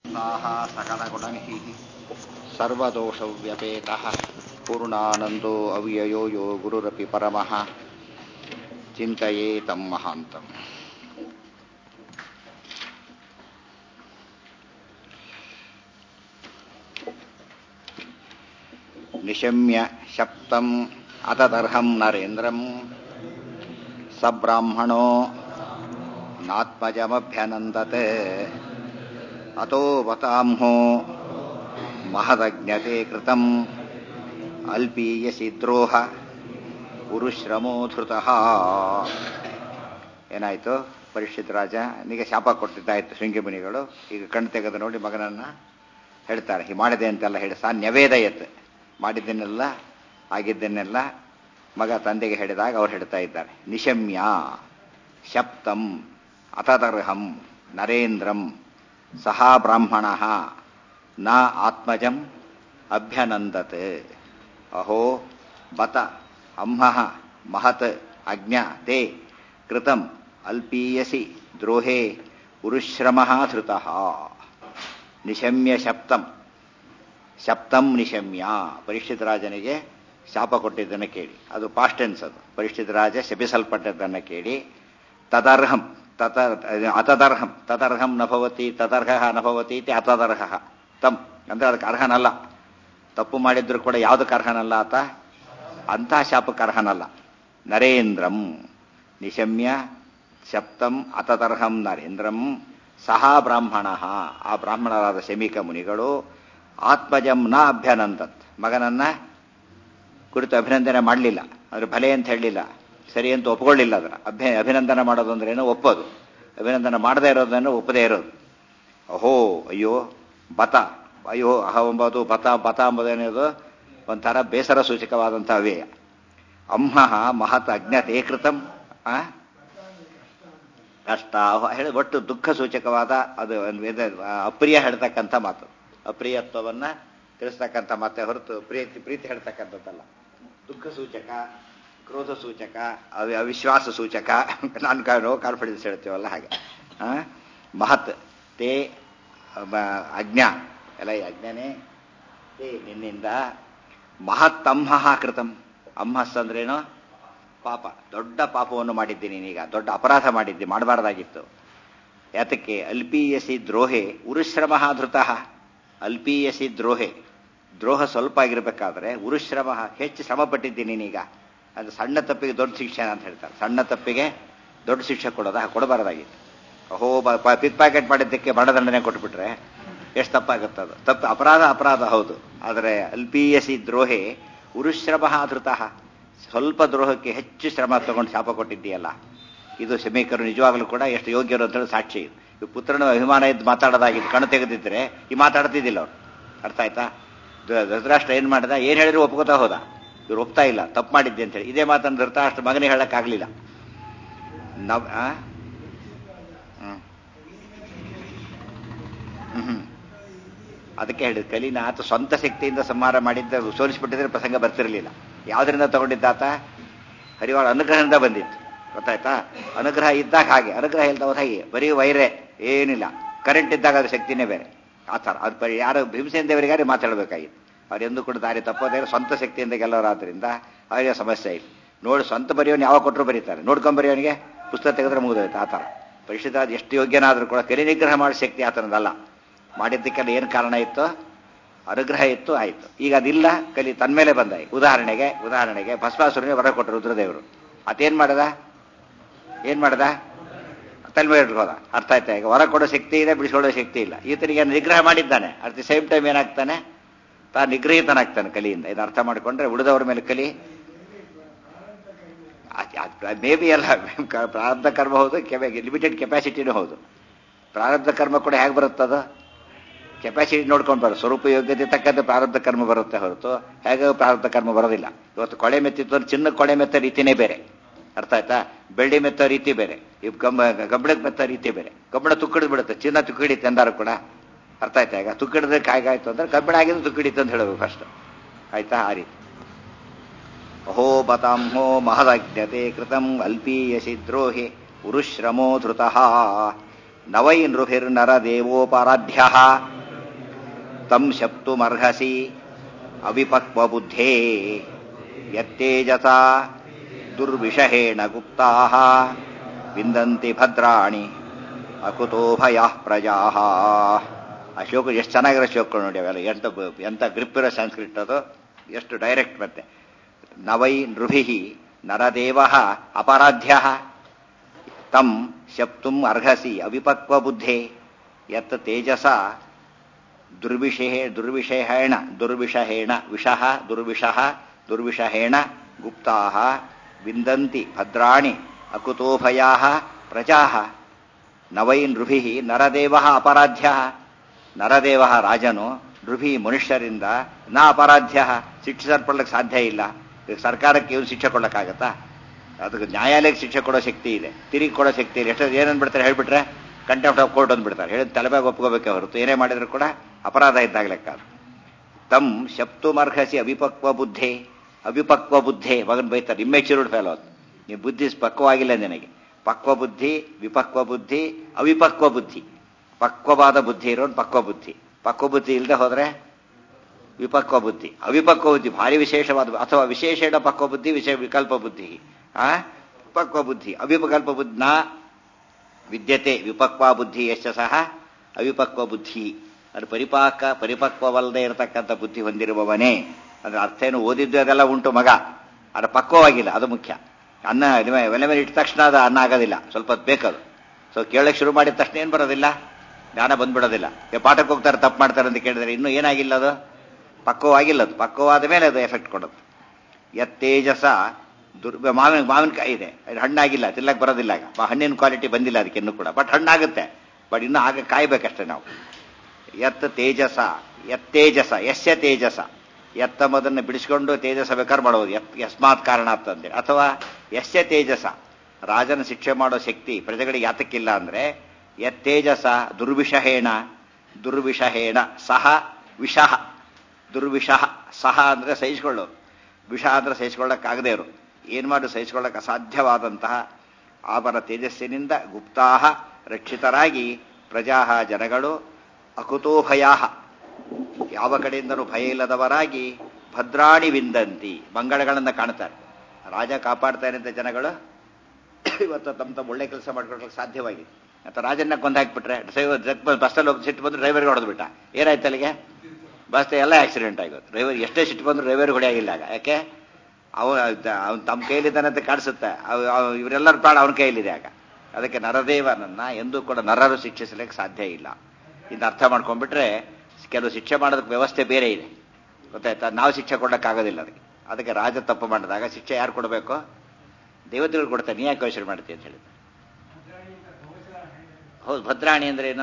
साः सकलगुणनिधिः सर्वदोषव्यपेतः पूर्णानन्दो अव्ययो यो गुरुरपि परमः चिन्तयेतं महान्तम् निशम्य शप्तम् अतदर्हं नरेन्द्रम् सब्राह्मणो नात्मजमभ्यनन्दते अतो वतांहो महदज्ञते कृतम् ಅಲ್ಪೀಯಸಿ ದ್ರೋಹ ಉರುಶ್ರಮೋ ಧೃತಃ ಏನಾಯ್ತು ಪರಿಷತ್ ರಾಜ ನಿಗೆ ಶಾಪ ಕೊಟ್ಟಿದ್ದಾಯ್ತು ಶೃಂಗಿಮುನಿಗಳು ಈಗ ಕಣ್ಣು ತೆಗೆದು ನೋಡಿ ಮಗನನ್ನ ಹೇಳ್ತಾರೆ ಹೀಗೆ ಮಾಡಿದೆ ಅಂತೆಲ್ಲ ಹೇಳಿ ಸಾ ನ್ಯವೇದಯತ್ ಮಾಡಿದ್ದನ್ನೆಲ್ಲ ಆಗಿದ್ದನ್ನೆಲ್ಲ ಮಗ ತಂದೆಗೆ ಹೇಳಿದಾಗ ಅವ್ರು ಹೇಳ್ತಾ ಇದ್ದಾರೆ ನಿಶಮ್ಯ ಶಪ್ತಂ ಅತದರ್ಹಂ ನರೇಂದ್ರಂ ಸಹ ಬ್ರಾಹ್ಮಣ ನ ಆತ್ಮಜಂ ಅಭ್ಯನಂದತ್ ಅಹೋ ಬತ ಅಂಹಃ ಮಹತ್ ಅಜ್ಞಾ ತೇ ಕೃತಂ ಅಲ್ಪೀಯಸಿ ದ್ರೋಹೇ ಉರುಶ್ರಮ ಧೃತಃ ನಿಶಮ್ಯ ಶಪ್ತಂ ಶಪ್ತಂ ನಿಶಮ್ಯ ಪರಿಷ್ಠಿತ ರಾಜನಿಗೆ ಶಾಪ ಕೊಟ್ಟಿದ್ದನ್ನು ಕೇಳಿ ಅದು ಪಾಸ್ಟೆನ್ಸ್ ಅದು ಪರಿಷ್ಠಿತ ರಾಜ ಶಪಿಸಲ್ಪಟ್ಟದ್ದನ್ನು ಕೇಳಿ ತದರ್ಹಂ ತತ ಅತದರ್ಹಂ ತದರ್ಹಂ ನಭವತಿ ತದರ್ಹ ನಭವತಿ ಇತಿ ಅತದರ್ಹ ತಂ ಅಂದ್ರೆ ಅದಕ್ಕೆ ಅರ್ಹನಲ್ಲ ತಪ್ಪು ಮಾಡಿದ್ರು ಕೂಡ ಯಾವುದಕ್ಕೆ ಅರ್ಹನಲ್ಲ ಆತ ಅಂಥ ಶಾಪಕ್ಕೆ ಅರ್ಹನಲ್ಲ ನರೇಂದ್ರಂ ನಿಶಮ್ಯ ಶಪ್ತಂ ಅತತರ್ಹಂ ನರೇಂದ್ರಂ ಸಹ ಬ್ರಾಹ್ಮಣ ಆ ಬ್ರಾಹ್ಮಣರಾದ ಶಮೀಕ ಮುನಿಗಳು ಆತ್ಮಜಂ ನ ಅಭ್ಯನಂದತ್ ಮಗನನ್ನ ಕುರಿತು ಅಭಿನಂದನೆ ಮಾಡಲಿಲ್ಲ ಅಂದ್ರೆ ಭಲೆ ಅಂತ ಹೇಳಲಿಲ್ಲ ಸರಿ ಅಂತ ಒಪ್ಕೊಳ್ಳಿಲ್ಲ ಅದರ ಅಭ್ಯ ಅಭಿನಂದನೆ ಮಾಡೋದು ಅಂದ್ರೆ ಏನು ಒಪ್ಪೋದು ಅಭಿನಂದನೆ ಮಾಡದೇ ಇರೋದನ್ನು ಒಪ್ಪದೇ ಇರೋದು ಅಹೋ ಅಯ್ಯೋ ಬತ ಅಯ್ಯೋ ಅಹ ಎಂಬುದು ಬತ ಬತ ಎಂಬುದೇನದು ಒಂಥರ ಬೇಸರ ಸೂಚಕವಾದಂತಹ ಅವ್ಯಯ ಅಂಹಃ ಮಹತ್ ಅಜ್ಞತೆ ಕೃತಂ ಕಷ್ಟ ಹೇಳಿ ಒಟ್ಟು ದುಃಖ ಸೂಚಕವಾದ ಅದು ಅಪ್ರಿಯ ಹೇಳ್ತಕ್ಕಂಥ ಮಾತು ಅಪ್ರಿಯತ್ವವನ್ನ ತಿಳಿಸ್ತಕ್ಕಂಥ ಮಾತೆ ಹೊರತು ಪ್ರೀತಿ ಪ್ರೀತಿ ಹೇಳ್ತಕ್ಕಂಥದ್ದಲ್ಲ ದುಃಖ ಸೂಚಕ ಕ್ರೋಧ ಸೂಚಕ ಅವಿಶ್ವಾಸ ಸೂಚಕ ನಾನು ಕಾಣೋ ಕಾನ್ಫಿಡೆನ್ಸ್ ಹೇಳ್ತೀವಲ್ಲ ಹಾಗೆ ಮಹತ್ ತೇ ಅಜ್ಞಾ ಎಲ್ಲ ಈ ಅಜ್ಞಾನೇ ತೇ ನಿನ್ನಿಂದ ಮಹತ್ ಅಂಹಃ ಕೃತಂ ಅಂಹಸ್ ಅಂದ್ರೇನು ಪಾಪ ದೊಡ್ಡ ಪಾಪವನ್ನು ಮಾಡಿದ್ದೀನಿ ನೀನೀಗ ದೊಡ್ಡ ಅಪರಾಧ ಮಾಡಿದ್ದೆ ಮಾಡಬಾರ್ದಾಗಿತ್ತು ಯಾತಕ್ಕೆ ಅಲ್ಪೀಯಸಿ ದ್ರೋಹೆ ಉರುಶ್ರಮ ಧೃತಃ ಅಲ್ಪೀಯಸಿ ದ್ರೋಹೆ ದ್ರೋಹ ಸ್ವಲ್ಪ ಆಗಿರ್ಬೇಕಾದ್ರೆ ಉರುಶ್ರಮ ಹೆಚ್ಚು ಶ್ರಮ ಪಟ್ಟಿದ್ದೀನಿ ನೀನೀಗ ಅದು ಸಣ್ಣ ತಪ್ಪಿಗೆ ದೊಡ್ಡ ಶಿಕ್ಷೆ ಅಂತ ಹೇಳ್ತಾರೆ ಸಣ್ಣ ತಪ್ಪಿಗೆ ದೊಡ್ಡ ಶಿಕ್ಷೆ ಕೊಡೋದ ಕೊಡಬಾರ್ದಾಗಿತ್ತು ಅಹೋ ಪಿಕ್ ಪ್ಯಾಕೆಟ್ ಮಾಡಿದ್ದಕ್ಕೆ ಮರಣದಂಡನೆ ಕೊಟ್ಬಿಟ್ರೆ ಎಷ್ಟು ತಪ್ಪಾಗುತ್ತದು ತಪ್ಪು ಅಪರಾಧ ಅಪರಾಧ ಹೌದು ಆದರೆ ಅಲ್ಪೀಯಸಿ ದ್ರೋಹೆ ಉರುಶ್ರಮ ಧೃತಃ ಸ್ವಲ್ಪ ದ್ರೋಹಕ್ಕೆ ಹೆಚ್ಚು ಶ್ರಮ ತಗೊಂಡು ಶಾಪ ಕೊಟ್ಟಿದ್ದೀಯಲ್ಲ ಇದು ಶಮೀಕರು ನಿಜವಾಗಲೂ ಕೂಡ ಎಷ್ಟು ಯೋಗ್ಯರು ಅಂತ ಹೇಳಿ ಸಾಕ್ಷಿ ಇದು ಪುತ್ರನ ಅಭಿಮಾನ ಇದ್ದು ಮಾತಾಡೋದಾಗಿದ್ದು ಕಣ್ಣು ತೆಗೆದಿದ್ರೆ ಈ ಮಾತಾಡ್ತಿದ್ದಿಲ್ಲ ಅವ್ರು ಅರ್ಥ ಆಯ್ತಾ ಧೃತರಾಷ್ಟ್ರ ಏನ್ ಮಾಡಿದ ಏನ್ ಹೇಳಿದ್ರು ಒಪ್ಕೋತಾ ಹೋದ ಇವ್ರು ಒಪ್ತಾ ಇಲ್ಲ ತಪ್ಪು ಮಾಡಿದ್ದೆ ಅಂತ ಹೇಳಿ ಇದೇ ಮಾತನ್ನು ಧೃತರಾಷ್ಟ್ರ ಮಗನಿಗೆ ಹೇಳಕ್ಕಾಗ್ಲಿಲ್ಲ ನವ್ ಹ್ಮ್ ಅದಕ್ಕೆ ಹೇಳಿದ ಕಲಿನ ಆತ ಸ್ವಂತ ಶಕ್ತಿಯಿಂದ ಸಂಹಾರ ಮಾಡಿದ್ದ ಸೋಲಿಸಿಬಿಟ್ಟಿದ್ರೆ ಪ್ರಸಂಗ ಬರ್ತಿರಲಿಲ್ಲ ಯಾವ್ದರಿಂದ ತಗೊಂಡಿದ್ದ ಆತ ಹರಿವಾಳ ಅನುಗ್ರಹದಿಂದ ಬಂದಿತ್ತು ಗೊತ್ತಾಯ್ತಾ ಅನುಗ್ರಹ ಇದ್ದಾಗ ಹಾಗೆ ಅನುಗ್ರಹ ಇಲ್ದವ್ರು ಹಾಗೆ ಬರೀ ವೈರೇ ಏನಿಲ್ಲ ಕರೆಂಟ್ ಇದ್ದಾಗ ಅದ್ರ ಶಕ್ತಿನೇ ಬೇರೆ ಆ ಥರ ಅದು ಬರೀ ಯಾರು ಭೀಮಸೇನ ದೇವರಿಗಾರೆ ಮಾತಾಡಬೇಕಾಗಿತ್ತು ಅವ್ರು ಎಂದು ಕೂಡ ದಾರಿ ತಪ್ಪೋದೇ ಸ್ವಂತ ಶಕ್ತಿಯಿಂದ ಗೆಲ್ಲೋರಾದ್ರಿಂದ ಅವರಿಗೆ ಸಮಸ್ಯೆ ಇಲ್ಲ ನೋಡಿ ಸ್ವಂತ ಬರೆಯೋನು ಯಾವಾಗ ಕೊಟ್ಟರು ಬರೀತಾರೆ ನೋಡ್ಕೊಂಡ್ ಬರೆಯೋನಿಗೆ ಪುಸ್ತಕ ತೆಗೆದ್ರೆ ಮುಗಿದೋಯ್ತು ಆ ಥರ ಪರಿಶುದ್ಧ ಎಷ್ಟು ಯೋಗ್ಯನಾದರೂ ಕೂಡ ಕಲಿ ನಿಗ್ರಹ ಮಾಡೋ ಶಕ್ತಿ ಆತನದಲ್ಲ ಮಾಡಿದ್ದಕ್ಕೆಲ್ಲ ಏನು ಕಾರಣ ಇತ್ತು ಅನುಗ್ರಹ ಇತ್ತು ಆಯಿತು ಈಗ ಅದಿಲ್ಲ ಕಲಿ ತನ್ಮೇಲೆ ಬಂದಾಯಿ ಉದಾಹರಣೆಗೆ ಉದಾಹರಣೆಗೆ ಭಸ್ಮಾಸುರನೇ ಹೊರ ಕೊಟ್ಟರು ರುದ್ರದೇವರು ಅದೇನ್ ಮಾಡದ ಏನ್ ಮಾಡದ ತನ್ಮೇಲೆ ಇಟ್ಕೋದ ಅರ್ಥ ಆಯ್ತಾ ಈಗ ಹೊರ ಕೊಡೋ ಶಕ್ತಿ ಇದೆ ಬಿಡಿಸ್ಕೊಳ್ಳೋ ಶಕ್ತಿ ಇಲ್ಲ ಈತನಿಗೆ ನಿಗ್ರಹ ಮಾಡಿದ್ದಾನೆ ಅಟ್ ದಿ ಸೇಮ್ ಟೈಮ್ ಏನಾಗ್ತಾನೆ ತಾ ನಿಗ್ರಹಿತನಾಗ್ತಾನೆ ಕಲಿಯಿಂದ ಇದು ಅರ್ಥ ಮಾಡಿಕೊಂಡ್ರೆ ಉಳಿದವ್ರ ಮೇಲೆ ಕಲಿ ಮೇ ಬಿ ಅಲ್ಲ ಪ್ರಾರಬ್ಧ ಕರ್ಮ ಹೌದು ಲಿಮಿಟೆಡ್ ಕೆಪಾಸಿಟಿನೂ ಹೌದು ಪ್ರಾರಬ್ಧ ಕರ್ಮ ಕೂಡ ಹೇಗೆ ಬರುತ್ತದು ಕೆಪಾಸಿಟಿ ನೋಡ್ಕೊಂಡು ಬರೋದು ಸ್ವರೂಪ ಯೋಗ್ಯತೆ ತಕ್ಕಂತೆ ಪ್ರಾರಬ್ಧ ಕರ್ಮ ಬರುತ್ತೆ ಹೊರತು ಹೇಗೆ ಪ್ರಾರಬ್ಧ ಕರ್ಮ ಬರೋದಿಲ್ಲ ಇವತ್ತು ಕೊಳೆ ಮೆತ್ತಿತ್ತು ಚಿನ್ನ ಕೊಳೆ ಮೆತ್ತ ರೀತಿನೇ ಬೇರೆ ಅರ್ಥ ಆಯ್ತಾ ಬೆಳ್ಳಿ ಮೆತ್ತ ರೀತಿ ಬೇರೆ ಈ ಗಂಬ ಗಂಬಳಕ್ಕೆ ಮೆತ್ತ ರೀತಿ ಬೇರೆ ಗಂಬಳ ತುಕ್ಕಿಡಿದು ಬಿಡುತ್ತೆ ಚಿನ್ನ ತುಕ್ಕಿಡಿತ್ತೆ ಅಂದಾರು ಕೂಡ ಅರ್ಥ ಆಯ್ತಾ ಈಗ ತುಕ್ಕಿಡಿದ್ರೆ ಕಾಯ್ಗಾಯ್ತು ಅಂದ್ರೆ ಕಬ್ಬಿಣ ಆಗಿದ್ದು ತುಕ್ಕಿಡಿತ್ತು ಅಂತ ಹೇಳಬೇಕು ಫಸ್ಟ್ ಆಯ್ತಾ ಆ ರೀತಿ ಅಹೋ ಬತಾಂಹೋ ಮಹದಜ್ಞತೆ ಕೃತಂ ಅಲ್ಪೀಯಸಿ ದ್ರೋಹಿ ಉರುಶ್ರಮೋ ಧೃತಃ ನವೈ ನೃಭಿರ್ನರ ದೇವೋಪಾರಾಧ್ಯ ತಂ ಶಪ್ತುಮರ್ಹಸಿ ಅವಿಪಕ್ವಬುದ್ಧೇ ಯತ್ತೇಜಸ ದುರ್ವಿಷಹೇಣ ಗುಪ್ತಾ ವಿಂದಂತಿ ಭದ್ರಾಣಿ ಅಕುತೋ ಭಯ ಪ್ರಜಾ ಆ ಶ್ಲೋಕ ಎಷ್ಟು ಚೆನ್ನಾಗಿರೋ ಶ್ಲೋಕಗಳು ನೋಡಿ ಅವೆಲ್ಲ ಎಂತ ಎಂತ ಗ್ರಿಪ್ ಇರೋ ಸಂಸ್ಕೃತ್ ಅದು ಎಷ್ಟು ಡೈರೆಕ್ಟ್ ಮತ್ತೆ ನವೈ ನೃಭಿ ನರದೇವ ಅಪರಾಧ್ಯ ತಂ ಶಪ್ತುಂ ಅರ್ಹಸಿ ಅವಿಪಕ್ವ ಬುದ್ಧೆ ಯತ್ ತೇಜಸ ದುರ್ವಿಷೇ ದುರ್ವಿಷೇಣ ದುರ್ವಿಷಹೇಣ ವಿಷಃ ದುರ್ವಿಷಃ ದುರ್ವಿಷಹೇಣ ಗುಪ್ತಾ ವಿಂದಂತಿ ಭದ್ರಾಣಿ ಅಕುತೋಭಯಾ ಪ್ರಜಾ ನವೈ ನೃಭಿ ನರದೇವ ಅಪರಾಧ್ಯ ನರದೇವ ರಾಜನು ನೃಭಿ ಮನುಷ್ಯರಿಂದ ನ ಅಪರಾಧ್ಯ ಶಿಕ್ಷಿಸಲ್ಪಡ್ಲಿಕ್ಕೆ ಸಾಧ್ಯ ಇಲ್ಲ ಈಗ ಸರ್ಕಾರಕ್ಕೆ ಇವನು ಶಿಕ್ಷೆ ಕೊಡೋಕ್ಕಾಗತ್ತಾ ಅದಕ್ಕೆ ನ್ಯಾಯಾಲಯಕ್ಕೆ ಶಿಕ್ಷೆ ಕೊಡೋ ಶಕ್ತಿ ಇದೆ ತಿರುಗಿ ಕೊಡೋ ಶಕ್ತಿ ಇದೆ ಎಷ್ಟೋ ಏನಂದ್ಬಿಡ್ತಾರೆ ಹೇಳ್ಬಿಟ್ರೆ ಕಂಟೆಂಪ್ಟ್ ಆಫ್ ಕೋರ್ಟ್ ಅಂದ್ಬಿಡ್ತಾರೆ ಹೇಳಿ ತಲೆಬಾಗ ಒಪ್ಕೋಬೇಕೆ ಹೊರತು ಏನೇ ಮಾಡಿದ್ರು ಕೂಡ ಅಪರಾಧ ಇದ್ದಾಗಲೆಕ್ಕ ತಮ್ ಶಪ್ತುಮರ್ಹಸಿ ಅವಿಪಕ್ವ ಬುದ್ಧೆ ಅವಿಪಕ್ವ ಬುದ್ಧೆ ಮಗನ್ ಬೈತಾರೆ ಇಮ್ಮೆಚ್ಯೂರ್ಡ್ ಫೆಲೋ ಅದು ನೀವು ಬುದ್ಧಿ ಪಕ್ವವಾಗಿಲ್ಲ ನಿನಗೆ ಪಕ್ವ ಬುದ್ಧಿ ವಿಪಕ್ವ ಬುದ್ಧಿ ಅವಿಪಕ್ವ ಬುದ್ಧಿ ಪಕ್ವವಾದ ಬುದ್ಧಿ ಇರೋನು ಪಕ್ವ ಬುದ್ಧಿ ಪಕ್ವ ಬುದ್ಧಿ ಇಲ್ಲದೆ ಹೋದ್ರೆ ವಿಪಕ್ವ ಬುದ್ಧಿ ಅವಿಪಕ್ವ ಬುದ್ಧಿ ಭಾರಿ ವಿಶೇಷವಾದ ಅಥವಾ ವಿಶೇಷಣ ಪಕ್ವ ಬುದ್ಧಿ ವಿಶೇಷ ವಿಕಲ್ಪ ಬುದ್ಧಿ ಆ ಪಕ್ವ ಬುದ್ಧಿ ಅವಿಪಕಲ್ಪ ಬುದ್ಧಿ ನ ವಿದ್ಯತೆ ವಿಪಕ್ವ ಬುದ್ಧಿ ಯಶ ಸಹ ಅವಿಪಕ್ವ ಬುದ್ಧಿ ಅದು ಪರಿಪಾಕ ಪರಿಪಕ್ವವಲ್ಲದೆ ಇರತಕ್ಕಂಥ ಬುದ್ಧಿ ಹೊಂದಿರುವವನೇ ಅಂದ್ರೆ ಅರ್ಥ ಏನು ಓದಿದ್ದು ಅದೆಲ್ಲ ಉಂಟು ಮಗ ಅದು ಪಕ್ವವಾಗಿಲ್ಲ ಅದು ಮುಖ್ಯ ಅನ್ನ ಒಲೆ ಮೇಲೆ ಇಟ್ಟ ತಕ್ಷಣ ಅದು ಅನ್ನ ಆಗೋದಿಲ್ಲ ಸ್ವಲ್ಪ ಹೊತ್ತು ಬೇಕದು ಸೊ ಕೇಳಕ್ಕೆ ಶುರು ಮಾಡಿದ ತಕ್ಷಣ ಏನು ಬರೋದಿಲ್ಲ ಜ್ಞಾನ ಬಂದ್ಬಿಡೋದಿಲ್ಲ ಈಗ ಪಾಠಕ್ಕೆ ಹೋಗ್ತಾರೆ ತಪ್ಪು ಮಾಡ್ತಾರೆ ಅಂತ ಕೇಳಿದ್ರೆ ಇನ್ನೂ ಏನಾಗಿಲ್ಲ ಅದು ಪಕ್ವವಾಗಿಲ್ಲ ಅದು ಪಕ್ವವಾದ ಮೇಲೆ ಅದು ಎಫೆಕ್ಟ್ ಕೊಡುತ್ತೆ ಯತ್ತೇಜಸ ದುರ್ ಮಾವಿನ ಮಾವಿನಕಾಯಿ ಇದೆ ಅದು ಹಣ್ಣಾಗಿಲ್ಲ ತಿನ್ನಕ್ಕೆ ಬರೋದಿಲ್ಲ ಆಗ ಹಣ್ಣಿನ ಕ್ವಾಲಿಟಿ ಬಂದಿಲ್ಲ ಅದಕ್ಕೆ ಇನ್ನೂ ಕೂಡ ಬಟ್ ಹಣ್ಣಾಗುತ್ತೆ ಬಟ್ ಇನ್ನೂ ಆಗ ಕಾಯ್ಬೇಕಷ್ಟೇ ನಾವು ಎತ್ತ ತೇಜಸ ಎತ್ತೇಜಸ ಯಸ್ಯ ತೇಜಸ ಎತ್ತಮದನ್ನು ಬಿಡಿಸ್ಕೊಂಡು ತೇಜಸ ಬೇಕಾದ್ರೆ ಮಾಡೋದು ಎತ್ ಯಸ್ಮಾತ್ ಕಾರಣ ಅಂತಂದೇಳಿ ಅಥವಾ ಯಸ್ಯ ತೇಜಸ ರಾಜನ ಶಿಕ್ಷೆ ಮಾಡೋ ಶಕ್ತಿ ಪ್ರಜೆಗಳಿಗೆ ಯಾತಕ್ಕಿಲ್ಲ ಅಂದ್ರೆ ಯತ್ತೇಜಸ ದುರ್ವಿಷಹೇಣ ದುರ್ವಿಷಹೇಣ ಸಹ ವಿಷಃ ದುರ್ವಿಷಃ ಸಹ ಅಂದ್ರೆ ಸಹಿಸಿಕೊಳ್ಳೋದು ವಿಷ ಅಂದ್ರೆ ಸಹಿಸಿಕೊಳ್ಳಕ್ಕಾಗದೇ ಇರು ಏನ್ ಮಾಡಿ ಸಹಿಸಿಕೊಳ್ಳಕ್ಕೆ ಅಸಾಧ್ಯವಾದಂತಹ ಆವರ ತೇಜಸ್ಸಿನಿಂದ ಗುಪ್ತಾಹ ರಕ್ಷಿತರಾಗಿ ಪ್ರಜಾ ಜನಗಳು ಅಕುತೋಭಯಾ ಯಾವ ಕಡೆಯಿಂದಲೂ ಭಯ ಇಲ್ಲದವರಾಗಿ ಭದ್ರಾಣಿ ವಿಂದಂತಿ ಮಂಗಳಗಳನ್ನು ಕಾಣ್ತಾರೆ ರಾಜ ಕಾಪಾಡ್ತಾನೆ ಅಂತ ಜನಗಳು ಇವತ್ತು ತಮ್ಮ ತಮ್ಮ ಒಳ್ಳೆ ಕೆಲಸ ಮಾಡ್ಕೊಳ್ಳೋಕೆ ಸಾಧ್ಯವಾಗಿದೆ ಅಥವಾ ರಾಜನ್ನ ಕೊಂದಾಕ್ಬಿಟ್ರೆ ಬಸ್ಸಲ್ಲಿ ಹೋಗಿ ಸಿಟ್ಟು ಬಂದು ಡ್ರೈವರ್ಗೆ ಹೊಡೆದ್ಬಿಟ್ಟ ಏನಾಯ್ತು ಅಲ್ಲಿಗೆ ಬಸ್ ಎಲ್ಲ ಆಕ್ಸಿಡೆಂಟ್ ಆಗೋದು ಡ್ರೈವರ್ ಎಷ್ಟೇ ಸಿಟ್ಟು ಬಂದ್ರು ಡ್ರೈವರ್ ಹೊಡೆಯಾಗಿಲ್ಲ ಆಗ ಯಾಕೆ ಅವ ಅವ್ನು ತಮ್ಮ ಕೈಲಿದ್ದಾನೆ ಅಂತ ಕಾಣಿಸುತ್ತೆ ಇವರೆಲ್ಲರ ಪ್ರಾಣ ಅವನ ಕೈಯಲ್ಲಿದೆ ಆಗ ಅದಕ್ಕೆ ನರದೇವನನ್ನ ಎಂದೂ ಕೂಡ ನರರು ಶಿಕ್ಷಿಸಲಿಕ್ಕೆ ಸಾಧ್ಯ ಇಲ್ಲ ಇನ್ನು ಅರ್ಥ ಮಾಡ್ಕೊಂಡ್ಬಿಟ್ರೆ ಕೆಲವು ಶಿಕ್ಷೆ ಮಾಡೋದಕ್ಕೆ ವ್ಯವಸ್ಥೆ ಬೇರೆ ಇದೆ ಗೊತ್ತಾಯ್ತಾ ನಾವು ಶಿಕ್ಷೆ ಕೊಡೋಕ್ಕಾಗೋದಿಲ್ಲ ಅದಕ್ಕೆ ಅದಕ್ಕೆ ರಾಜ ತಪ್ಪು ಮಾಡಿದಾಗ ಶಿಕ್ಷೆ ಯಾರು ಕೊಡಬೇಕು ದೇವತೆಗಳು ಕೊಡ್ತಾರೆ ನೀ ಯಾಕೆ ಯೋಚನೆ ಮಾಡ್ತೀವಿ ಅಂತ ಹೇಳಿದ ಹೌದು ಭದ್ರಾಣಿ ಅಂದ್ರೆ ಏನು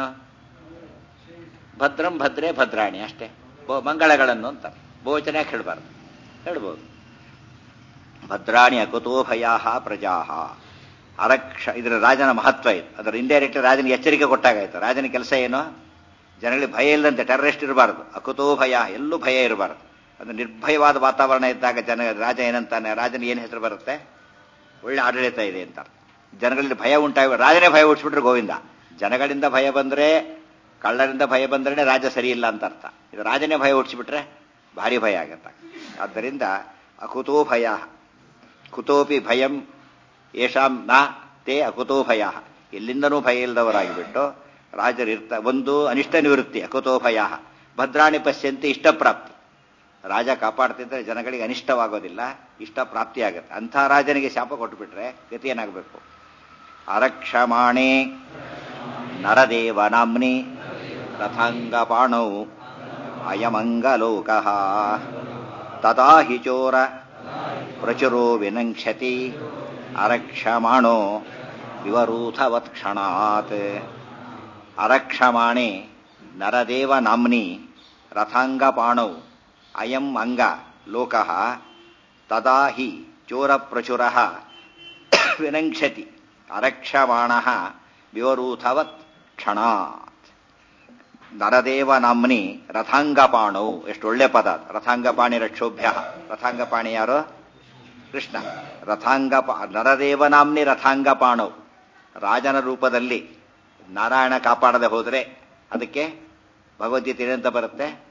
ಭದ್ರಂ ಭದ್ರೇ ಭದ್ರಾಣಿ ಅಷ್ಟೇ ಮಂಗಳಗಳನ್ನು ಅಂತ ಬಹುವಚನ ಯಾಕೆ ಹೇಳಬಾರ್ದು ಹೇಳ್ಬೋದು ಭದ್ರಾಣಿ ಅಕುತೋ ಭಯಾ ಪ್ರಜಾ ಅರಕ್ಷ ಇದರ ರಾಜನ ಮಹತ್ವ ಇದು ಅದರ ಇಂಡೈರೆಕ್ಟ್ ರಾಜನಿಗೆ ಎಚ್ಚರಿಕೆ ಕೊಟ್ಟಾಗಾಯ್ತು ರಾಜನ ಕೆಲಸ ಏನು ಜನಗಳಿಗೆ ಭಯ ಇಲ್ಲದಂತೆ ಟೆರರಿಸ್ಟ್ ಇರಬಾರ್ದು ಅಕುತೋ ಭಯ ಎಲ್ಲೂ ಭಯ ಇರಬಾರ್ದು ಅದು ನಿರ್ಭಯವಾದ ವಾತಾವರಣ ಇದ್ದಾಗ ಜನ ರಾಜ ಏನಂತಾನೆ ರಾಜನ ಏನು ಹೆಸರು ಬರುತ್ತೆ ಒಳ್ಳೆ ಆಡಳಿತ ಇದೆ ಅಂತ ಜನಗಳಲ್ಲಿ ಭಯ ಉಂಟಾಗ ರಾಜನೇ ಭಯ ಹುಟ್ಟಿಸ್ಬಿಟ್ರೆ ಗೋವಿಂದ ಜನಗಳಿಂದ ಭಯ ಬಂದ್ರೆ ಕಳ್ಳರಿಂದ ಭಯ ಬಂದ್ರೆ ರಾಜ ಸರಿ ಇಲ್ಲ ಅಂತ ಅರ್ಥ ಇದು ರಾಜನೇ ಭಯ ಹುಟ್ಟಿಸ್ಬಿಟ್ರೆ ಭಾರಿ ಭಯ ಆಗತ್ತ ಆದ್ದರಿಂದ ಅಕುತೋ ಭಯ ಕುತೋಪಿ ಭಯಂ ಯಶಾಂ ನ ತೇ ಅಕುತೋ ಭಯ ಎಲ್ಲಿಂದನೂ ಭಯ ಇಲ್ಲದವರಾಗಿಬಿಟ್ಟು ರಾಜರಿರ್ತ ಒಂದು ಅನಿಷ್ಟ ನಿವೃತ್ತಿ ಅಕುತೋ ಭಯ ಭದ್ರಾಣಿ ಪಶ್ಯಂತಿ ಇಷ್ಟಪ್ರಾಪ್ತಿ ರಾಜ ಕಾಪಾಡ್ತಿದ್ರೆ ಜನಗಳಿಗೆ ಅನಿಷ್ಟವಾಗೋದಿಲ್ಲ ಇಷ್ಟ ಪ್ರಾಪ್ತಿಯಾಗುತ್ತೆ ಅಂಥ ರಾಜನಿಗೆ ಶಾಪ ಕೊಟ್ಟುಬಿಟ್ರೆ ಗತಿ ಏನಾಗಬೇಕು ಅರಕ್ಷಮಾಣೆ ನರದೇವನಾಮ್ನಿ ರಥಾಂಗಪಾಣೌ ಅಯಮಂಗಲೋಕ ತದಾ ಹಿ ಚೋರ ಪ್ರಚುರೋ ವಿನಂಕ್ಷತಿ ಅರಕ್ಷಮಾಣೋ ವಿವರೂಥವತ್ಕ್ಷಣಾತ್ ಅರಕ್ಷಮಾಣೆ ನರದೇವನಾಮ್ನಿ ರಥಾಂಗಪಾಣೌ ಅಯಂ ಅಂಗ ಲೋಕ ತದಾ ಹಿ ಚೋರಪ್ರಚುರ ವಿನಂಕ್ಷತಿ ಅರಕ್ಷಮಾಣ ವಿವರೂಥವತ್ ಕ್ಷಣಾತ್ ನರದೇವನಾಮ್ನಿ ರಥಾಂಗಪಾಣೌ ಎಷ್ಟು ಒಳ್ಳೆ ಪದ ರಥಾಂಗಪಾಣಿ ರಕ್ಷೋಭ್ಯ ರಥಾಂಗಪಾಣಿ ಯಾರು ಕೃಷ್ಣ ರಥಾಂಗಪ ನರದೇವನಾಮ್ನಿ ರಥಾಂಗಪಾಣೌ ರಾಜನ ರೂಪದಲ್ಲಿ ನಾರಾಯಣ ಕಾಪಾಡದೆ ಹೋದರೆ ಅದಕ್ಕೆ ಭಗವದ್ಗೀತೆ ಏನಂತ ಬರುತ್ತೆ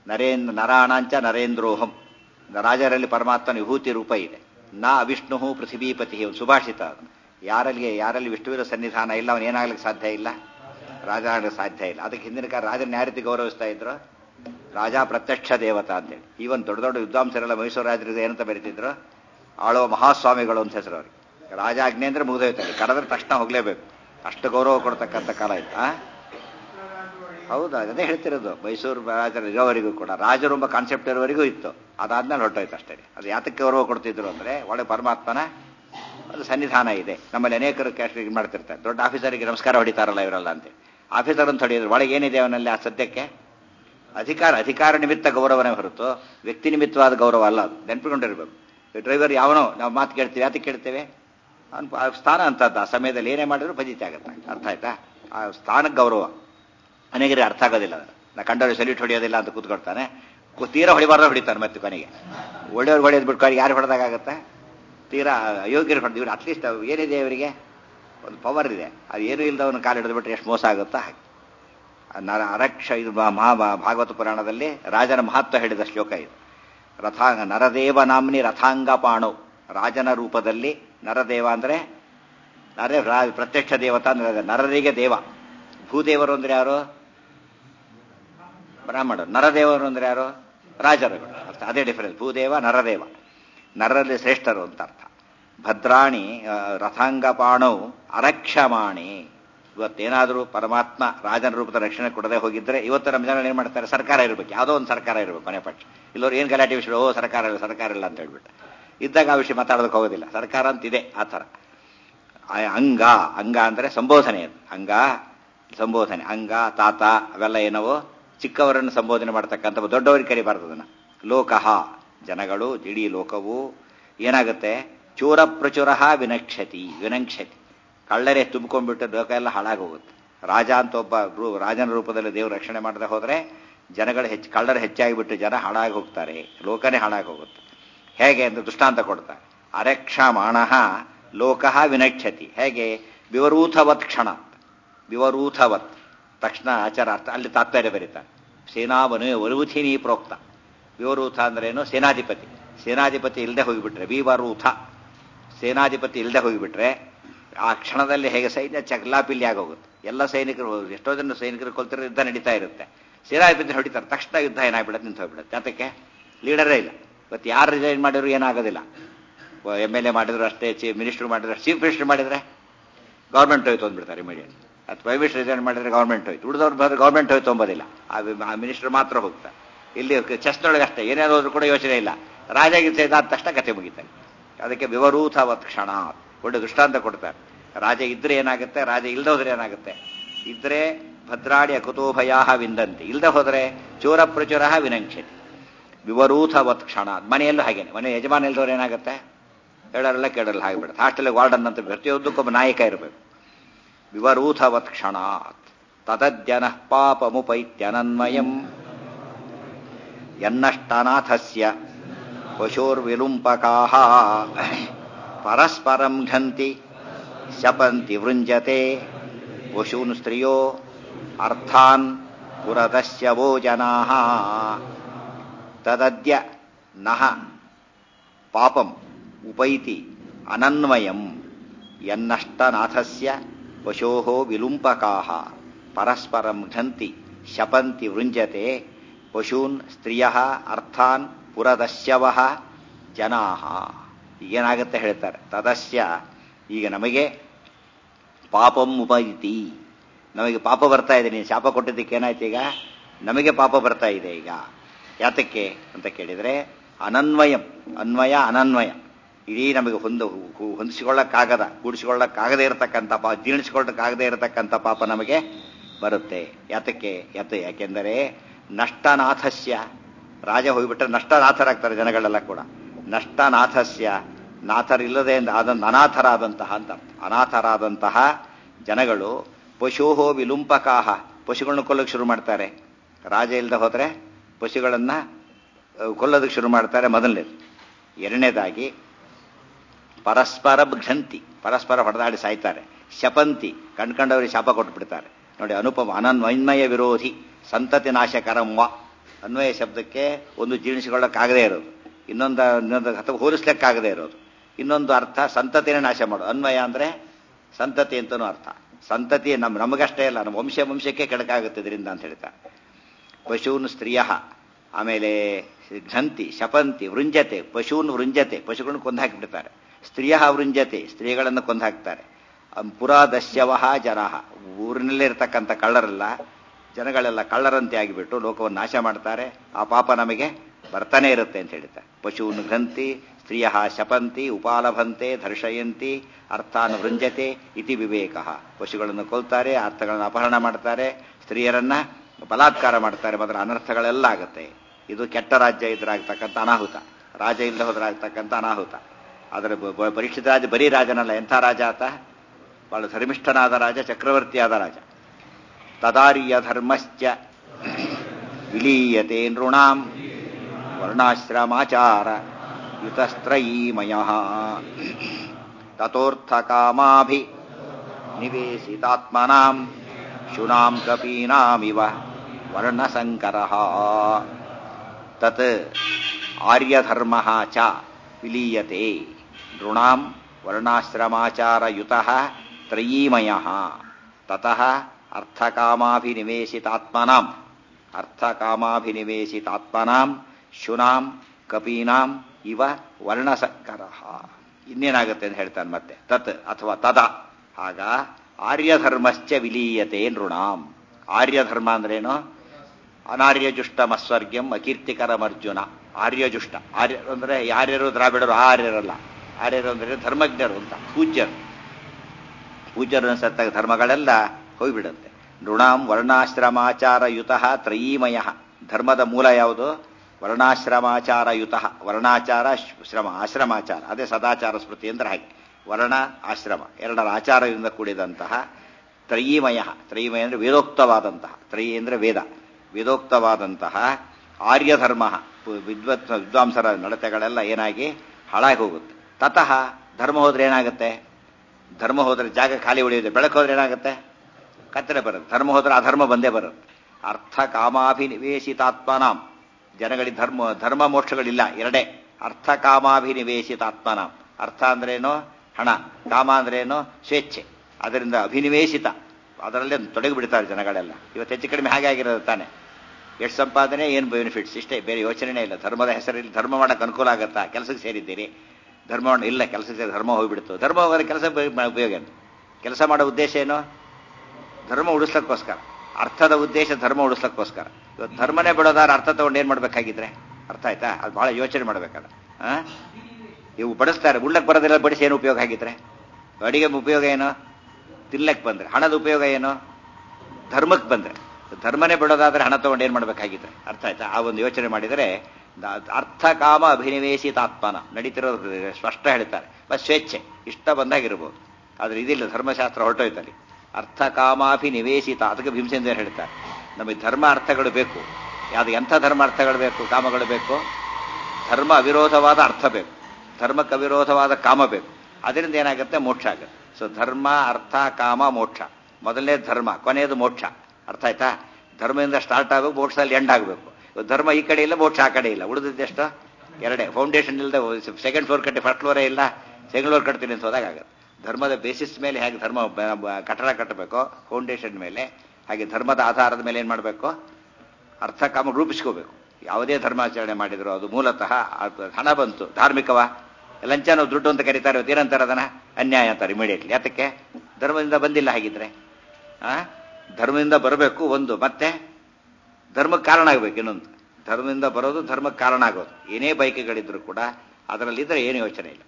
ನರೇಂದ್ರ ನರಾಣಾಂಚ ನರೇಂದ್ರೋಹಂ ರಾಜರಲ್ಲಿ ಪರಮಾತ್ಮನ ವಿಭೂತಿ ರೂಪ ಇದೆ ನಾ ವಿಷ್ಣು ಪೃಥ್ವೀಪತಿ ಒಂದು ಸುಭಾಷಿತ ಅದು ಯಾರಲ್ಲಿ ಯಾರಲ್ಲಿ ವಿಷ್ಣುವಿನ ಸನ್ನಿಧಾನ ಇಲ್ಲ ಅವನು ಏನಾಗ್ಲಿಕ್ಕೆ ಸಾಧ್ಯ ಇಲ್ಲ ರಾಜ ಆಗ್ಲಿಕ್ಕೆ ಸಾಧ್ಯ ಇಲ್ಲ ಅದಕ್ಕೆ ಹಿಂದಿನ ಕಾಲ ರಾಜರನ್ನ ಯಾವ ರೀತಿ ಗೌರವಿಸ್ತಾ ಇದ್ರು ರಾಜ ಪ್ರತ್ಯಕ್ಷ ದೇವತಾ ಅಂತೇಳಿ ಈವನ್ ದೊಡ್ಡ ದೊಡ್ಡ ವಿದ್ವಾಂಸರೆಲ್ಲ ಮೈಸೂರು ರಾಜರಿಗೆ ಏನಂತ ಬರೀತಿದ್ರು ಆಳೋ ಮಹಾಸ್ವಾಮಿಗಳು ಅಂತ ಹೆಸರು ಅವ್ರಿಗೆ ರಾಜ ಆಜ್ಞೆ ಅಂದ್ರೆ ಮುಗಿದೋಯ್ತಾರೆ ಕರೆದ್ರೆ ತಕ್ಷಣ ಹೋಗ್ಲೇಬೇಕು ಅಷ್ಟು ಗೌರವ ಕೊಡ್ತಕ್ಕಂಥ ಕಾಲ ಇತ್ತು ಆ ಹೌದು ಅದೇ ಹೇಳ್ತಿರೋದು ಮೈಸೂರು ರಾಜರು ಇರೋವರೆಗೂ ಕೂಡ ರಾಜರು ಎಂಬ ಕಾನ್ಸೆಪ್ಟ್ ಇರೋವರೆಗೂ ಇತ್ತು ಅದಾದ್ಮೇಲೆ ಹೊರಟೋಯ್ತು ಅಷ್ಟೇ ಅದು ಯಾತಕ್ಕೆ ಗೌರವ ಕೊಡ್ತಿದ್ರು ಅಂದ್ರೆ ಒಳ್ಳೆ ಪರಮಾತ್ಮನ ಒಂದು ಸನ್ನಿಧಾನ ಇದೆ ನಮ್ಮಲ್ಲಿ ಅನೇಕರು ಕ್ಯಾಸ್ಟ್ ಇದು ಮಾಡ್ತಿರ್ತಾರೆ ದೊಡ್ಡ ಆಫೀಸರಿಗೆ ನಮಸ್ಕಾರ ಹೊಡಿತಾರಲ್ಲ ಇವರೆಲ್ಲ ಅಂತ ಆಫೀಸರ್ ಅಂತ ಹೊಡಿಯೋದು ಒಳಗೆ ಏನಿದೆ ಅವನಲ್ಲಿ ಆ ಸದ್ಯಕ್ಕೆ ಅಧಿಕಾರ ಅಧಿಕಾರ ನಿಮಿತ್ತ ಗೌರವನೇ ಹೊರತು ವ್ಯಕ್ತಿ ನಿಮಿತ್ತವಾದ ಗೌರವ ಅಲ್ಲ ಅದು ನೆನ್ಪಿಕೊಂಡಿರ್ಬೇಕು ಡ್ರೈವರ್ ಯಾವನೋ ನಾವು ಮಾತು ಕೇಳ್ತೀವಿ ಯಾತಕ್ಕೆ ಕೇಳ್ತೇವೆ ಅವ್ನು ಆ ಸ್ಥಾನ ಅಂತದ್ದು ಆ ಸಮಯದಲ್ಲಿ ಏನೇ ಮಾಡಿದ್ರು ಫಜಿತಿ ಆಗುತ್ತೆ ಅರ್ಥ ಆಯ್ತಾ ಆ ಸ್ಥಾನಕ್ಕೆ ಗೌರವ ಅನೇಕರಿಗೆ ಅರ್ಥ ಆಗೋದಿಲ್ಲ ಅದನ್ನು ನಾ ಕಂಡವ್ರಿಗೆ ಸಲ್ಯೂಟ್ ಹೊಡೆಯೋದಿಲ್ಲ ಅಂತ ಕೂತ್ಕೊಳ್ತಾನೆ ಕು- ತೀರಾ ಹೊಡಿಬಾರ್ದು ಹೊಡಿತಾನೆ ಮತ್ತೆ ಕೊನೆಗೆ ಒಳ್ಳೆಯವ್ರು ಹೊಡೆಯೋದು ಬಿಟ್ಟು ಯಾರು ಹೊಡೆದಾಗತ್ತೆ ತೀರಾ ಅಯೋಗ್ಯರು ಹೊಡೆದು ಇವ್ರು ಅಟ್ಲೀಸ್ಟ್ ಏನಿದೆ ಅವರಿಗೆ ಒಂದು ಪವರ್ ಇದೆ ಅದು ಏನೂ ಇಲ್ಲದವನು ಕಾಲು ಹಿಡಿದು ಬಿಟ್ರೆ ಎಷ್ಟು ಮೋಸ ಆಗುತ್ತಾ ಹಾಗೆ ಆ ನರ ಅರಕ್ಷ ಇದು ಮಹಾ ಮಹಾ- ಭಾಗವತ ಪುರಾಣದಲ್ಲಿ ರಾಜನ ಮಹತ್ವ ಹೇಳಿದ ಶ್ಲೋಕ ಇದು ರಥಾಂಗ ನರದೇವ ನಾಮ್ನಿ ರಥಾಂಗ ಪಾಣು ರಾಜನ ರೂಪದಲ್ಲಿ ನರದೇವ ಅಂದ್ರೆ ನರ ರಾ- ಪ್ರತ್ಯಕ್ಷ ದೇವತಾ ಅಂದ್ರೆ ನರರಿಗೆ ದೇವ ಭೂದೇವರು ಅಂದ್ರೆ ಯಾರು ಬ್ರಾಹ್ಮಣರು ನರದೇವರು ಅಂದ್ರೆ ಯಾರು ರಾಜರುಗಳು ಅರ್ಥ ಅದೇ ಡಿಫರೆನ್ಸ್ ಭೂದೇವ ನರದೇವ ನರರಲ್ಲಿ ಶ್ರೇಷ್ಠರು ಅಂತ ಅರ್ಥ ಭದ್ರಾಣಿ ಆ, ರಥಾಂಗಪಾಣೌ ಅರಕ್ಷಮಾಣಿ ಇವತ್ತೇನಾದರೂ ಪರಮಾತ್ಮ ರಾಜನ ರೂಪದ ರಕ್ಷಣೆ ಕೊಡದೆ ಹೋಗಿದ್ರೆ ಇವತ್ತು ನಮ್ಮ ಜನ ಏನ್ ಮಾಡ್ತಾರೆ ಸರ್ಕಾರ ಇರಬೇಕು ಯಾವುದೋ ಒಂದು ಸರ್ಕಾರ ಇರಬೇಕು ಕೊನೆ ಪಕ್ಷ ಇಲ್ಲವ್ರು ಏನು ಗಲಾಟೆ ವಿಷಯ ಓ ಸರ್ಕಾರ ಇಲ್ಲ ಸರ್ಕಾರ ಇಲ್ಲ ಅಂತ ಹೇಳ್ಬಿಟ್ಟು ಇದ್ದಾಗ ಆ ವಿಷಯ ಮಾತಾಡೋದಕ್ಕೆ ಹೋಗೋದಿಲ್ಲ ಸರ್ಕಾರ ಅಂತ ಇದೆ ಆ ಥರ ಆ ಅಂಗ ಅಂಗ ಅಂದ್ರೆ ಸಂಬೋಧನೆ ಅದು ಅಂಗ ಸಂಬೋಧನೆ ಅಂಗ ತಾತ ಅವೆಲ್ಲ ಏನವೋ ಚಿಕ್ಕವರನ್ನು ಸಂಬೋಧನೆ ಮಾಡ್ತಕ್ಕಂಥ ದೊಡ್ಡವರಿಗೆ ಕರಿಬಾರ್ದು ಅದನ್ನ ಲೋಕಃ ಜನಗಳು ಇಡೀ ಲೋಕವು ಏನಾಗುತ್ತೆ ಚೂರ ಪ್ರಚುರ ವಿನಕ್ಷತಿ ವಿನಂಕ್ಷತಿ ಕಳ್ಳರೇ ತುಂಬಿಕೊಂಡ್ಬಿಟ್ಟು ಲೋಕ ಎಲ್ಲ ಹಾಳಾಗೋಗುತ್ತೆ ರಾಜ ಅಂತ ಒಬ್ಬ ರೂ- ರಾಜನ ರೂಪದಲ್ಲಿ ದೇವರು ರಕ್ಷಣೆ ಮಾಡದೆ ಹೋದ್ರೆ ಜನಗಳು ಹೆಚ್ಚು ಕಳ್ಳರು ಹೆಚ್ಚಾಗಿಬಿಟ್ಟು ಜನ ಹಾಳಾಗಿ ಹೋಗ್ತಾರೆ ಲೋಕನೇ ಹಾಳಾಗಿ ಹೋಗುತ್ತೆ ಹೇಗೆ ಅಂತ ದೃಷ್ಟಾಂತ ಕೊಡ್ತಾರೆ ಅರಕ್ಷಮಾಣಃ ಲೋಕಃ ವಿನಕ್ಷತಿ ಹೇಗೆ ವಿವರೂಥವತ್ ಕ್ಷಣ ವಿವರೂಥವತ್ ತಕ್ಷಣ ಆಚಾರ ಅರ್ಥ ಅಲ್ಲಿ ತಾತ್ಪರ್ಯ ಬರೀತಾರೆ ಸೇನಾವನು ವರೂಥಿನಿ ಪ್ರೋಕ್ತ ವಿವರೂಥ ಅಂದ್ರೇನು ಸೇನಾಧಿಪತಿ ಸೇನಾಧಿಪತಿ ಇಲ್ಲದೆ ಹೋಗಿಬಿಟ್ರೆ ವಿವರೂಥ ಸೇನಾಧಿಪತಿ ಇಲ್ಲದೆ ಹೋಗಿಬಿಟ್ರೆ ಆ ಕ್ಷಣದಲ್ಲಿ ಹೇಗೆ ಸೈನ್ಯ ಚಗ್ಲಾಪಿಲ್ಲಿ ಆಗೋಗುತ್ತೆ ಎಲ್ಲ ಸೈನಿಕರು ಎಷ್ಟೋ ಜನ ಸೈನಿಕರು ಕೊಲ್ತಿರೋ ಯುದ್ಧ ನಡೀತಾ ಇರುತ್ತೆ ಸೇನಾಧಿಪತಿ ಹೊಡಿತಾರೆ ತಕ್ಷಣ ಯುದ್ಧ ಏನಾಗ್ಬಿಡುತ್ತೆ ನಿಂತು ಹೋಗ್ಬಿಡುತ್ತೆ ಯಾತಕ್ಕೆ ಲೀಡರೇ ಇಲ್ಲ ಇವತ್ತು ಯಾರು ರಿಸೈನ್ ಮಾಡಿದ್ರು ಏನಾಗೋದಿಲ್ಲ ಎಮ್ ಎಲ್ ಎ ಮಾಡಿದ್ರು ಅಷ್ಟೇ ಚೀಫ್ ಮಿನಿಸ್ಟರ್ ಮಾಡಿದ್ರೆ ಚೀಫ್ ಮಿನಿಸ್ಟರ್ ಮಾಡಿದ್ರೆ ಗೌರ್ಮೆಂಟ್ ಹೋಯ್ತು ಅಂದ್ಬಿಡ್ತಾರೆ ಇಮಿಡಿಯೇಟ್ ಅಥವಾ ಪ್ರೈಮ್ ಮಿನಿಸ್ಟರ್ ರಿಸೈನ್ ಮಾಡಿದ್ರೆ ಗೌರ್ಮೆಂಟ್ ಹೋಯ್ತು ಉಳಿದವ್ರು ಬಂದ್ರೆ ಗೌರ್ಮೆಂಟ್ ಹೋಯ್ತು ಅಂಬೋದಿಲ್ಲ ಆ ಮಿನಿಸ್ಟರ್ ಮಾತ್ರ ಹೋಗ್ತಾರೆ ಇಲ್ಲಿ ಚೆಸ್ನೊಳಗೆ ಅಷ್ಟೇ ಏನೇನು ಹೋದ್ರು ಕೂಡ ಯೋಚನೆ ಇಲ್ಲ ರಾಜಾಗಿ ಇದಾದ ತಕ್ಷಣ ಕತೆ ಮುಗಿತಾರೆ ಅದಕ್ಕೆ ವಿವರೂಥವತ್ ಕ್ಷಣ ಒಳ್ಳೆ ದೃಷ್ಟಾಂತ ಕೊಡ್ತಾರೆ ರಾಜ ಇದ್ರೆ ಏನಾಗುತ್ತೆ ರಾಜ ಇಲ್ಲದೆ ಹೋದ್ರೆ ಏನಾಗುತ್ತೆ ಇದ್ರೆ ಭದ್ರಾಡಿ ಅಕುತೋಭಯಾ ವಿಂದಂತಿ ಇಲ್ಲದೆ ಹೋದ್ರೆ ಚೋರ ಪ್ರಚುರ ವಿನಂಕ್ಷತಿ ವಿವರೂಥವತ್ ಕ್ಷಣ ಮನೆಯಲ್ಲೂ ಹಾಗೇನೆ ಮನೆ ಯಜಮಾನ ಇಲ್ದವ್ರು ಏನಾಗುತ್ತೆ ಹೇಳೋರೆಲ್ಲ ಕೇಳಲ್ಲ ಹಾಗೆಬಿಡುತ್ತೆ ಹಾಸ್ಟೆಲ್ ವಾರ್ಡನ್ ಅಂತ ಪ್ರತಿಯೊಂದಕ್ಕೊಬ್ಬ ನಾಯಕ ಇರಬೇಕು ವಿವರೂಥವತ್ ಕ್ಷಣಾತ್ ತದಜ್ಜನ ಪಾಪಮುಪೈತ್ಯನನ್ವಯಂ ಯನ್ನಷ್ಟನಾಥಸ್ಯ ಪಶೋರ್ವಿಲುಂಪಕಾಹ ಪರಸ್ಪರಂ ಘಂತಿ ಶಪಂತಿ ವೃಂಜತೆ ಪಶೂನ್ ಸ್ತ್ರಿಯೋ ಅರ್ಥಾನ್ ಪುರದಸ್ಯ ವೋ ಜನಾಃ ತದದ್ಯ ನಃ ಪಾಪಂ ಉಪೈತಿ ಅನನ್ವಯಂ ಯನ್ನಷ್ಟನಾಥಸ್ಯ ಪಶೋಃ ವಿಲುಂಪಕಾಃ ಪರಸ್ಪರಂ ಘಂತಿ ಶಪಂತಿ ವೃಂಜತೆ ಪಶೂನ್ ಸ್ತ್ರೀಯಃ ಅರ್ಥಾನ್ ಪುರದಸ್ಯವಃ ಜನಾಃ ಏನಾಗುತ್ತೆ ಹೇಳ್ತಾರೆ ತದಸ್ಯ ಈಗ ನಮಗೆ ಪಾಪಂ ಉಪೈತಿ ನಮಗೆ ಪಾಪ ಬರ್ತಾ ಇದೆ ನೀನು ಶಾಪ ಕೊಟ್ಟಿದ್ದಕ್ಕೆ ಏನಾಯ್ತು ಈಗ ನಮಗೆ ಪಾಪ ಬರ್ತಾ ಇದೆ ಈಗ ಯಾತಕ್ಕೆ ಅಂತ ಕೇಳಿದರೆ ಅನನ್ವಯಂ ಅನ್ವಯ ಅನನ್ವಯ ಇಡೀ ನಮಗೆ ಹೊಂದ ಹು- ಹೊಂದಿಸಿಕೊಳ್ಳಕ್ಕಾಗದ ಕೂಡಿಸಿಕೊಳ್ಳಕ್ಕಾಗದೇ ಇರತಕ್ಕಂಥ ಪಾಪ ಜೀರ್ಣಿಸಿಕೊಳ್ಳಕ್ಕಾಗದೇ ಇರತಕ್ಕಂಥ ಪಾಪ ನಮಗೆ ಬರುತ್ತೆ ಯಾತಕ್ಕೆ ಯಾತ ಯಾಕೆಂದರೆ ನಷ್ಟನಾಥಸ್ಯ ರಾಜ ಹೋಗಿಬಿಟ್ರೆ ನಷ್ಟನಾಥರಾಗ್ತಾರೆ ಜನಗಳೆಲ್ಲ ಕೂಡ ನಷ್ಟನಾಥಸ್ಯ ನಾಥರಿಲ್ಲದೆ ಆದಂತ ಅನಾಥರಾದಂತಹ ಅಂತ ಅರ್ಥ. ಅನಾಥರಾದಂತಹ ಜನಗಳು ಪಶುಹೋ ವಿಲುಂಪಕಾಹ ಪಶುಗಳನ್ನ ಕೊಲ್ಲಕ್ಕೆ ಶುರು ಮಾಡ್ತಾರೆ ರಾಜ ಇಲ್ಲದೆ ಹೋದ್ರೆ ಪಶುಗಳನ್ನ ಆ, ಕೊಲ್ಲೋದಕ್ಕೆ ಶುರು ಮಾಡ್ತಾರೆ ಮೊದಲನೇದು ಎರಡನೇದಾಗಿ ಪರಸ್ಪರ ಘಂತಿ ಪರಸ್ಪರ ಹೊಡೆದಾಡಿ ಸಾಯ್ತಾರೆ ಶಪಂತಿ ಕಣ್ಕಂಡವರಿಗೆ ಶಾಪ ಕೊಟ್ಟು ಬಿಡ್ತಾರೆ ನೋಡಿ ಅನುಪಮ ಅನನ್ವನ್ಮಯ ವಿರೋಧಿ ಸಂತತಿ ನಾಶಕರಂ ವ ಅನ್ವಯ ಶಬ್ದಕ್ಕೆ ಒಂದು ಜೀರ್ಣಿಸಿಕೊಳ್ಳಕ್ಕಾಗದೇ ಇರೋದು ಇನ್ನೊಂದು ಇನ್ನೊಂದು ಅಥವಾ ಹೋಲಿಸ್ಲಿಕ್ಕಾಗದೇ ಇರೋದು ಇನ್ನೊಂದು ಅರ್ಥ ಸಂತತಿನೇ ನಾಶ ಮಾಡೋದು ಅನ್ವಯ ಅಂದ್ರೆ ಸಂತತಿ ಅಂತನೂ ಅರ್ಥ ಸಂತತಿ ನಮ್ ನಮಗಷ್ಟೇ ಅಲ್ಲ ನಮ್ಮ ವಂಶ ವಂಶಕ್ಕೆ ಕೆಡಕಾಗುತ್ತೆ ಇದರಿಂದ ಅಂತ ಹೇಳ್ತಾರೆ ಪಶೂನ್ ಸ್ತ್ರೀಯ ಆಮೇಲೆ ಘಂತಿ ಶಪಂತಿ ವೃಂಜತೆ ಪಶೂನ್ ವೃಂಜತೆ ಪಶುಗಳನ್ನು ಕೊಂದು ಹಾಕಿಬಿಡ್ತಾರೆ ಸ್ತ್ರೀಯ ವೃಂಜತೆ ಸ್ತ್ರೀಗಳನ್ನು ಕೊಂದು ಹಾಕ್ತಾರೆ ಪುರಾದಶ್ಯವಹ ಜನಾಹ ಊರಿನಲ್ಲೇ ಇರತಕ್ಕಂಥ ಕಳ್ಳರೆಲ್ಲ ಜನಗಳೆಲ್ಲ ಕಳ್ಳರಂತೆ ಆಗಿಬಿಟ್ಟು ಲೋಕವನ್ನು ನಾಶ ಮಾಡ್ತಾರೆ ಆ ಪಾಪ ನಮಗೆ ಬರ್ತಾನೆ ಇರುತ್ತೆ ಅಂತ ಹೇಳ್ತಾರೆ ಪಶೂನ್ ಘಂತಿ ಸ್ತ್ರೀಯ ಶಪಂತಿ ಉಪಾಲಭಂತೆ ಧರ್ಷಯಂತಿ ಅರ್ಥಾನ್ ವೃಂಜತೆ ಇತಿ ವಿವೇಕ ಪಶುಗಳನ್ನು ಕೊಲ್ತಾರೆ ಅರ್ಥಗಳನ್ನು ಅಪಹರಣ ಮಾಡ್ತಾರೆ ಸ್ತ್ರೀಯರನ್ನ ಬಲಾತ್ಕಾರ ಮಾಡ್ತಾರೆ ಮಾತ್ರ ಅನರ್ಥಗಳೆಲ್ಲ ಆಗುತ್ತೆ ಇದು ಕೆಟ್ಟ ರಾಜ್ಯ ಇದ್ರಾಗ್ತಕ್ಕಂಥ ಅನಾಹುತ ರಾಜ ಇಲ್ಲದೆ ಹೋದ್ರಾಗ್ತಕ್ಕಂಥ ಅನಾಹುತ ಅದರ ಪರೀಕ್ಷಿತ ರಾಜ ಬರೀ ರಾಜನಲ್ಲ ಎಂಥ ರಾಜ ಆತ ಬಹಳ ಧರ್ಮಿಷ್ಠನಾದ ರಾಜ ಚಕ್ರವರ್ತಿಯಾದ ರಾಜ ತದಾರ್ಯ ಧರ್ಮಶ್ಚ ವಿಲೀಯತೆ ನೃಣಾಂ ವರ್ಣಾಶ್ರಮಾಚಾರ ಯುತಸ್ತ್ರಯೀಮಯ ತಥೋರ್ಥಕಾಮಾಭಿ ನಿವೇಶಿತಾತ್ಮನಾಂ ಶುನಾಂ ಕಪೀನಾಮಿವ ವರ್ಣಸಂಕರ ತತ್ ಆರ್ಯಧರ್ಮ ಚ ವಿಲೀಯತೆ ನೃಣಾಂ ವರ್ಣಾಶ್ರಮಾಚಾರಯುತ ತ್ರಯೀಮಯ ತತಃ ಅರ್ಥಕಾಮಾಭಿನಿವೇಶಿತಾತ್ಮನಾಂ ಅರ್ಥಕಾಮಾಭಿನಿವೇಶಿತಾತ್ಮನಾಂ ಶುನಾಂ ಕಪೀನಾಂ ಇವ ವರ್ಣಸಂಕರ ಇನ್ನೇನಾಗುತ್ತೆ ಅಂತ ಹೇಳ್ತಾನೆ ಮತ್ತೆ ತತ್ ಅಥವಾ ತದ ಆಗ ಆರ್ಯಧರ್ಮಶ್ಚ ವಿಲೀಯತೆ ನೃಣಾಂ ಆರ್ಯಧರ್ಮ ಅಂದ್ರೇನು ಅನಾರ್ಯಜುಷ್ಟಮಸ್ವರ್ಗ್ಯಂ ಅಕೀರ್ತಿಕರಮರ್ಜುನ ಆರ್ಯಜುಷ್ಟ ಆರ್ಯ ಅಂದ್ರೆ ಯಾರ್ಯರು ದ್ರಾವಿಡರು ಆರ್ಯರಲ್ಲ ಆರ್ಯರು ಅಂದ್ರೆ ಧರ್ಮಜ್ಞರು ಅಂತ ಪೂಜ್ಯರು ಪೂಜ್ಯರು ಸತ್ತ ಧರ್ಮಗಳೆಲ್ಲ ಹೋಗ್ಬಿಡುತ್ತೆ ನೃಣಾಂ ವರ್ಣಾಶ್ರಮಾಚಾರಯುತ ತ್ರಯೀಮಯ ಧರ್ಮದ ಮೂಲ ಯಾವುದು ವರ್ಣಾಶ್ರಮಾಚಾರಯುತ ವರ್ಣಾಚಾರ ಶ್ರಮ ಆಶ್ರಮಾಚಾರ ಅದೇ ಸದಾಚಾರ ಸ್ಮೃತಿ ಅಂದ್ರೆ ಹಾಗೆ ವರ್ಣ ಆಶ್ರಮ ಎರಡರ ಆಚಾರದಿಂದ ಕೂಡಿದಂತಹ ತ್ರಯೀಮಯ ತ್ರಯೀಮಯ ಅಂದ್ರೆ ವೇದೋಕ್ತವಾದಂತಹ ತ್ರಯಿ ಅಂದ್ರೆ ವೇದ ವೇದೋಕ್ತವಾದಂತಹ ಆರ್ಯಧರ್ಮ ವಿದ್ವತ್ ವಿದ್ವಾಂಸರ ನಡತೆಗಳೆಲ್ಲ ಏನಾಗಿ ಹಾಳಾಗಿ ಹೋಗುತ್ತೆ ತತಃ ಧರ್ಮ ಹೋದ್ರೆ ಏನಾಗುತ್ತೆ ಧರ್ಮ ಹೋದ್ರೆ ಜಾಗ ಖಾಲಿ ಉಳಿಯುತ್ತೆ ಬೆಳಕು ಹೋದ್ರೆ ಏನಾಗುತ್ತೆ ಕತ್ತಲೆ ಬರುತ್ತೆ ಧರ್ಮ ಹೋದ್ರೆ ಅಧರ್ಮ ಬಂದೇ ಬರುತ್ತೆ ಅರ್ಥ ಕಾಮಾಭಿನಿವೇಶಿತಾತ್ಮನಾಂ ಜನಗಳಿಗೆ ಧರ್ಮ ಧರ್ಮ ಮೋಕ್ಷಗಳಿಲ್ಲ ಎರಡೇ ಅರ್ಥ ಕಾಮಾಭಿನಿವೇಶಿತಾತ್ಮನಾಂ ಅರ್ಥ ಅಂದ್ರೇನು ಹಣ ಕಾಮ ಅಂದ್ರೇನು ಸ್ವೇಚ್ಛೆ ಅದರಿಂದ ಅಭಿನಿವೇಶಿತ ಅದರಲ್ಲೇ ತೊಡಗಿ ಬಿಡ್ತಾರೆ ಜನಗಳೆಲ್ಲ ಇವತ್ತು ಹೆಚ್ಚು ಕಡಿಮೆ ಹಾಗೆ ಆಗಿರೋದು ತಾನೆ ಎಷ್ಟು ಸಂಪಾದನೆ ಏನು ಬೆನಿಫಿಟ್ಸ್ ಇಷ್ಟೇ ಬೇರೆ ಯೋಚನೆನೇ ಇಲ್ಲ ಧರ್ಮದ ಹೆಸರಲ್ಲಿ ಧರ್ಮ ಮಾಡಕ್ಕೆ ಅನುಕೂಲ ಆಗುತ್ತಾ ಕೆಲಸಕ್ಕೆ ಸೇರಿದ್ದೀರಿ ಧರ್ಮ ಇಲ್ಲ ಕೆಲಸಕ್ಕೆ ಸೇರಿ ಧರ್ಮ ಹೋಗ್ಬಿಡ್ತು ಧರ್ಮ ಹೋಗೋದ್ರೆ ಕೆಲಸ ಉಪಯೋಗ ಏನು ಕೆಲಸ ಮಾಡೋ ಉದ್ದೇಶ ಏನು ಧರ್ಮ ಉಳಿಸ್ಲಕ್ಕೋಸ್ಕರ ಅರ್ಥದ ಉದ್ದೇಶ ಧರ್ಮ ಉಳಿಸ್ಲಕ್ಕೋಸ್ಕರ ಇವತ್ತು ಧರ್ಮನೇ ಬಿಡೋದಾದ್ರೆ ಅರ್ಥ ತಗೊಂಡು ಏನು ಮಾಡ್ಬೇಕಾಗಿದ್ರೆ ಅರ್ಥ ಆಯ್ತಾ ಅದು ಬಹಳ ಯೋಚನೆ ಮಾಡ್ಬೇಕಲ್ಲ ಆ ಇವು ಬಡಿಸ್ತಾರೆ ಉಳ್ಳಕ್ಕೆ ಬರೋದಿಲ್ಲ ಬಡಿಸಿ ಏನು ಉಪಯೋಗ ಆಗಿದ್ರೆ ಅಡಿಗೆ ಉಪಯೋಗ ಏನು ತಿನ್ಲಕ್ಕೆ ಬಂದ್ರೆ ಹಣದ ಉಪಯೋಗ ಏನು ಧರ್ಮಕ್ಕೆ ಬಂದ್ರೆ ಧರ್ಮನೇ ಬಿಡೋದಾದ್ರೆ ಹಣ ತಗೊಂಡು ಏನು ಮಾಡ್ಬೇಕಾಗಿದ್ರೆ ಅರ್ಥ ಆಯ್ತಾ ಆ ಒಂದು ಯೋಚನೆ ಮಾಡಿದರೆ ಅರ್ಥ ಕಾಮ ಅಭಿನಿವೇಶಿತಾತ್ಮನ ನಡೀತಿರೋದು ಸ್ಪಷ್ಟ ಹೇಳ್ತಾರೆ ಬಸ್ ಸ್ವೇಚ್ಛೆ ಇಷ್ಟ ಬಂದಾಗಿರ್ಬೋದು ಆದ್ರೆ ಇದಿಲ್ಲ ಧರ್ಮಶಾಸ್ತ್ರ ಹೊರಟೋಯ್ತಲ್ಲಿ ಅರ್ಥ ಕಾಮಾಭಿನಿವೇಶಿತ ಅದಕ್ಕೆ ಭೀಮಸೇಂದ್ರ ಹೇಳ್ತಾರೆ ನಮಗೆ ಧರ್ಮ ಅರ್ಥಗಳು ಬೇಕು ಯಾವ್ದು ಎಂಥ ಧರ್ಮ ಅರ್ಥಗಳು ಬೇಕು ಕಾಮಗಳು ಬೇಕು ಧರ್ಮ ಅವಿರೋಧವಾದ ಅರ್ಥ ಬೇಕು ಧರ್ಮಕ್ಕೆ ಅವಿರೋಧವಾದ ಕಾಮ ಬೇಕು ಅದರಿಂದ ಏನಾಗುತ್ತೆ ಮೋಕ್ಷ ಆಗುತ್ತೆ ಸೊ ಧರ್ಮ ಅರ್ಥ ಕಾಮ ಮೋಕ್ಷ ಮೊದಲನೇ ಧರ್ಮ ಕೊನೆಯದು ಮೋಕ್ಷ ಅರ್ಥ ಆಯ್ತಾ ಧರ್ಮದಿಂದ ಸ್ಟಾರ್ಟ್ ಆಗಬೇಕು ಮೋಕ್ಷದಲ್ಲಿ ಎಂಡ್ ಆಗಬೇಕು ಧರ್ಮ ಈ ಕಡೆ ಇಲ್ಲ ಮೋಕ್ಷ ಆ ಕಡೆ ಇಲ್ಲ ಉಳಿದಿದ್ದೆಷ್ಟು ಎರಡೇ ಫೌಂಡೇಶನ್ ಇಲ್ಲದೆ ಸೆಕೆಂಡ್ ಫ್ಲೋರ್ ಕಟ್ಟಿ ಫಸ್ಟ್ ಫ್ಲೋರೇ ಇಲ್ಲ ಸೆಕೆಂಡ್ ಫ್ಲೋರ್ ಕಟ್ತೀನಿ ಅಂತ ಹೋದಾಗ ಆಗುತ್ತೆ ಧರ್ಮದ ಬೇಸಿಸ್ ಮೇಲೆ ಹೇಗೆ ಧರ್ಮ ಕಟ್ಟಡ ಕಟ್ಟಬೇಕು ಫೌಂಡೇಶನ್ ಮೇಲೆ ಹಾಗೆ ಧರ್ಮದ ಆಧಾರದ ಮೇಲೆ ಏನು ಮಾಡಬೇಕು ಅರ್ಥ ಕಾಮ ರೂಪಿಸ್ಕೋಬೇಕು ಯಾವುದೇ ಧರ್ಮಾಚರಣೆ ಮಾಡಿದ್ರು ಅದು ಮೂಲತಃ ಹಣ ಬಂತು ಧಾರ್ಮಿಕವ ಲಂಚ ನಾವು ದುಡ್ಡು ಅಂತ ಕರೀತಾರೆ ಏನಂತಾರೆ ಅದನ್ನ ಅನ್ಯಾಯ ಅಂತಾರೆ ಇಮಿಡಿಯೇಟ್ಲಿ ಯಾತಕ್ಕೆ ಧರ್ಮದಿಂದ ಬಂದಿಲ್ಲ ಹಾಗಿದ್ರೆ ಆ ಧರ್ಮದಿಂದ ಬರಬೇಕು ಒಂದು ಮತ್ತೆ ಧರ್ಮಕ್ಕೆ ಕಾರಣ ಆಗಬೇಕು ಇನ್ನೊಂದು ಧರ್ಮದಿಂದ ಬರೋದು ಧರ್ಮಕ್ಕೆ ಕಾರಣ ಆಗೋದು ಏನೇ ಬೈಕೆಗಳಿದ್ರು ಕೂಡ ಅದರಲ್ಲಿದ್ದರೆ ಏನು ಯೋಚನೆ ಇಲ್ಲ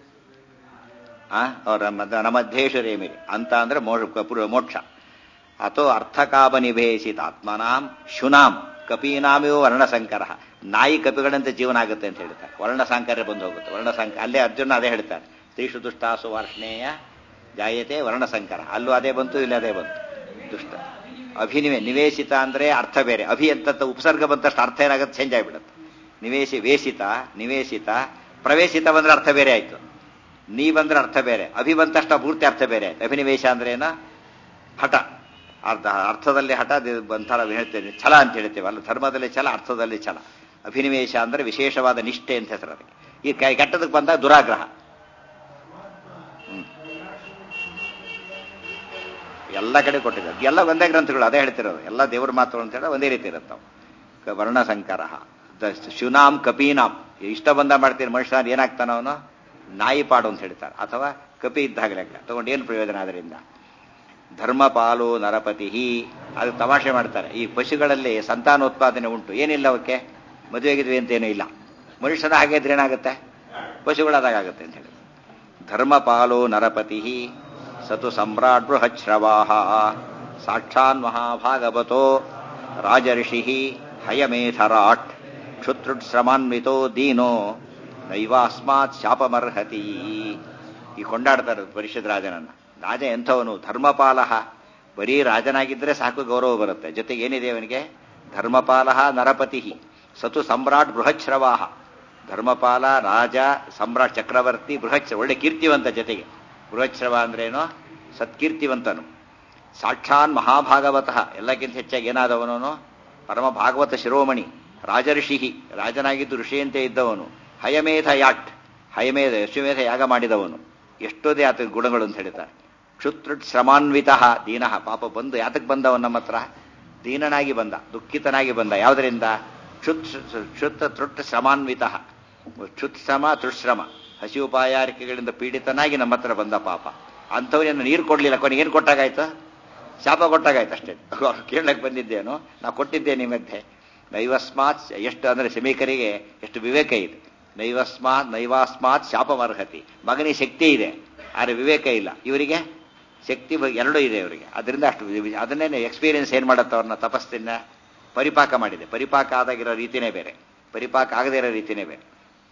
ಆ ಅವರ ನಮಧ್ಯೇಶ್ವರೇಮಿರಿ ಅಂತ ಅಂದ್ರೆ ಮೋಕ್ಷ ಅಥೋ ಅರ್ಥಕಾಮ ನಿಭೇಷಿತ ಆತ್ಮನಾಂ ಶುನಾಂ ಕಪೀನಾಮಿಯೋ ವರ್ಣಸಂಕರ ನಾಯಿ ಕಪಿಗಳಂತೆ ಜೀವನ ಆಗುತ್ತೆ ಅಂತ ಹೇಳ್ತಾರೆ ವರ್ಣಸಾಂಕರ್ಯ ಬಂದು ಹೋಗುತ್ತೆ ವರ್ಣಸಂಕ ಅಲ್ಲೇ ಅರ್ಜುನ ಅದೇ ಹೇಳ್ತಾರೆ ಸ್ತ್ರೀಷು ದುಷ್ಟಾಸು ವಾರ್ಷ್ಣೇಯ ಜಾಯತೆ ವರ್ಣಸಂಕರ ಅಲ್ಲೂ ಅದೇ ಬಂತು ಇಲ್ಲಿ ಅದೇ ಬಂತು ದುಷ್ಟ ಅಭಿನಿವೆ ನಿವೇಶಿತ ಅಂದ್ರೆ ಅರ್ಥ ಬೇರೆ ಅಭಿ ಅಂತ ಉಪಸರ್ಗ ಬಂತಷ್ಟು ಅರ್ಥ ಏನಾಗುತ್ತೆ ಚೇಂಜ್ ಆಗಿಬಿಡುತ್ತೆ ನಿವೇಶಿ ವೇಷಿತ ನಿವೇಶಿತ ಪ್ರವೇಶಿತ ಬಂದ್ರೆ ಅರ್ಥ ಬೇರೆ ಆಯ್ತು ನೀ ಬಂದ್ರೆ ಅರ್ಥ ಬೇರೆ ಅಭಿ ಬಂತಷ್ಟ ಪೂರ್ತಿ ಅರ್ಥ ಬೇರೆ ಆಯ್ತು ಅಭಿನಿವೇಶ ಅಂದ್ರೆ ಏನ ಹಠ ಅರ್ಧ ಅರ್ಥದಲ್ಲಿ ಹಠ ಅದು ಒಂಥರ ಹೇಳ್ತೇನೆ ಛಲ ಅಂತ ಹೇಳ್ತೇವೆ ಅಲ್ಲ ಧರ್ಮದಲ್ಲಿ ಛಲ ಅರ್ಥದಲ್ಲಿ ಛಲ ಅಭಿನಿವೇಶ ಅಂದ್ರೆ ವಿಶೇಷವಾದ ನಿಷ್ಠೆ ಅಂತ ಹೆಸರು ಅದಕ್ಕೆ ಈ ಕೈ ಕೆಟ್ಟದಕ್ಕೆ ಬಂದಾಗ ದುರಾಗ್ರಹ ಹ್ಮ್. ಎಲ್ಲ ಕಡೆ ಕೊಟ್ಟಿದ್ದಾರೆ ಎಲ್ಲ ಒಂದೇ ಗ್ರಂಥಗಳು ಅದೇ ಹೇಳ್ತಿರೋದು ಎಲ್ಲ ದೇವರ ಮಾತುಗಳು ಅಂತ ಹೇಳಿ ಒಂದೇ ರೀತಿ ಇರುತ್ತವು ಕ- ವರ್ಣ ಸಂಕರ ಶಿವನಾಮ್ ಕಪೀನಾಮ್ ಇಷ್ಟ ಬಂದ ಮಾಡ್ತೀನಿ ಮನುಷ್ಯ ಏನಾಗ್ತಾನ ಅವನು ನಾಯಿ ಪಾಡು ಅಂತ ಹೇಳ್ತಾರೆ ಅಥವಾ ಕಪಿ ಇದ್ದಾಗ ಲೆಕ್ಕ ತಗೊಂಡು ಏನು ಪ್ರಯೋಜನ ಅದರಿಂದ ಧರ್ಮಪಾಲು ನರಪತಿ ಅದು ತಮಾಷೆ ಮಾಡ್ತಾರೆ ಈ ಪಶುಗಳಲ್ಲಿ ಸಂತಾನೋತ್ಪಾದನೆ ಉಂಟು ಏನಿಲ್ಲ ಅವಕ್ಕೆ ಮದುವೆಗಿದ್ವಿ ಅಂತ ಏನೂ ಇಲ್ಲ ಮನುಷ್ಯನ ಹಾಗೆ ಇದ್ರೆ ಏನಾಗುತ್ತೆ ಪಶುಗಳಾದಾಗುತ್ತೆ ಅಂತ ಹೇಳಿ ಧರ್ಮಪಾಲೋ ನರಪತಿ ಸತು ಸಮ್ರಾಟ್ ಬೃಹಚ್ರವಾಹ ಸಾಕ್ಷಾನ್ ಮಹಾಭಾಗವತೋ ರಾಜಋಷಿ ಹಯಮೇಧರಾಟ್ ಕ್ಷುತ್ರುಟ್ ಶ್ರಮಾನ್ವಿತೋ ದೀನೋ ನೈವಾಸ್ಮಾತ್ ಶಾಪಮರ್ಹತಿ ಈ ಕೊಂಡಾಡ್ತಾರೆ ಪರಿಷತ್ ರಾಜನನ್ನ ರಾಜ ಎಂಥವನು ಧರ್ಮಪಾಲಹ ಬರೀ ರಾಜನಾಗಿದ್ದರೆ ಸಾಕು ಗೌರವ ಬರುತ್ತೆ ಜೊತೆಗೆ ಏನಿದೆ ಅವನಿಗೆ ಧರ್ಮಪಾಲಹ ನರಪತಿ ಸತು ಸಮ್ರಾಟ್ ಬೃಹಚ್ರವಾಹ ಧರ್ಮಪಾಲ ರಾಜ ಸಮ್ರಾಟ್ ಚಕ್ರವರ್ತಿ ಬೃಹಚ್ರ ಒಳ್ಳೆ ಕೀರ್ತಿವಂತ ಜೊತೆಗೆ ಬೃಹಚ್ರವ ಅಂದ್ರೇನು ಸತ್ಕೀರ್ತಿವಂತನು ಸಾಕ್ಷಾನ್ ಮಹಾಭಾಗವತಃ ಎಲ್ಲಕ್ಕಿಂತ ಹೆಚ್ಚಾಗಿ ಏನಾದವನು ಪರಮ ಭಾಗವತ ಶಿರೋಮಣಿ ರಾಜಋಷಿ ರಾಜನಾಗಿದ್ದು ಋಷಿಯಂತೆ ಇದ್ದವನು ಹಯಮೇಧ ಯಾಟ್ ಹಯಮೇಧ ಯಶುಮೇಧ ಯಾಗ ಮಾಡಿದವನು ಎಷ್ಟೋದೇ ಆತ ಗುಣಗಳು ಅಂತ ಹೇಳ್ತಾರೆ ಕ್ಷುತ್ರುಟ್ ಶ್ರಮಾನ್ವಿತ ದೀನಃ ಪಾಪ ಬಂದು ಯಾತಕ್ಕೆ ಬಂದವನು ನಮ್ಮ ಹತ್ರ ದೀನನಾಗಿ ಬಂದ ದುಃಖಿತನಾಗಿ ಬಂದ ಯಾವುದರಿಂದ ಕ್ಷುತ್ ಕ್ಷುತ್ ತೃಟ್ ಶ್ರಮಾನ್ವಿತ ಕ್ಷುತ್ ಶ್ರಮ ತೃಶ್ರಮ ಹಸಿವುಪಾಯಾರಿಕೆಗಳಿಂದ ಪೀಡಿತನಾಗಿ ನಮ್ಮ ಹತ್ರ ಬಂದ ಪಾಪ ಅಂಥವನೇನು ನೀರು ಕೊಡ್ಲಿಲ್ಲ ಕೊನೆಗೆ ಏನು ಕೊಟ್ಟಾಗಾಯ್ತು ಶಾಪ ಕೊಟ್ಟಾಗಾಯ್ತು ಅಷ್ಟೇ ಕೇಳಕ್ಕೆ ಬಂದಿದ್ದೇನು ನಾವು ಕೊಟ್ಟಿದ್ದೆ ನಿಮ್ಮ ಮಧ್ಯೆ ನೈವಸ್ಮಾತ್ ಎಷ್ಟು ಅಂದ್ರೆ ಶಮೀಕರಿಗೆ ಎಷ್ಟು ವಿವೇಕ ಇದೆ ನೈವಸ್ಮಾತ್ ನೈವಾಸ್ಮಾತ್ ಶಾಪಮರ್ಹತಿ ಮಗನಿಗೆ ಶಕ್ತಿ ಇದೆ ಆದರೆ ವಿವೇಕ ಇಲ್ಲ ಇವರಿಗೆ ಶಕ್ತಿ ಬ- ಎರಡೂ ಇದೆ ಇವರಿಗೆ ಅದರಿಂದ ಅಷ್ಟು ವಿ- ಅದನ್ನೇ ಎಕ್ಸ್ಪೀರಿಯನ್ಸ್ ಏನು ಮಾಡುತ್ತೆ ಅವ್ರನ್ನ ತಪಸ್ಸಿನ ಪರಿಪಾಕ ಮಾಡಿದೆ ಪರಿಪಾಕ ಆದಾಗಿರೋ ರೀತಿನೇ ಬೇರೆ ಪರಿಪಾಕ ಆಗದೇ ಇರೋ ರೀತಿನೇ ಬೇರೆ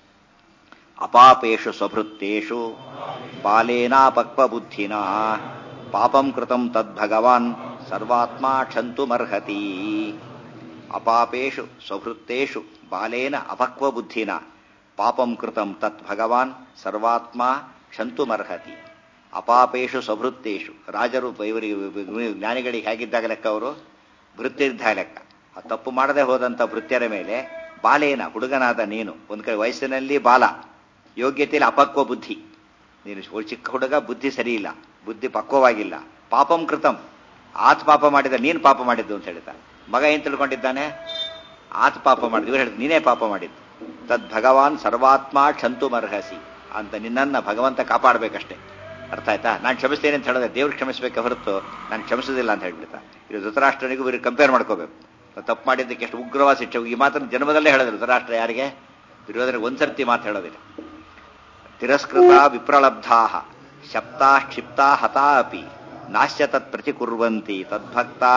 ಅಪಾಪೇಶು ಸ್ವಭೃತ್ತೇಷು ಬಾಲೇನಾಪಕ್ವ ಬುದ್ಧಿನ ಪಾಪಂ ಕೃತಂ ತದ್ಭಗವಾನ್ ಸರ್ವಾತ್ಮ ಕ್ಷಂತುಮರ್ಹತಿ ಅಪಾಪೇಶು ಸ್ವಭೃತ್ತೇಷು ಬಾಲೇನ ಅಪಕ್ವ ಬುದ್ಧಿನ ಪಾಪಂ ಕೃತಂ ತತ್ ಭಗವಾನ್ ಸರ್ವಾತ್ಮ ಕ್ಷಂತುಮರ್ಹತಿ ಅಪಾಪೇಶು ಸ್ವಭೃತ್ತೇಷು ರಾಜರು ಇವರಿಗೆ ಜ್ಞಾನಿಗಳಿಗೆ ಹೇಗಿದ್ದಾಗ ಲೆಕ್ಕ ಅವರು ಭೃತ್ಯರಿದ್ದ ಲೆಕ್ಕ ಆ ತಪ್ಪು ಮಾಡದೆ ಹೋದಂಥ ಭೃತ್ಯರ ಮೇಲೆ ಬಾಲೇನ ಹುಡುಗನಾದ ನೀನು ಒಂದು ಕಡೆ ವಯಸ್ಸಿನಲ್ಲಿ ಬಾಲ ಯೋಗ್ಯತೆಯಲ್ಲಿ ಅಪಕ್ವ ಬುದ್ಧಿ ನೀನು ಶು- ಚಿಕ್ಕ ಹುಡುಗ ಬುದ್ಧಿ ಸರಿ ಇಲ್ಲ ಬುದ್ಧಿ ಪಕ್ವವಾಗಿಲ್ಲ ಪಾಪಂ ಕೃತಂ ಆತ್ ಪಾಪ ಮಾಡಿದ ನೀನು ಪಾಪ ಮಾಡಿದ್ದು ಅಂತ ಹೇಳ್ತಾನೆ ಮಗ ಏನ್ ತಿಳ್ಕೊಂಡಿದ್ದಾನೆ ಆತ್ ಪಾಪ ಮಾಡಿದ್ದು ಇವ್ರು ಹೇಳಿದ್ ನೀನೇ ಪಾಪ ಮಾಡಿದ್ದು ತದ್ ಭಗವಾನ್ ಸರ್ವಾತ್ಮ ಕ್ಷಂತುಮರ್ಹಸಿ ಅಂತ ನಿನ್ನನ್ನ ಭಗವಂತ ಕಾಪಾಡಬೇಕಷ್ಟೇ ಅರ್ಥ ಆಯ್ತಾ ನಾನು ಕ್ಷಮಿಸ್ತೇನೆ ಅಂತ ಹೇಳಿದ್ರೆ ದೇವ್ರು ಕ್ಷಮಿಸಬೇಕೆ ಹೊರತು ನಾನು ಕ್ಷಮಿಸೋದಿಲ್ಲ ಅಂತ ಹೇಳ್ಬಿಡ್ತಾ ಇದು ಧೃತರಾಷ್ಟ್ರನಿಗೂ ಇವ್ರಿಗೆ ಕಂಪೇರ್ ಮಾಡ್ಕೋಬೇಕು ನಾವು ತಪ್ಪು ಮಾಡಿದ್ದಕ್ಕೆ ಎಷ್ಟು ಉಗ್ರವಾದ ಶಿಕ್ಷೆ ಈ ಮಾತನ್ನು ಜನ್ಮದಲ್ಲೇ ಹೇಳಿದ್ರು ಧೃತರಾಷ್ಟ್ರ ಯಾರಿಗೆ ದುರ್ಯೋಧನ ಒಂದ್ಸರ್ತಿ ಮಾತು ಹೇಳೋದಿಲ್ಲ ತಿರಸ್ಕೃತ ವಿಪ್ರಲಬ್ಧಾ ಶಪ್ತಾ ಕ್ಷಿಪ್ತಾ ಹತಾ ಅಪಿ ನಾಶ್ಯ ತತ್ ಪ್ರತಿಕುರ್ವಂತಿ ತದ್ಭಕ್ತಾ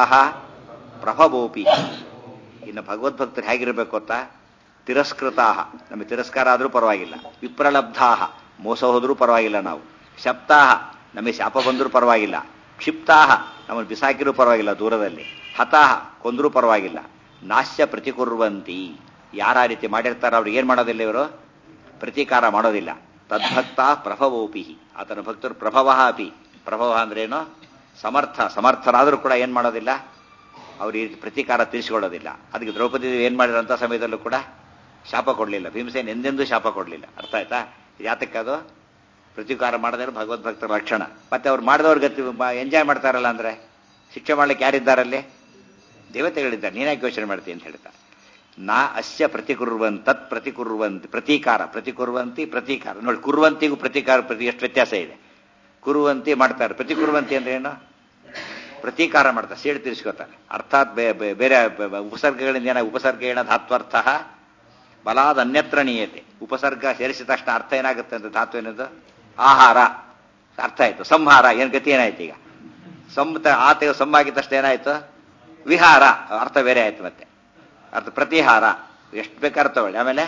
ಪ್ರಭವೋಪಿ ಇನ್ನು ಭಗವದ್ಭಕ್ತರು ಹೇಗಿರಬೇಕು ಅಂತ ತಿರಸ್ಕೃತಾ ನಮಗೆ ತಿರಸ್ಕಾರ ಆದರೂ ಪರವಾಗಿಲ್ಲ ವಿಪ್ರಲಬ್ಧಾ ಮೋಸ ಹೋದರೂ ಪರವಾಗಿಲ್ಲ ನಾವು ಶಪ್ತಾ ನಮಗೆ ಶಾಪ ಬಂದರೂ ಪರವಾಗಿಲ್ಲ ಕ್ಷಿಪ್ತಾ ನಮ್ಮನ್ನು ಬಿಸಾಕಿರೂ ಪರವಾಗಿಲ್ಲ ದೂರದಲ್ಲಿ ಹತಾಹ ಕೊಂದರೂ ಪರವಾಗಿಲ್ಲ ನಾಶ್ಯ ಪ್ರತಿಕುರ್ವಂತಿ ಯಾರ ರೀತಿ ಮಾಡಿರ್ತಾರೋ ಅವ್ರಿಗೆ ಏನು ಮಾಡೋದಿಲ್ಲ ಇವರು ಪ್ರತೀಕಾರ ಮಾಡೋದಿಲ್ಲ ತದ್ಭಕ್ತ ಪ್ರಭವೋಪಿ ಆತನ ಭಕ್ತರು ಪ್ರಭವ ಅಪಿ ಪ್ರಭವ ಅಂದ್ರೇನು ಸಮರ್ಥ ಸಮರ್ಥರಾದರೂ ಕೂಡ ಏನು ಮಾಡೋದಿಲ್ಲ ಅವ್ರು ಈ ರೀತಿ ಪ್ರತೀಕಾರ ತೀರಿಸಿಕೊಳ್ಳೋದಿಲ್ಲ ಅದಕ್ಕೆ ದ್ರೌಪದಿ ದೇವಿ ಏನು ಮಾಡಿರೋಂಥ ಸಮಯದಲ್ಲೂ ಕೂಡ ಶಾಪ ಕೊಡಲಿಲ್ಲ ಭೀಮಸೇನ್ ಎಂದೆಂದೂ ಶಾಪ ಕೊಡಲಿಲ್ಲ ಅರ್ಥ ಆಯ್ತಾ ಯಾತಕ್ಕೆ ಅದು ಪ್ರತೀಕಾರ ಮಾಡದೇ ಇರೋ ಭಗವದ್ಭಕ್ತರ ಲಕ್ಷಣ ಮತ್ತೆ ಅವ್ರು ಮಾಡಿದವ್ರ ಗತಿ ಎಂಜಾಯ್ ಮಾಡ್ತಾರಲ್ಲ ಅಂದ್ರೆ ಶಿಕ್ಷೆ ಮಾಡ್ಲಿಕ್ಕೆ ಯಾರಿದ್ದಾರಲ್ಲಿ ದೇವತೆಗಳಿದ್ದಾರೆ ನೀನಾಗಿ ಯೋಚನೆ ಮಾಡ್ತೀನಿ ಅಂತ ಹೇಳ್ತಾರೆ ನಾ ಅಸ್ಯ ಪ್ರತಿಕುರ್ವನ್ ತತ್ ಪ್ರತಿಕುರ್ವಂತಿ ಪ್ರತೀಕಾರ ಪ್ರತಿಕುರ್ವಂತಿ ಪ್ರತೀಕಾರ ನೋಡಿ ಕುರುವಂತಿಗೂ ಪ್ರತೀಕಾರ ಪ್ರತಿ ಎಷ್ಟು ವ್ಯತ್ಯಾಸ ಇದೆ ಕುರುವಂತಿ ಮಾಡ್ತಾರೆ ಪ್ರತಿಕುರ್ವಂತಿ ಅಂದ್ರೆ ಏನು ಪ್ರತೀಕಾರ ಮಾಡ್ತಾರೆ ಸೇಡು ತೀರಿಸ್ಕೋತಾರೆ ಅರ್ಥಾತ್ ಬೇ- ಬೇ- ಬೇರೆ ಬ- ಬ- ಉಪಸರ್ಗಗಳಿಂದ ಏನ ಉಪಸರ್ಗ ಏನ ಧಾತ್ವರ್ಥ ಬಲಾದ ಅನ್ಯತ್ರ ನೀಯತೆ ಉಪಸರ್ಗ ಸೇರಿಸಿದ ತಕ್ಷಣ ಅರ್ಥ ಏನಾಗುತ್ತೆ ಅಂತ ಧಾತು ಏನದು ಆಹಾರ ಅರ್ಥ ಆಯ್ತು ಸಂಹಾರ ಏನ್ ಗತಿ ಏನಾಯ್ತು ಈಗ ಸಂತ ಆತ ಸಮ್ ಆಗಿದ ತಕ್ಷಣ ಏನಾಯ್ತು ವಿಹಾರ ಅರ್ಥ ಬೇರೆ ಆಯ್ತು ಮತ್ತೆ ಅರ್ಥ ಪ್ರತಿಹಾರ ಎಷ್ಟು ಬೇಕಾದ್ರೆ ತಗೊಳ್ಳಿ ಆಮೇಲೆ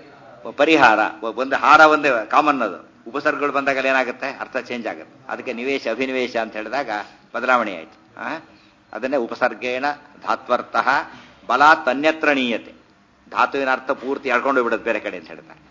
ಪರಿಹಾರ ಒಂದು ಹಾರ ಒಂದೇ ಕಾಮನ್ ಅದು ಉಪಸರ್ಗಗಳು ಬಂದಾಗ ಏನಾಗುತ್ತೆ ಅರ್ಥ ಚೇಂಜ್ ಆಗುತ್ತೆ ಅದಕ್ಕೆ ನಿವೇಶ ಅಭಿನಿವೇಶ ಅಂತ ಹೇಳಿದಾಗ ಬದಲಾವಣೆ ಆಯ್ತು ಆ? ಅದನ್ನೇ ಉಪಸರ್ಗೇಣ ಧಾತ್ವರ್ಥ ಬಲಾತ್ ಅನ್ಯತ್ರ ನೀಯತೆ ಧಾತುವಿನ ಅರ್ಥ ಪೂರ್ತಿ ಎಳ್ಕೊಂಡು ಬಿಡೋದು ಬೇರೆ ಕಡೆ ಅಂತ ಹೇಳ್ತಾರೆ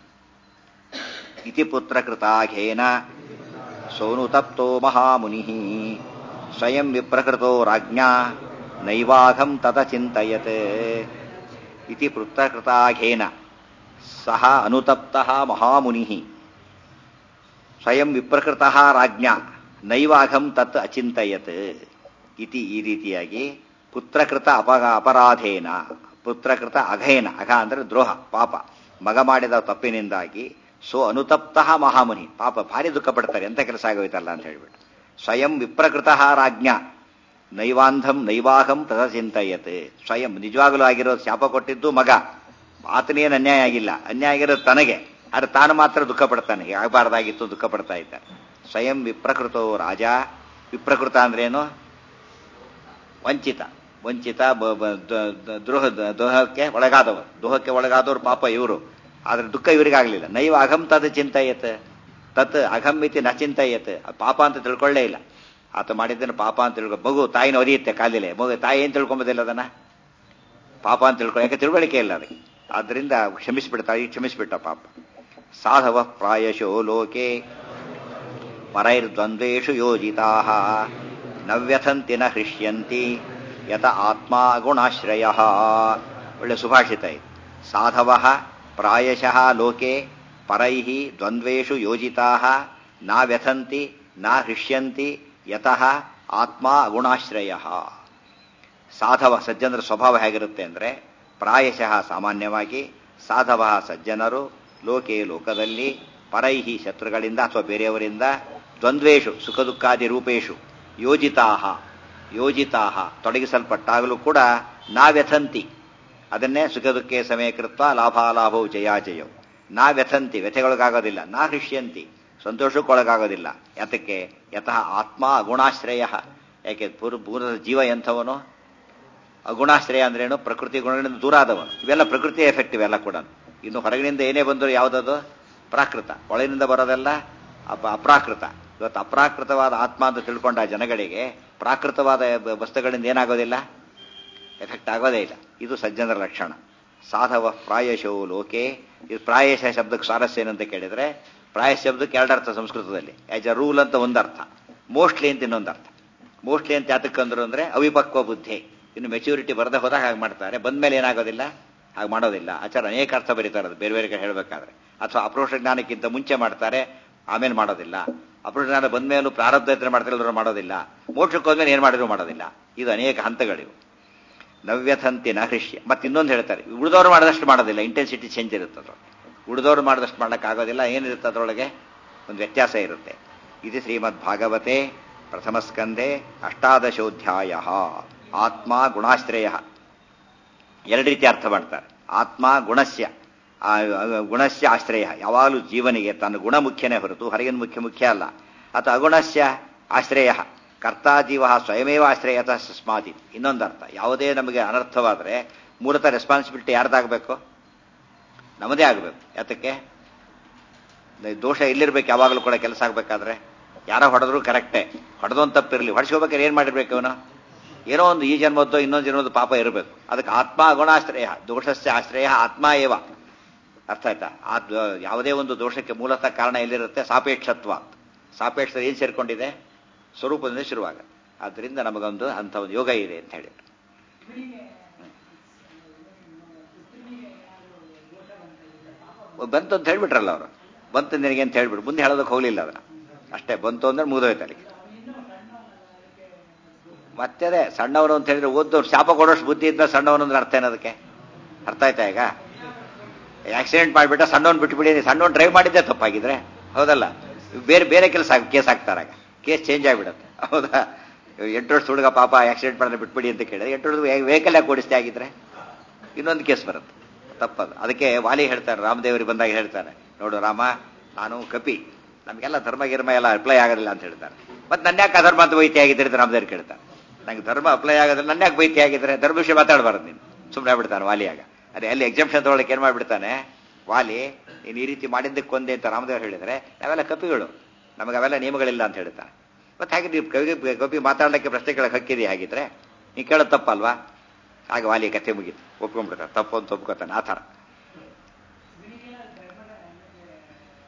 ಇತಿ ಪುತ್ರ ಕೃತಾಘೇನ ಸೋನು ತಪ್ತೋ ಮಹಾಮುನಿ ಸ್ವಯಂ ವಿಪ್ರಕೃತೋ ರಾಜ್ಞಾ ನೈವಾಘಂ ತದಚಿಂತಯತ್ ಇತಿ ಪೃತ್ರಕೃತಾಘೇನ ಸಹ ಅನುತಪ್ತಃ ಮಹಾಮುನಿ ಸ್ವಯಂ ವಿಪ್ರಕೃತಃ ರಾಜ್ಞಾ ನೈವಾಘಂ ತತ್ ಅಚಿಂತಯತ್ ಇತಿ ಈ ರೀತಿಯಾಗಿ ಪುತ್ರಕೃತ ಅಪಗ ಅಪರಾಧೇನ ಪುತ್ರಕೃತ ಅಘೇನ ಅಘ ಅಂದ್ರೆ ದ್ರೋಹ ಪಾಪ ಮಗ ಮಾಡಿದ ತಪ್ಪಿನಿಂದಾಗಿ ಸೋ ಅನುತಪ್ತಃ ಮಹಾಮುನಿ ಪಾಪ ಭಾರಿ ದುಃಖ ಪಡ್ತಾರೆ ಎಂತ ಕೆಲಸ ಆಗೋಯ್ತಲ್ಲ ಅಂತ ಹೇಳ್ಬಿಟ್ಟು ಸ್ವಯಂ ವಿಪ್ರಕೃತ ರಾಜ್ಞಾ ನೈವಾಂಧಂ ನೈವಾಹಂ ತದ ಚಿಂತಯತ್ ಸ್ವಯಂ ನಿಜವಾಗಲೂ ಆಗಿರೋ ಶಾಪ ಕೊಟ್ಟಿದ್ದು ಮಗ ಆತನೇನು ಅನ್ಯಾಯ ಆಗಿಲ್ಲ ಅನ್ಯಾಯ ಆಗಿರೋದು ತನಗೆ ಆದ್ರೆ ತಾನು ಮಾತ್ರ ದುಃಖ ಪಡ್ತಾನೆ ಆಗಬಾರ್ದಾಗಿತ್ತು ದುಃಖ ಪಡ್ತಾ ಇದ್ದಾನೆ ಸ್ವಯಂ ವಿಪ್ರಕೃತೋ ರಾಜ ವಿಪ್ರಕೃತ ಅಂದ್ರೇನು ವಂಚಿತ ವಂಚಿತ ಬ- ಬ- ದ- ದ- ದ್ರೋಹ ದ- ದೋಹಕ್ಕೆ ಒಳಗಾದವರು ದೋಹಕ್ಕೆ ಒಳಗಾದವರು ಪಾಪ ಇವರು ಆದ್ರೆ ದುಃಖ ಇವರಿಗಾಗಲಿಲ್ಲ ನೈವ ಅಘಂ ತದ್ ಚಿಂತಯತ್ ತತ್ ಅಘಂ ಇತಿ ನ ಚಿಂತಯತ್ ಅದು ಪಾಪ ಅಂತ ತಿಳ್ಕೊಳ್ಳೇ ಇಲ್ಲ ಆತ ಮಾಡಿದ್ದನ್ನು ಪಾಪ ಅಂತ ತಿಳ್ಕೊ ಮಗು ತಾಯಿನ ಒದಿಯುತ್ತೆ ಕಾಲಿಲೆ ಮಗು ತಾಯಿ ಏನ್ ತಿಳ್ಕೊಂಬೋದಿಲ್ಲ ಅದನ್ನ ಪಾಪ ಅಂತ ತಿಳ್ಕೊ ಯಾಕೆ ತಿಳುವಳಿಕೆ ಇಲ್ಲ ಅದಕ್ಕೆ ಆದ್ರಿಂದ ಕ್ಷಮಿಸಿಬಿಡ್ತಾಳೆ ಕ್ಷಮಿಸಿಬಿಟ್ಟ ಪಾಪ ಸಾಧವ ಪ್ರಾಯಶೋ ಲೋಕೆ ಪರೈರ್ದ್ವಂದ್ವೇಷು ಯೋಜಿತಾ ನವ್ಯಥಂತಿ ನ ಹೃಷ್ಯಂತಿ ಯತ ಆತ್ಮ ಗುಣಾಶ್ರಯ ಒಳ್ಳೆ ಸುಭಾಷಿತ ಇದು ಸಾಧವ ಪ್ರಾಯಶಃ ಲೋಕೆ ಪರೈ ದ್ವಂದ್ವೇಷು ಯೋಜಿತಾ ನ ವ್ಯಥಂತಿ ನ ಹೃಷ್ಯಂತಿ ಯತಃ ಆತ್ಮ ಗುಣಾಶ್ರಯ ಸಾಧವ ಸಜ್ಜನರ ಸ್ವಭಾವ ಹೇಗಿರುತ್ತೆ ಅಂದರೆ ಪ್ರಾಯಶಃ ಸಾಮಾನ್ಯವಾಗಿ ಸಾಧವ ಸಜ್ಜನರು ಲೋಕೆ ಲೋಕದಲ್ಲಿ ಪರೈಹಿ ಶತ್ರುಗಳಿಂದ ಅಥವಾ ಬೇರೆಯವರಿಂದ ದ್ವಂದ್ವೇಷು ಸುಖ ದುಃಖಾದಿ ರೂಪೇಶು ಯೋಜಿತಾಹ ಯೋಜಿತಾಹ ತೊಡಗಿಸಲ್ಪಟ್ಟಾಗಲೂ ಕೂಡ ನಾವ್ಯಥಂತಿ ಅದನ್ನೇ ಸುಖ ದುಃಖೆ ಸಮಯ ಕೃತ್ವ ಲಾಭಾಲಾಭವು ಜಯಾಜಯವು ನಾ ವ್ಯಥಂತಿ ವ್ಯಥೆಗೊಳಗಾಗೋದಿಲ್ಲ ನಾ ಹೃಷ್ಯಂತಿ ಸಂತೋಷಕ್ಕೊಳಗಾಗೋದಿಲ್ಲ ಯಾತಕ್ಕೆ ಯತಃ ಆತ್ಮ ಅಗುಣಾಶ್ರಯ ಯಾಕೆ ಪೂರ್ವ ಪೂರ್ವದ ಜೀವ ಎಂಥವನು ಅಗುಣಾಶ್ರಯ ಅಂದ್ರೇನು ಪ್ರಕೃತಿ ಗುಣಗಳಿಂದ ದೂರ ಆದವನು ಇವೆಲ್ಲ ಪ್ರಕೃತಿ ಎಫೆಕ್ಟ್ ಇವೆಲ್ಲ ಕೂಡ ಇನ್ನು ಹೊರಗಿನಿಂದ ಏನೇ ಬಂದರೂ ಯಾವುದದು ಪ್ರಾಕೃತ ಒಳಗಿನಿಂದ ಬರೋದೆಲ್ಲ ಅಪ ಅಪ್ರಾಕೃತ ಇವತ್ತು ಅಪ್ರಾಕೃತವಾದ ಆತ್ಮ ಅಂತ ತಿಳ್ಕೊಂಡ ಜನಗಳಿಗೆ ಪ್ರಾಕೃತವಾದ ಬ- ವಸ್ತುಗಳಿಂದ ಏನಾಗೋದಿಲ್ಲ ಎಫೆಕ್ಟ್ ಆಗೋದೇ ಇಲ್ಲ ಇದು ಸಜ್ಜನರ ಲಕ್ಷಣ ಸಾಧವ ಪ್ರಾಯಶೋ ಲೋಕೆ ಇದು ಪ್ರಾಯಶ ಶಬ್ದಕ್ಕೆ ಸ್ವಾರಸ್ಯ ಏನಂತ ಕೇಳಿದ್ರೆ ಪ್ರಾಯ ಶಬ್ದಕ್ಕೆ ಎರಡರ್ಥ ಸಂಸ್ಕೃತದಲ್ಲಿ ಆಸ್ ಅ ರೂಲ್ ಅಂತ ಒಂದರ್ಥ ಮೋಸ್ಟ್ಲಿ ಅಂತ ಇನ್ನೊಂದರ್ಥ ಮೋಸ್ಟ್ಲಿ ಅಂತ ಯಾತಕ್ಕಂದ್ರು ಅಂದ್ರೆ ಅವಿಪಕ್ವ ಬುದ್ಧಿ ಇನ್ನು ಮೆಚುರಿಟಿ ಬರದೆ ಹೋದಾಗ ಹಾಗೆ ಮಾಡ್ತಾರೆ ಬಂದ್ಮೇಲೆ ಏನಾಗೋದಿಲ್ಲ ಹಾಗೆ ಮಾಡೋದಿಲ್ಲ ಆಚಾರ ಅನೇಕ ಅರ್ಥ ಬರೀತಾರೆ ಅದು ಬೇರೆ ಬೇರೆ ಕಡೆ ಹೇಳಬೇಕಾದ್ರೆ ಅಥವಾ ಅಪ್ರೋಷ ಜ್ಞಾನಕ್ಕಿಂತ ಮುಂಚೆ ಮಾಡ್ತಾರೆ ಆಮೇಲೆ ಮಾಡೋದಿಲ್ಲ ಅಪ್ರೋಷ ಜ್ಞಾನ ಬಂದ್ಮೇಲೂ ಪ್ರಾರಬ್ಧ ಇದ್ರೆ ಮಾಡ್ತಾರೆ ಇಲ್ದಿದ್ರೆ ಮಾಡೋದಿಲ್ಲ ಮೋಕ್ಷಕ್ಕೆ ಹೋದ್ಮೇಲೆ ಏನು ಮಾಡಿದ್ರು ಮಾಡೋದಿಲ್ಲ ಇದು ಅನೇಕ ಹಂತಗಳಿವು ನವ್ಯಥಂತಿ ನ ಹೃಷ್ಯ ಮತ್ತೆ ಇನ್ನೊಂದು ಹೇಳ್ತಾರೆ ಉಳಿದವರು ಮಾಡಿದಷ್ಟು ಮಾಡೋದಿಲ್ಲ ಇಂಟೆನ್ಸಿಟಿ ಚೇಂಜ್ ಇರುತ್ತೆ ಅದ್ರೊಳಗೆ ಉಳಿದವರು ಮಾಡಿದಷ್ಟು ಮಾಡೋಕ್ಕಾಗೋದಿಲ್ಲ ಏನಿರುತ್ತೆ ಅದರೊಳಗೆ ಒಂದು ವ್ಯತ್ಯಾಸ ಇರುತ್ತೆ ಇದು ಶ್ರೀಮದ್ ಭಾಗವತೆ ಪ್ರಥಮ ಸ್ಕಂದೆ ಅಷ್ಟಾದಶೋಧ್ಯಾಯ ಆತ್ಮ ಗುಣಾಶ್ರಯ ಎರಡು ರೀತಿ ಅರ್ಥ ಮಾಡ್ತಾರೆ ಆತ್ಮ ಗುಣಸ್ಯ ಆ, ಆ, ಗುಣಸ್ಯ ಆಶ್ರಯ ಯಾವಾಗಲೂ ಜೀವನಿಗೆ ತನ್ನ ಗುಣ ಮುಖ್ಯನೇ ಹೊರತು ಹೊರಗಿನ ಮುಖ್ಯ ಮುಖ್ಯ ಅಲ್ಲ ಅಥವಾ ಅಗುಣಸ್ಯ ಆಶ್ರಯ ಕರ್ತಾ ಜೀವ ಸ್ವಯಮೇವ ಆಶ್ರಯತ ಸ್ಮಾತಿ ಇನ್ನೊಂದರ್ಥ ಯಾವುದೇ ನಮಗೆ ಅನರ್ಥವಾದರೆ ಮೂಲತಃ ರೆಸ್ಪಾನ್ಸಿಬಿಲಿಟಿ ಯಾರ್ದಾಗಬೇಕು ನಮ್ಮದೇ ಆಗಬೇಕು ಯಾತಕ್ಕೆ ದೋಷ ಎಲ್ಲಿರ್ಬೇಕು ಯಾವಾಗಲೂ ಕೂಡ ಕೆಲಸ ಆಗಬೇಕಾದ್ರೆ ಯಾರೋ ಹೊಡೆದ್ರು ಕರೆಕ್ಟೇ ಹೊಡೆದೊಂದು ತಪ್ಪಿರಲಿ ಹೊಡಿಸ್ಕೋಬೇಕಾದ್ರೆ ಏನು ಮಾಡಿರ್ಬೇಕು ಅವನು ಏನೋ ಒಂದು ಈ ಜನ್ಮದ್ದು ಇನ್ನೊಂದು ಜನ್ಮದ್ದು ಪಾಪ ಇರಬೇಕು ಅದಕ್ಕೆ ಆತ್ಮ ಗುಣಾಶ್ರಯ ದೋಷಸ್ಯ ಆಶ್ರಯ ಆತ್ಮ ಏವ ಅರ್ಥ ಆಯ್ತಾ ಆ ದ- ಯಾವುದೇ ಒಂದು ದೋಷಕ್ಕೆ ಮೂಲತಃ ಕಾರಣ ಎಲ್ಲಿರುತ್ತೆ ಸಾಪೇಕ್ಷತ್ವ ಸಾಪೇಕ್ಷ ಏನು ಸೇರ್ಕೊಂಡಿದೆ ಸ್ವರೂಪದಿಂದ ಶುರುವಾಗುತ್ತೆ ಆದ್ದರಿಂದ ನಮಗೊಂದು ಅಂಥ ಒಂದು ಯೋಗ ಇದೆ ಅಂತ ಹೇಳಿ ಬಂತು ಅಂತ ಹೇಳ್ಬಿಟ್ರಲ್ಲ ಅವರು ಬಂತು ನಿನಗೆ ಅಂತ ಹೇಳ್ಬಿಟ್ಟು ಮುಂದೆ ಹೇಳೋದಕ್ಕೆ ಹೋಗಲಿಲ್ಲ ಅದನ್ನ ಅಷ್ಟೇ ಬಂತು ಅಂದ್ರೆ ಮುಗಿದೋಯ್ತು ಅಲ್ಲಿಗೆ ಮತ್ತೆ ಅದೇ ಸಣ್ಣವನು ಅಂತ ಹೇಳಿದ್ರೆ ಓದ್ದವ್ರು ಶಾಪ ಕೊಡೋಷ್ಟು ಬುದ್ಧಿ ಇದ್ದ ಸಣ್ಣವನು ಅಂದ್ರೆ ಅರ್ಥ ಏನದಕ್ಕೆ ಅರ್ಥ ಆಯ್ತಾ ಈಗ ಆಕ್ಸಿಡೆಂಟ್ ಮಾಡಿಬಿಟ್ಟ ಸಣ್ಣವನ್ ಬಿಟ್ಬಿಡಿ ಸಣ್ಣವನ್ ಡ್ರೈವ್ ಮಾಡಿದ್ದೆ ತಪ್ಪಾಗಿದ್ರೆ ಹೌದಲ್ಲ ಬೇರೆ ಬೇರೆ ಕೆಲಸ ಕೇಸ್ ಹಾಕ್ತಾರಾಗ ಕೇಸ್ ಚೇಂಜ್ ಆಗಿಬಿಡುತ್ತೆ ಹೌದಾ ಎಂಟು ವರ್ಷ ಹುಡುಗ ಪಾಪ ಆಕ್ಸಿಡೆಂಟ್ ಮಾಡಿದ್ರೆ ಬಿಟ್ಬಿಡಿ ಅಂತ ಕೇಳಿದ್ರೆ ಎಂಟು ವರ್ಷ ವೆಹಿಕಲ್ ಯಾಕೆ ಓಡಿಸ್ತೆ ಆಗಿದ್ರೆ ಇನ್ನೊಂದು ಕೇಸ್ ಬರುತ್ತೆ ತಪ್ಪದು ಅದಕ್ಕೆ ವಾಲಿ ಹೇಳ್ತಾರೆ ರಾಮದೇವರಿಗೆ ಬಂದಾಗ ಹೇಳ್ತಾರೆ ನೋಡು ರಾಮ ನಾನು ಕಪಿ ನಮಗೆಲ್ಲ ಧರ್ಮ ಗಿರ್ಮ ಎಲ್ಲ ಅಪ್ಲೈ ಆಗೋದಿಲ್ಲ ಅಂತ ಹೇಳ್ತಾರೆ ಮತ್ತೆ ನನ್ನ ಯಾಕೆ ಅಧರ್ಮ ಅಂತ ಬೈತಿ ಆಗಿದ್ರೆ ಅಂತ ರಾಮದೇವ್ರು ಕೇಳ್ತಾರೆ ನಂಗೆ ಧರ್ಮ ಅಪ್ಲೈ ಆಗೋದಿಲ್ಲ ನನ್ನ ಯಾಕೆ ಬೈತಿ ಆಗಿದ್ರೆ ಧರ್ಮ ವಿಷಯ ಮಾತಾಡಬಾರ್ದು ನೀನು ಸುಮ್ಮನೆ ಆಗ್ಬಿಡ್ತಾನೆ ವಾಲಿಯಾಗ ಅದೇ ಅಲ್ಲಿ ಎಕ್ಸಾಮ್ಷನ್ ತಗೊಳಕ್ಕೆ ಏನು ಮಾಡ್ಬಿಡ್ತಾನೆ ವಾಲಿ ನೀನು ಈ ರೀತಿ ಮಾಡಿದ್ದಕ್ಕೆ ಒಂದೇ ಅಂತ ರಾಮದೇವ್ರು ಹೇಳಿದ್ರೆ ನಾವೆಲ್ಲ ಕಪಿಗಳು ನಮಗೆ ಅವೆಲ್ಲ ನಿಯಮಗಳಿಲ್ಲ ಅಂತ ಹೇಳ್ತಾನೆ ಮತ್ತೆ ಹಾಗೆ ನೀವು ಕವಿ ಕಪಿ ಮಾತಾಡಲಿಕ್ಕೆ ಪ್ರಶ್ನೆ ಕೇಳಕ್ಕೆ ಹಕ್ಕಿದೆ ಹಾಗಿದ್ರೆ ನೀವು ಕೇಳೋದು ತಪ್ಪಲ್ವಾ ಆಗ ವಾಲಿ ಕಥೆ ಮುಗೀತು ಒಪ್ಕೊಂಡ್ಬಿಡ್ತಾರೆ ತಪ್ಪು ಅಂತ ಒಪ್ಕೋತಾನೆ ಆ ಥರ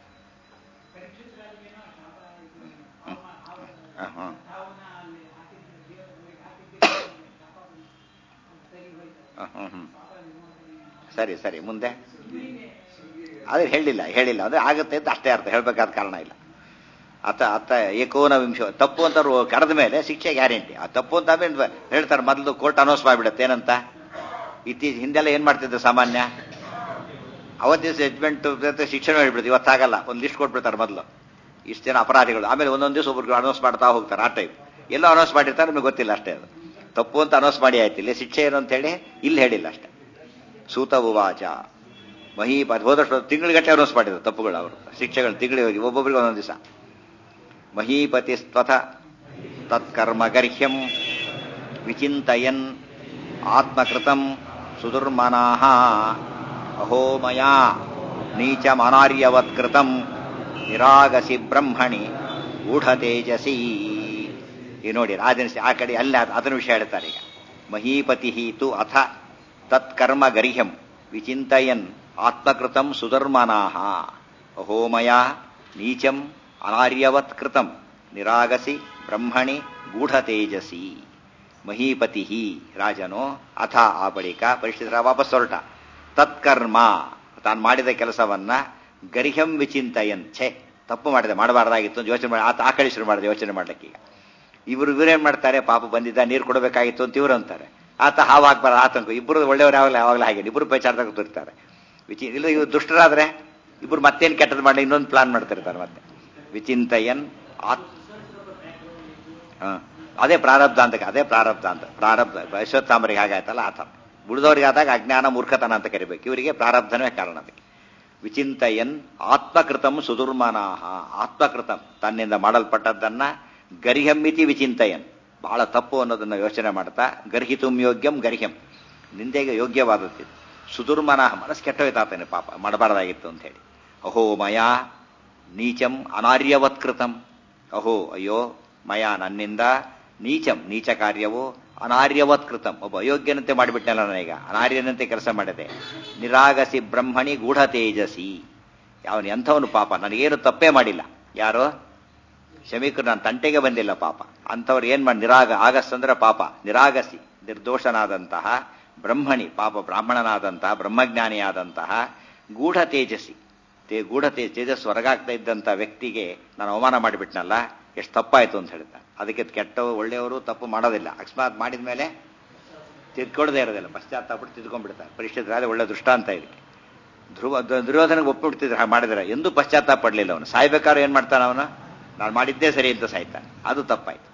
ಹಾಂ ಹಾಂ ಸರಿ ಸರಿ ಮುಂದೆ ಅದೇ ಹೇಳಿಲ್ಲ ಹೇಳಿಲ್ಲ ಅಂದ್ರೆ ಆಗುತ್ತೆ ಅಂತ ಅಷ್ಟೇ ಅರ್ಥ ಹೇಳ್ಬೇಕಾದ ಕಾರಣ ಇಲ್ಲ ಅತ ಅತ್ತ ಏಕೋನ ವಿಂಶ ತಪ್ಪು ಅಂತ ಕರೆದ ಮೇಲೆ ಶಿಕ್ಷೆ ಗ್ಯಾರಂಟಿ ಆ ತಪ್ಪು ಅಂತ ಆಮೇಲೆ ಹೇಳ್ತಾರೆ ಮೊದಲು ಕೋರ್ಟ್ ಅನೌನ್ಸ್ ಮಾಡಿಬಿಡುತ್ತೆ ಏನಂತ ಇತ್ತೀಚೆ ಹಿಂದೆಲ್ಲ ಏನ್ ಮಾಡ್ತಿದ್ರು ಸಾಮಾನ್ಯ ಅವತ್ತಿನ ಜಡ್ಜ್ಮೆಂಟ್ ಜೊತೆ ಶಿಕ್ಷಣ ಹೇಳ್ಬಿಡುತ್ತೆ ಇವತ್ತಾಗಲ್ಲ ಒಂದು ಲಿಸ್ಟ್ ಕೊಟ್ಬಿಡ್ತಾರೆ ಮೊದಲು ಇಷ್ಟು ಜನ ಅಪರಾಧಿಗಳು ಆಮೇಲೆ ಒಂದೊಂದು ದಿವಸ ಒಬ್ರು ಅನೌನ್ಸ್ ಮಾಡ್ತಾ ಹೋಗ್ತಾರೆ ಆ ಟೈಪ್ ಎಲ್ಲೋ ಅನೌನ್ಸ್ ಮಾಡಿರ್ತಾರೆ ನಿಮಗೆ ಗೊತ್ತಿಲ್ಲ ಅಷ್ಟೇ ಅದು ತಪ್ಪು ಅಂತ ಅನೌನ್ಸ್ ಮಾಡಿ ಆಯ್ತು ಇಲ್ಲಿ ಶಿಕ್ಷೆ ಏನು ಅಂತ ಹೇಳಿ ಇಲ್ಲಿ ಹೇಳಿಲ್ಲ ಅಷ್ಟೇ ಸೂತ ಉವಾಚ ಮಹೀಪ ಹೋದಷ್ಟು ತಿಂಗಳಿಗಟ್ಟಲೆ ಅನೌನ್ಸ್ ಮಾಡಿದ್ರು ತಪ್ಪುಗಳು ಅವರು ಶಿಕ್ಷೆಗಳು ತಿಂಗಳಿಗೆ ಹೋಗಿ ಒಬ್ಬೊಬ್ಬರಿಗೆ ಒಂದೊಂದು ದಿವಸ ಮಹೀಪತಿ ಸ್ವಥ ತತ್ಕರ್ಮ ಗರ್ಹ್ಯಂ ವಿಚಿಂತಯನ್ ಆತ್ಮಕೃತಂ ಸುದುರ್ಮನಾಹ ಅಹೋ ಮಯಾ ನೀಚಮನಾರ್ಯವತ್ಕೃತಂ ನಿರಾಗಸಿ ಬ್ರಹ್ಮಣಿ ಗೂಢ ತೇಜಸಿ ಈ ನೋಡಿ ರಾಜನ ಆ ಕಡೆ ಅಲ್ಲ ಅದನ್ನ ವಿಷಯ ಹೇಳ್ತಾರೆ ಈಗ ಮಹೀಪತಿ ತು ಅಥ ತತ್ಕರ್ಮ ಗರ್ಹ್ಯಂ ವಿಚಿಂತಯನ್ ಆತ್ಮಕೃತಂ ಸುಧರ್ಮನಾಹ ಅಹೋಮಯ ನೀಚಂ ಅನಾರ್ಯವತ್ ಕೃತಂ ನಿರಾಗಸಿ ಬ್ರಹ್ಮಣಿ ಗೂಢ ತೇಜಸಿ ಮಹೀಪತಿ ರಾಜನು ಅಥ ಆ ಬಳಿಕ ಪರಿಶುದ್ಧರ ವಾಪಸ್ ಹೊರಟ ತತ್ಕರ್ಮ ತಾನು ಮಾಡಿದ ಕೆಲಸವನ್ನ ಗರಿಹಂ ವಿಚಿಂತಯನ್ ಛೇ ತಪ್ಪು ಮಾಡಿದೆ ಮಾಡಬಾರ್ದಾಗಿತ್ತು ಅಂತ ಯೋಚನೆ ಮಾಡಿ ಆತ ಆ ಕಡೆ ಶುರು ಮಾಡಿದೆ ಯೋಚನೆ ಮಾಡ್ಲಿಕ್ಕೆ ಈಗ ಇವರು ಇವರೇನ್ ಮಾಡ್ತಾರೆ ಪಾಪ ಬಂದಿದ್ದ ನೀರು ಕೊಡಬೇಕಾಗಿತ್ತು ಅಂತ ಇವರು ಅಂತಾರೆ ಆತ ಹಾವು ಹಾಕ್ಬಾರ ಆತಂಕ ಇಬ್ಬರು ಒಳ್ಳೆಯವರು ಯಾವಾಗಲೂ ಯಾವಾಗಲೂ ಹಾಗೆ ಇಬ್ಬರು ಪೈಚಾರದಾಗ ಕೂತಿರ್ತಾರೆ ವಿಚಿ ಇಲ್ಲ ಇವರು ದುಷ್ಟರಾದ್ರೆ ಇಬ್ಬರು ಮತ್ತೇನು ಕೆಟ್ಟದ್ದು ಮಾಡಿ ಇನ್ನೊಂದು ಪ್ಲಾನ್ ಮಾಡ್ತಿರ್ತಾರೆ ಮತ್ತೆ ವಿಚಿಂತಯನ್ ಆತ್ ಹ. ಅದೇ ಪ್ರಾರಬ್ಧ ಅಂತ ಅದೇ ಪ್ರಾರಬ್ಧ ಅಂತ ಪ್ರಾರಬ್ಧ ಅಶ್ವತ್ಥಾಮರಿಗೆ ಹಾಗಾಯ್ತಲ್ಲ ಆತ ಉಳಿದವರಿಗೆ ಆದಾಗ ಅಜ್ಞಾನ ಮೂರ್ಖತನ ಅಂತ ಕರಿಬೇಕು ಇವರಿಗೆ ಪ್ರಾರಬ್ಧನೇ ಕಾರಣ ಅದಕ್ಕೆ ವಿಚಿಂತಯನ್ ಆತ್ಮಕೃತಂ ಸುದುರ್ಮನಾಹ ಆತ್ಮಕೃತಂ ತನ್ನಿಂದ ಮಾಡಲ್ಪಟ್ಟದ್ದನ್ನ ಗರ್ಹ್ಯಮಿತಿ ವಿಚಿಂತಯನ್ ಬಹಳ ತಪ್ಪು ಅನ್ನೋದನ್ನ ಯೋಚನೆ ಮಾಡ್ತಾ ಗರ್ಹಿತುಂ ಯೋಗ್ಯಂ ಗರ್ಹ್ಯಂ ನಿಂದೆಗೆ ಯೋಗ್ಯವಾದದ್ದು ಸುದುರ್ಮನ ಮನಸ್ಸು ಕೆಟ್ಟೋಯ್ತಾತೇನೆ ಪಾಪ ಮಾಡಬಾರ್ದಾಗಿತ್ತು ಅಂತ ಹೇಳಿ ಅಹೋ ಮಯ ನೀಚಂ ಅನಾರ್ಯವತ್ಕೃತಂ ಅಹೋ ಅಯ್ಯೋ ಮಯ ನನ್ನಿಂದ ನೀಚಂ ನೀಚ ಕಾರ್ಯವು ಅನಾರ್ಯವತ್ಕೃತಂ ಒಬ್ಬ ಅಯೋಗ್ಯನಂತೆ ಮಾಡಿಬಿಟ್ಟನಲ್ಲ ನಾನೀಗ ಅನಾರ್ಯನಂತೆ ಕೆಲಸ ಮಾಡಿದೆ ನಿರಾಗಸಿ ಬ್ರಹ್ಮಣಿ ಗೂಢ ತೇಜಸಿ ಅವನು ಎಂಥವನು ಪಾಪ ನನಗೇನು ತಪ್ಪೇ ಮಾಡಿಲ್ಲ ಯಾರೋ ಶಮೀಕರು ನಾನು ತಂಟೆಗೆ ಬಂದಿಲ್ಲ ಪಾಪ ಅಂಥವ್ರು ಏನ್ ಮಾಡಿ ನಿರಾಗ ಆಗಸ್ತಂದ್ರೆ ಪಾಪ ನಿರಾಗಸಿ ನಿರ್ದೋಷನಾದಂತಹ ಬ್ರಹ್ಮಣಿ ಪಾಪ ಬ್ರಾಹ್ಮಣನಾದಂತಹ ಬ್ರಹ್ಮಜ್ಞಾನಿಯಾದಂತಹ ಗೂಢ ತೇಜಸ್ಸಿ ತೇ ಗೂಢ ತೇ ತೇಜಸ್ ಹೊರಗಾಗ್ತಾ ಇದ್ದಂಥ ವ್ಯಕ್ತಿಗೆ ನಾನು ಅವಮಾನ ಮಾಡಿಬಿಟ್ನಲ್ಲ ಎಷ್ಟು ತಪ್ಪಾಯ್ತು ಅಂತ ಹೇಳ್ತಾರೆ ಅದಕ್ಕೆ ಕೆಟ್ಟವರು ಒಳ್ಳೆಯವರು ತಪ್ಪು ಮಾಡೋದಿಲ್ಲ ಅಕಸ್ಮಾತ್ ಮಾಡಿದ ಮೇಲೆ ತಿದ್ಕೊಳ್ಳದೆ ಇರೋದಿಲ್ಲ ಪಶ್ಚಾತ್ತಾಪಟ್ಟು ತಿದ್ಕೊಂಡ್ಬಿಡ್ತಾರೆ ಪರಿಷತ್ ರಾಜ ಒಳ್ಳೆ ದೃಷ್ಟಾಂತ ಇದಕ್ಕೆ ಧ್ರುವ ದ- ದುರ್ಯೋಧನಿಗೆ ಒಪ್ಪಿಬಿಡ್ತಿದ್ರೆ ಹಾಗೆ ಮಾಡಿದ್ರೆ ಎಂದೂ ಪಶ್ಚಾತ್ತಾಪ ಪಡಲಿಲ್ಲ ಅವನು ಸಾಯ್ಬೇಕಾದ್ರೆ ಏನ್ ಮಾಡ್ತಾನೆ ಅವನು ನಾನು ಮಾಡಿದ್ದೇ ಸರಿ ಅಂತ ಸಾಯ್ತಾನೆ ಅದು ತಪ್ಪಾಯ್ತು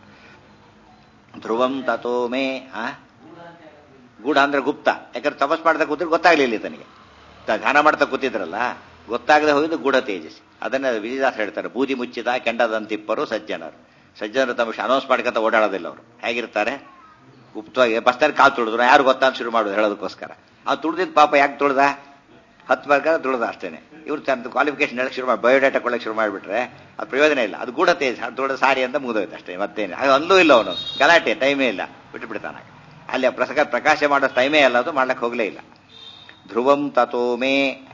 ಧ್ರುವಂ ತಥೋ ಮೇ ಆ ಗೂಢ ಅಂದ್ರೆ ಗುಪ್ತ ಯಾಕಂದ್ರೆ ತಪಸ್ ಮಾಡ್ತಾ ಕೂತಿದ್ರೆ ಗೊತ್ತಾಗ್ಲಿಲ್ಲ ತನಗೆ ತ- ಧ್ಯಾನ ಮಾಡ್ತಾ ಕೂತಿದ್ರಲ್ಲ ಗೊತ್ತಾಗದೆ ಹೋಗಿದ್ದು ಗೂಢ ತೇಜಸ್ವಿ ಅದನ್ನ ವಿಜಯದಾಸ್ ಹೇಳ್ತಾರೆ ಬೂದಿ ಮುಚ್ಚಿದ ಕೆಂಡದಂತಿಪ್ಪರು ಸಜ್ಜನರು ಸಜ್ಜನರು ತಮ್ಮ ಅನೌನ್ಸ್ ಮಾಡ್ಕೊತ ಓಡಾಡೋದಿಲ್ಲ ಅವರು ಹೇಗಿರ್ತಾರೆ ಗುಪ್ತವಾಗಿ ಬಸ್ತಾರೆ ಕಾಲು ತುಳಿದ್ರು ಯಾರು ಗೊತ್ತಾ ಅಂತ ಶುರು ಮಾಡೋದು ಹೇಳೋದಕ್ಕೋಸ್ಕರ ಆ ತುಳಿದಿದ್ದ ಪಾಪ ಯಾಕೆ ತುಳ್ದ ಹತ್ತು ಬರ್ಕಾದ್ರೆ ತುಳಿದ ಅಷ್ಟೇನೆ ಇವ್ರು ತನ್ನ ಕ್ವಾಲಿಫಿಕೇಶನ್ ಹೇಳಕ್ ಶುರು ಮಾಡಿ ಬಯೋಡಾಟಾ ಕೊಡಕ್ಕೆ ಶುರು ಮಾಡಿಬಿಟ್ರೆ ಅದು ಪ್ರಯೋಜನ ಇಲ್ಲ ಅದು ಗೂಢ ತೇಜ್ ತುಳಿದ ಸಾರಿ ಅಂತ ಮುಗಿದೋಯ್ತು ಅಷ್ಟೇ ಮತ್ತೇನು ಅದು ಅಲ್ಲೂ ಇಲ್ಲ ಅವನು ಗಲಾಟೆ ಟೈಮೇ ಇಲ್ಲ ಬಿಟ್ಟು ಬಿಡ್ತಾನೆ ಅಲ್ಲಿ ಆ ಪ್ರಸಕ ಪ್ರಕಾಶ ಮಾಡೋ ಟೈಮೇ ಅಲ್ಲ ಅದು ಮಾಡ್ಲಕ್ಕೆ ಹೋಗಲೇ ಇಲ್ಲ ಧ್ರುವಂ ತಥೋ ಮೇ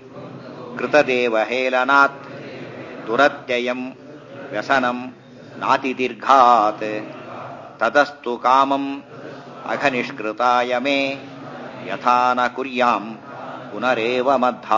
ಕೃತದೇವ ಹೇಲನಾತ್ ದುರತ್ಯಯಂ ವ್ಯಸನಂ ನಾತಿ ದೀರ್ಘಾತ್ ತದಸ್ತು ಕಾಮಂ ಅಘನಿಷ್ಕೃತಾಯ ಮೇ ಯಥಾ ನ ಕುರ್ಯಾಂ ಪುನರೇವ ಮಧ್ಯಾ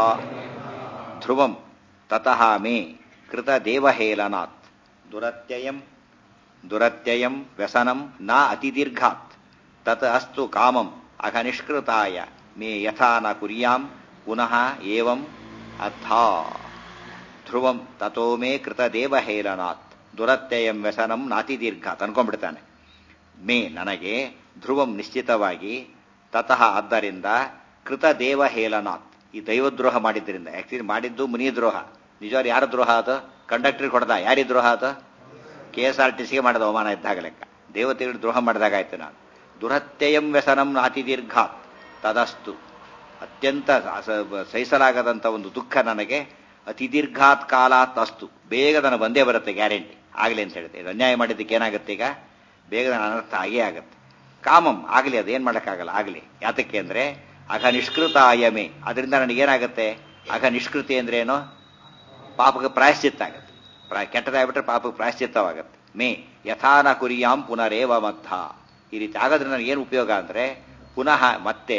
ಧ್ರುವಂ ತತಃ ಮೇ ಕೃತದೇವಹೇಲನಾತ್ ದುರತ್ಯಯಂ ದುರತ್ಯಯಂ ವ್ಯಸನಂ ನ ಅತಿದೀರ್ಘಾತ್ ತತ್ ಅಸ್ತು ಕಾಮಂ ಅಘನಿಷ್ಕೃತಾಯ ಮೇ ಯಥಾ ನ ಕುರ್ಯಾಂ ಪುನಃ ಏವಂ ಅಥಾ ಧ್ರುವಂ ತಥೋ ಮೇ ಕೃತದೇವಹೇಲನಾತ್ ದುರತ್ಯಯಂ ವ್ಯಸನಂ ನಾತಿದೀರ್ಘಾತ್ ಅನ್ಕೊಂಡ್ಬಿಡ್ತಾನೆ ಮೇ ನನಗೆ ಧ್ರುವಂ ನಿಶ್ಚಿತವಾಗಿ ತತಃ ಆದ್ದರಿಂದ ಕೃತ ದೇವ ಹೇಲನಾಥ್ ಈ ದೈವದ್ರೋಹ ಮಾಡಿದ್ರಿಂದ ಆಕ್ಚುಲಿ ಮಾಡಿದ್ದು ಮುನಿ ದ್ರೋಹ ನಿಜವಾಗ್ಲೂ ಯಾರ ದ್ರೋಹ ಅದು ಕಂಡಕ್ಟರ್ ಹೊಡೆದ ಯಾರಿ ದ್ರೋಹ ಅದು ಕೆ ಎಸ್ ಆರ್ ಟಿ ಸಿಗೆ ಮಾಡಿದ ಅವಮಾನ ಇದ್ದಾಗ ಲೆಕ್ಕ ದೇವತೆಗಳು ದ್ರೋಹ ಮಾಡಿದಾಗಾಯ್ತು ನಾನು ದುರತ್ಯಯಂ ವ್ಯಸನಂ ನಾತಿ ದೀರ್ಘಾತ್ ತದಸ್ತು ಅತ್ಯಂತ ಅಸ- ಸಹಿಸಲಾಗದಂತ ಒಂದು ದುಃಖ ನನಗೆ ಅತಿ ದೀರ್ಘಾತ್ ಕಾಲಾತ್ ಅಸ್ತು ಬೇಗ ನನಗೆ ಬಂದೇ ಬರುತ್ತೆ ಗ್ಯಾರಂಟಿ ಆಗಲಿ ಅಂತ ಹೇಳಿದೆ ಇದು ಅನ್ಯಾಯ ಮಾಡಿದ್ದಕ್ಕೆ ಏನಾಗುತ್ತೆ ಈಗ ಬೇಗ ನನ್ನ ಅನರ್ಥ ಆಗೇ ಆಗುತ್ತೆ ಕಾಮಂ ಆಗಲಿ ಅದೇನ್ ಮಾಡೋಕ್ಕಾಗಲ್ಲ ಆಗಲಿ ಯಾತಕ್ಕೆ ಅಂದ್ರೆ ಅಘ ನಿಷ್ಕೃತ ಆಯಮೆ ಅದರಿಂದ ನನಗೇನಾಗುತ್ತೆ ಅಘ ನಿಷ್ಕೃತಿ ಅಂದ್ರೆ ಏನು ಪಾಪಕ್ಕೆ ಪ್ರಾಯಶ್ಚಿತ್ತ ಆಗುತ್ತೆ ಪ್ರಾ- ಕೆಟ್ಟದಾಗ್ಬಿಟ್ರೆ ಪಾಪಕ್ಕೆ ಪ್ರಾಯಶ್ಚಿತ್ತವಾಗುತ್ತೆ ಮೇ ಯಥಾನ ಕುರಿಯಾಂ ಪುನರೇವ ಮದ್ಧ ಈ ರೀತಿ ಆಗೋದ್ರಿಂದ ನನಗೆ ಏನು ಉಪಯೋಗ ಅಂದ್ರೆ ಪುನಃ ಮತ್ತೆ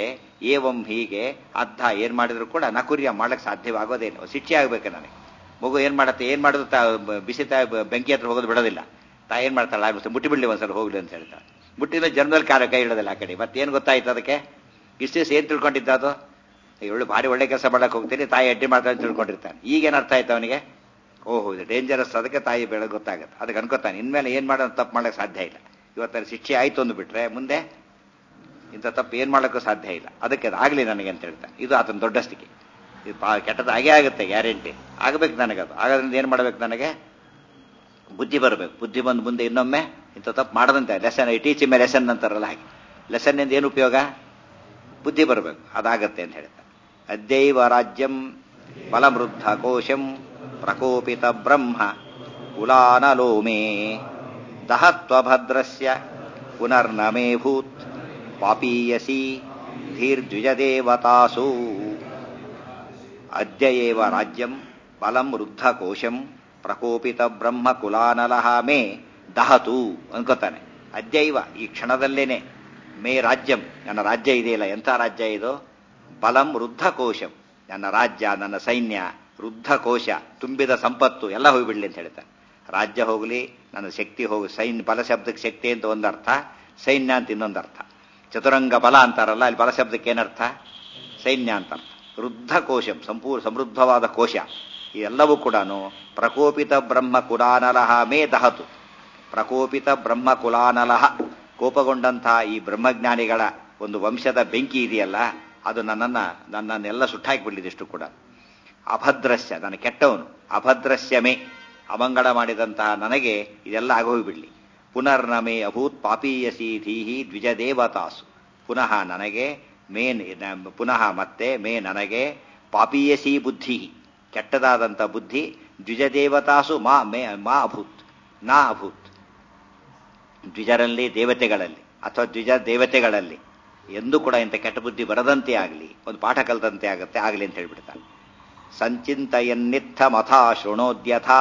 ಏವಂ ಹೀಗೆ ಅರ್ಧ ಏನ್ ಮಾಡಿದ್ರು ಕೂಡ ನಕುರ್ಯ ಮಾಡಕ್ ಸಾಧ್ಯವಾಗೋದೇನು ಶಿಕ್ಷೆ ಆಗ್ಬೇಕು ನನಗೆ ಮಗು ಏನ್ ಮಾಡತ್ತೆ ಏನ್ ಮಾಡೋದು ತಾ ಬಿಸಿ ತಾ ಬೆಂಕಿ ಹತ್ರ ಹೋಗೋದು ಬಿಡೋದಿಲ್ಲ ತಾ ಏನ್ ಮಾಡ್ತಾಳೆ ಆಗ್ಬಿಟ್ಟು ಮುಟ್ಟಿ ಬಿಡ್ಲಿ ಒಂದ್ಸಲ ಹೋಗ್ಲಿ ಅಂತ ಹೇಳ್ತಾಳೆ ಮುಟ್ಟಿದ ಜನ್ಮದಲ್ಲಿ ಕಾಲ ಕೈ ಇಡೋದಿಲ್ಲ ಆ ಕಡೆ ಮತ್ತೇನು ಗೊತ್ತಾಯ್ತು ಅದಕ್ಕೆ ಇಷ್ಟು ದಿವಸ ಏನ್ ತಿಳ್ಕೊಂಡಿದ್ದ ಅದು ಒಳ್ಳೆ ಭಾರಿ ಒಳ್ಳೆ ಕೆಲಸ ಮಾಡಕ್ ಹೋಗ್ತೀನಿ ತಾಯಿ ಅಡ್ಡಿ ಮಾಡ್ತಾಳೆ ಅಂತ ತಿಳ್ಕೊಂಡಿರ್ತಾನೆ ಈಗೇನು ಅರ್ಥ ಆಯ್ತು ಅವನಿಗೆ ಓಹೋ ಇದು ಡೇಂಜರಸ್ ಅದಕ್ಕೆ ತಾಯಿ ಬೆಳಗ್ಗೆ ಗೊತ್ತಾಗುತ್ತೆ ಅದಕ್ಕೆ ಅನ್ಕೋತಾನೆ ಇನ್ಮೇಲೆ ಏನ್ ಮಾಡೋದು ತಪ್ಪು ಮಾಡಕ್ಕೆ ಸಾಧ್ಯ ಇಲ್ಲ ಇವತ್ತರ ಶಿಕ್ಷೆ ಆಯ್ತು ಅಂದ್ಬಿಟ್ರೆ ಮುಂದೆ ಇಂಥ ತಪ್ಪು ಏನ್ ಮಾಡೋಕ್ಕೂ ಸಾಧ್ಯ ಇಲ್ಲ ಅದಕ್ಕೆ ಅದು ಆಗ್ಲಿ ನನಗೆ ಅಂತ ಹೇಳ್ತಾನೆ ಇದು ಆತನ ದೊಡ್ಡ ಸ್ಥಿತಿ ಇದು ಪಾ ಕೆಟ್ಟದ್ದು ಆಗೇ ಆಗುತ್ತೆ ಗ್ಯಾರಂಟಿ ಆಗಬೇಕು ನನಗದು ಆಗೋದ್ರಿಂದ ಏನ್ ಮಾಡ್ಬೇಕು ನನಗೆ ಬುದ್ಧಿ ಬರಬೇಕು ಬುದ್ಧಿ ಬಂದು ಮುಂದೆ ಇನ್ನೊಮ್ಮೆ ಇಂಥ ತಪ್ಪು ಮಾಡದಂತೆ lesson I teach me lesson ಅಂತಾರಲ್ಲ ಹಾಗೆ ಲೆಸನ್ನಿಂದ ಏನು ಉಪಯೋಗ ಬುದ್ಧಿ ಬರಬೇಕು ಅದಾಗತ್ತೆ ಅಂತ ಹೇಳ್ತಾರೆ ಅದ್ಯೈವ ರಾಜ್ಯಂ ಬಲಮೃದ್ಧ ಕೋಶಂ ಪ್ರಕೋಪಿತ ಬ್ರಹ್ಮ ಕುಲಾನಲೋಮೇ ದಹತ್ವಭದ್ರಸ್ಯ ಪುನರ್ನಮೇ ಭೂತ್ ಪಾಪೀಯಸಿ ಧೀರ್ದ್ವಿಜದೇವತಾಸು ಅದ್ಯ ಏವ ರಾಜ್ಯಂ ಬಲಂ ವೃದ್ಧಕೋಶಂ ಪ್ರಕೋಪಿತ ಬ್ರಹ್ಮ ಕುಲಾನಲಹ ಮೇ ದಹತು ಅನ್ಕೋತಾನೆ ಅದ್ಯೈವ ಈ ಕ್ಷಣದಲ್ಲೇನೆ ಮೇ ರಾಜ್ಯಂ ನನ್ನ ರಾಜ್ಯ ಇದೆಯಲ್ಲ ಎಂಥ ರಾಜ್ಯ ಇದು ಬಲಂ ವೃದ್ಧಕೋಶಂ ನನ್ನ ರಾಜ್ಯ ನನ್ನ ಸೈನ್ಯ ವೃದ್ಧಕೋಶ ತುಂಬಿದ ಸಂಪತ್ತು ಎಲ್ಲ ಹೋಗಿಬಿಡ್ಲಿ ಅಂತ ಹೇಳ್ತಾರೆ ರಾಜ್ಯ ಹೋಗಲಿ ನನ್ನ ಶಕ್ತಿ ಹೋಗಿ ಸೈನ್ಯ ಬಲ ಶಬ್ದಕ್ಕೆ ಶಕ್ತಿ ಅಂತ ಒಂದರ್ಥ ಸೈನ್ಯ ಅಂತ ಇನ್ನೊಂದರ್ಥ ಚತುರಂಗ ಬಲ ಅಂತಾರಲ್ಲ ಅಲ್ಲಿ ಬಲ ಶಬ್ದಕ್ಕೆ ಏನರ್ಥ ಸೈನ್ಯ ಅಂತ ಅರ್ಥ ವೃದ್ಧ ಕೋಶಂ ಸಂಪೂರ್ಣ ಸಮೃದ್ಧವಾದ ಕೋಶ ಇದೆಲ್ಲವೂ ಕೂಡ ಪ್ರಕೋಪಿತ ಬ್ರಹ್ಮ ಕುಲಾನಲಹ ಮೇ ದಹತು ಪ್ರಕೋಪಿತ ಬ್ರಹ್ಮ ಕುಲಾನಲಹ ಕೋಪಗೊಂಡಂತಹ ಈ ಬ್ರಹ್ಮಜ್ಞಾನಿಗಳ ಒಂದು ವಂಶದ ಬೆಂಕಿ ಇದೆಯಲ್ಲ ಅದು ನನ್ನನ್ನ ನನ್ನನ್ನೆಲ್ಲ ಸುಟ್ಟಾಕಿಬಿಡ್ಲಿದಿಷ್ಟು ಕೂಡ ಅಭದ್ರಸ್ಯ ನನ್ನ ಕೆಟ್ಟವನು ಅಭದ್ರಸ್ಯ ಮೇ ಅಮಂಗಳ ಮಾಡಿದಂತಹ ನನಗೆ ಇದೆಲ್ಲ ಆಗೋಗ್ಬಿಡ್ಲಿ ಪುನರ್ನಮೇ ಅಭೂತ್ ಪಾಪೀಯಸಿ ಧೀಹಿ ದ್ವಿಜದೇವತಾಸು ಪುನಃ ನನಗೆ ಮೇ ಪುನಃ ಮತ್ತೆ ಮೇ ನನಗೆ ಪಾಪೀಯಸಿ ಬುದ್ಧಿ ಕೆಟ್ಟದಾದಂಥ ಬುದ್ಧಿ ದ್ವಿಜದೇವತಾಸು ಮಾ ಮೇ ಮಾ ಅಭೂತ್ ನಾ ಅಭೂತ್ ದ್ವಿಜರಲ್ಲಿ ದೇವತೆಗಳಲ್ಲಿ ಅಥವಾ ದ್ವಿಜ ದೇವತೆಗಳಲ್ಲಿ ಎಂದೂ ಕೂಡ ಇಂಥ ಕೆಟ್ಟ ಬುದ್ಧಿ ಬರದಂತೆ ಆಗಲಿ ಒಂದು ಪಾಠ ಕಲಿತಂತೆ ಆಗುತ್ತೆ ಆಗಲಿ ಅಂತ ಹೇಳ್ಬಿಡ್ತಾನೆ ಸಂಚಿಂತಯನ್ನಿತ್ತ ಮಥಾ ಶೃಣೋದ್ಯಥಾ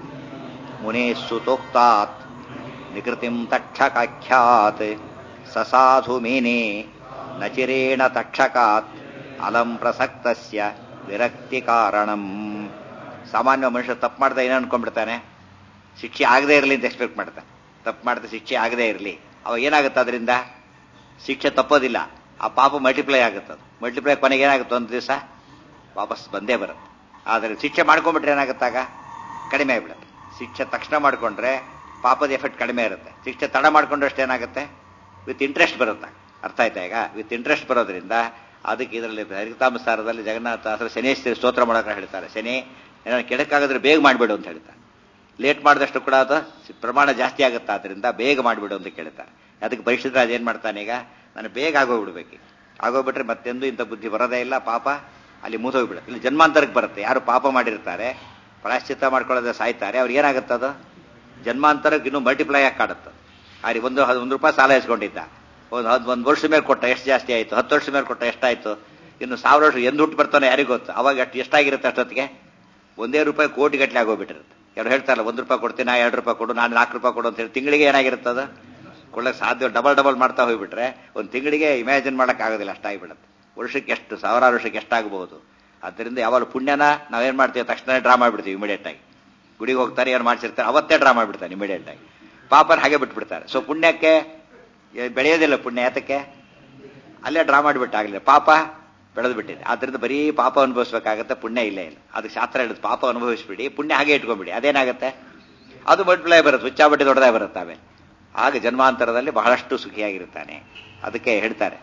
ಮುನೇ ಸುತೋಕ್ತಾತ್ ನಿಕೃತಿಂ ತಕ್ಷಕಾಖ್ಯಾತ್ ಸಸಾಧು ಮೇನೆ ನಚಿರೇಣ ತಕ್ಷಕಾತ್ ಅಲಂ ಪ್ರಸಕ್ತಸ್ಯ ವಿರಕ್ತಿ ಕಾರಣಂ ಸಾಮಾನ್ಯ ಮನುಷ್ಯ ತಪ್ಪು ಮಾಡ್ತಾ ಏನು ಅನ್ಕೊಂಡ್ಬಿಡ್ತಾನೆ ಶಿಕ್ಷೆ ಆಗದೇ ಇರಲಿ ಅಂತ ಎಕ್ಸ್ಪೆಕ್ಟ್ ಮಾಡ್ತಾನೆ ತಪ್ಪು ಮಾಡ್ತಾ ಶಿಕ್ಷೆ ಆಗದೇ ಇರಲಿ ಅವಾಗ ಏನಾಗುತ್ತೆ ಅದರಿಂದ ಶಿಕ್ಷೆ ತಪ್ಪೋದಿಲ್ಲ ಆ ಪಾಪ ಮಲ್ಟಿಪ್ಲೈ ಆಗುತ್ತೆ ಅದು ಮಲ್ಟಿಪ್ಲೈ ಕೊನೆಗೆ ಏನಾಗುತ್ತೆ ಒಂದು ದಿವಸ ವಾಪಸ್ ಬಂದೇ ಬರುತ್ತೆ ಆದರೆ ಶಿಕ್ಷೆ ಮಾಡ್ಕೊಂಡ್ಬಿಟ್ರೆ ಏನಾಗುತ್ತಾಗ ಕಡಿಮೆ ಆಗಿಬಿಡುತ್ತೆ ಶಿಕ್ಷೆ ತಕ್ಷಣ ಮಾಡಿಕೊಂಡ್ರೆ ಪಾಪದ ಎಫೆಕ್ಟ್ ಕಡಿಮೆ ಇರುತ್ತೆ ಶಿಕ್ಷೆ ತಡ ಮಾಡ್ಕೊಂಡಷ್ಟು ಏನಾಗುತ್ತೆ ವಿತ್ ಇಂಟ್ರೆಸ್ಟ್ ಬರುತ್ತೆ ಅರ್ಥ ಆಯ್ತಾ ಈಗ ವಿತ್ ಇಂಟ್ರೆಸ್ಟ್ ಬರೋದ್ರಿಂದ ಅದಕ್ಕೆ ಇದರಲ್ಲಿ ಹರಿತಾಮಸಾರದಲ್ಲಿ ಜಗನ್ನಾಥ ಹತ್ರ ಶನೇಶ್ವರಿ ಸ್ತೋತ್ರ ಮಾಡೋಕೆ ಹೇಳ್ತಾರೆ ಶನಿ ಏನಾದ್ರು ಕೆಡಕ್ಕಾಗಿದ್ರೆ ಬೇಗ ಮಾಡಿಬಿಡು ಅಂತ ಹೇಳ್ತಾರೆ ಲೇಟ್ ಮಾಡಿದಷ್ಟು ಕೂಡ ಅದು ಪ್ರಮಾಣ ಜಾಸ್ತಿ ಆಗುತ್ತೆ ಆದ್ದರಿಂದ ಬೇಗ ಮಾಡಿಬಿಡು ಅಂತ ಕೇಳ್ತಾರೆ ಅದಕ್ಕೆ ಪರೀಕ್ಷಿತ ರಾಜ ಏನು ಮಾಡ್ತಾನೆ ಈಗ ನಾನು ಬೇಗ ಆಗೋಗ್ಬಿಡ್ಬೇಕು ಆಗೋಗ್ಬಿಟ್ರೆ ಮತ್ತೆಂದು ಇಂಥ ಬುದ್ಧಿ ಬರೋದೇ ಇಲ್ಲ ಪಾಪ ಅಲ್ಲಿ ಮುಗಿದೋಗ್ಬಿಡುತ್ತೆ ಇಲ್ಲಿ ಜನ್ಮಾಂತರಕ್ಕೆ ಬರುತ್ತೆ ಯಾರು ಪಾಪ ಮಾಡಿರ್ತಾರೆ ಪ್ರಾಶ್ಚಿತ್ತ ಮಾಡ್ಕೊಳ್ಳೋದೇ ಸಾಯ್ತಾರೆ ಅವ್ರಿಗೆ ಏನಾಗುತ್ತೆ ಅದು ಜನ್ಮಾಂತರಕ್ಕೆ ಇನ್ನೂ ಮಲ್ಟಿಪ್ಲೈ ಆಗಿ ಕಾಡುತ್ತೆ ಅಲ್ಲಿ ಒಂದು ಒಂದು ರೂಪಾಯಿ ಸಾಲ ಇಸ್ಕೊಂಡಿದ್ದ ಒಂದು ಹದ್ ಒಂದು ವರ್ಷ ಮೇಲೆ ಕೊಟ್ಟ ಎಷ್ಟು ಜಾಸ್ತಿ ಆಯಿತು ಹತ್ತು ವರ್ಷ ಮೇಲೆ ಕೊಟ್ಟ ಎಷ್ಟಾಯಿತು ಇನ್ನು ಸಾವಿರ ವರ್ಷ ಎಂದು ಹುಟ್ಟು ಬರ್ತಾನೆ ಯಾರಿಗೂ ಗೊತ್ತು ಅವಾಗ ಎಷ್ಟು ಎಷ್ಟಾಗಿರುತ್ತೆ ಅಷ್ಟೊತ್ತಿಗೆ ಒಂದೇ ರೂಪಾಯಿ ಕೋಟಿ ಗಟ್ಟಲೆ ಆಗೋಗ್ಬಿಟ್ಟಿರುತ್ತೆ ಯಾರು ಹೇಳ್ತಾರಲ್ಲ ಒಂದು ರೂಪಾಯಿ ಕೊಡ್ತೀನಿ ನಾ ಎರಡು ರೂಪಾಯಿ ಕೊಡು ನಾನು ನಾಲ್ಕು ರೂಪಾಯಿ ಕೊಡು ಅಂತ ಹೇಳಿ ತಿಂಗಳಿಗೆ ಏನಾಗಿರುತ್ತೆ ಅದು ಕೊಡಕ್ಕೆ ಸಾಧ್ಯ ಡಬಲ್ ಡಬಲ್ ಮಾಡ್ತಾ ಹೋಗ್ಬಿಟ್ರೆ ಒಂದು ತಿಂಗಳಿಗೆ ಇಮ್ಯಾಜಿನ್ ಮಾಡಕ್ ಆಗೋದಿಲ್ಲ ಅಷ್ಟಾಗಿಬಿಡುತ್ತೆ ವರ್ಷಕ್ಕೆ ಎಷ್ಟು ಸಾವಿರಾರು ವರ್ಷಕ್ಕೆ ಎಷ್ಟಾಗಬಹುದು ಆದ್ದರಿಂದ ಯಾವಾಗ ಪುಣ್ಯನ ನಾವೇನ್ ಮಾಡ್ತೀವಿ ತಕ್ಷಣ ಡ್ರಾ ಮಾಡಿಬಿಡ್ತೀವಿ ಇಮಿಡಿಯೇಟ್ ಆಗಿ ಗುಡಿಗೆ ಹೋಗ್ತಾರೆ ಏನು ಮಾಡ್ಸಿರ್ತಾರೆ ಅವತ್ತೇ ಡ್ರಾ ಮಾಡಿಬಿಡ್ತಾನೆ ಇಮಿಡಿಯೇಟ್ ಆಗಿ ಪಾಪನ ಹಾಗೆ ಬಿಟ್ಬಿಡ್ತಾರೆ ಸೊ ಪುಣ್ಯಕ್ಕೆ ಬೆಳೆಯೋದಿಲ್ಲ ಪುಣ್ಯ ಯಾತಕ್ಕೆ ಅಲ್ಲೇ ಡ್ರಾ ಮಾಡಿಬಿಟ್ಟಾಗಲಿಲ್ಲ ಪಾಪ ಬೆಳೆದು ಬಿಟ್ಟಿದೆ ಆದ್ರಿಂದ ಬರೀ ಪಾಪ ಅನುಭವಿಸ್ಬೇಕಾಗತ್ತೆ ಪುಣ್ಯ ಇಲ್ಲೇ ಇಲ್ಲ ಅದಕ್ಕೆ ಶಾಸ್ತ್ರ ಹೇಳಿದ್ ಪಾಪ ಅನುಭವಿಸ್ಬಿಡಿ ಪುಣ್ಯ ಹಾಗೆ ಇಟ್ಕೊಂಡ್ಬಿಡಿ ಅದೇನಾಗುತ್ತೆ ಅದು ಮಲ್ಟಿಪ್ಲೈ ಬರುತ್ತೆ ಹುಚ್ಚಾಬಟ್ಟಿ ದೊಡ್ಡದಾಗಿ ಬರುತ್ತೆ ಆಮೇಲೆ ಆಗ ಜನ್ಮಾಂತರದಲ್ಲಿ ಬಹಳಷ್ಟು ಸುಖಿಯಾಗಿರುತ್ತಾನೆ ಅದಕ್ಕೆ ಹೇಳ್ತಾರೆ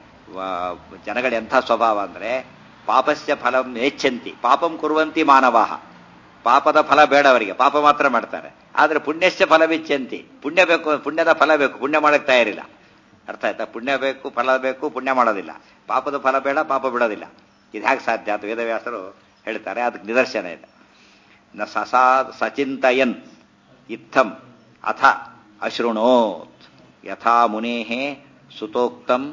ಜನಗಳ ಎಂಥ ಸ್ವಭಾವ ಅಂದ್ರೆ ಪಾಪಸ್ಯ ಫಲಂ ನೇಚ್ಛಂತಿ ಪಾಪಂ ಕುರುವಂತಿ ಮಾನವಾಹ ಪಾಪದ ಫಲ ಬೇಡ ಅವರಿಗೆ ಪಾಪ ಮಾತ್ರ ಮಾಡ್ತಾರೆ ಆದ್ರೆ ಪುಣ್ಯಸ್ಯ ಫಲವಿಚ್ಛಂತಿ ಪುಣ್ಯ ಬೇಕು ಪುಣ್ಯದ ಫಲ ಬೇಕು ಪುಣ್ಯ ಮಾಡಕ್ ತಯಾರಿಲ್ಲ ಅರ್ಥ ಆಯ್ತಾ ಪುಣ್ಯ ಬೇಕು ಫಲ ಬೇಕು ಪುಣ್ಯ ಮಾಡೋದಿಲ್ಲ ಪಾಪದ ಫಲ ಬೇಡ ಪಾಪ ಬಿಡೋದಿಲ್ಲ ಇದು ಹೇಗೆ ಸಾಧ್ಯ ಅಂತ ವೇದವ್ಯಾಸರು ಹೇಳ್ತಾರೆ ಅದಕ್ಕೆ ನಿದರ್ಶನ ಇದೆ ನ ಸಸಾ ಸಚಿಂತಯನ್ ಇತ್ತಂ ಅಥ ಅಶೃಣೋತ್ ಯಥಾ ಮುನೇಃ ಸುತೋಕ್ತಂ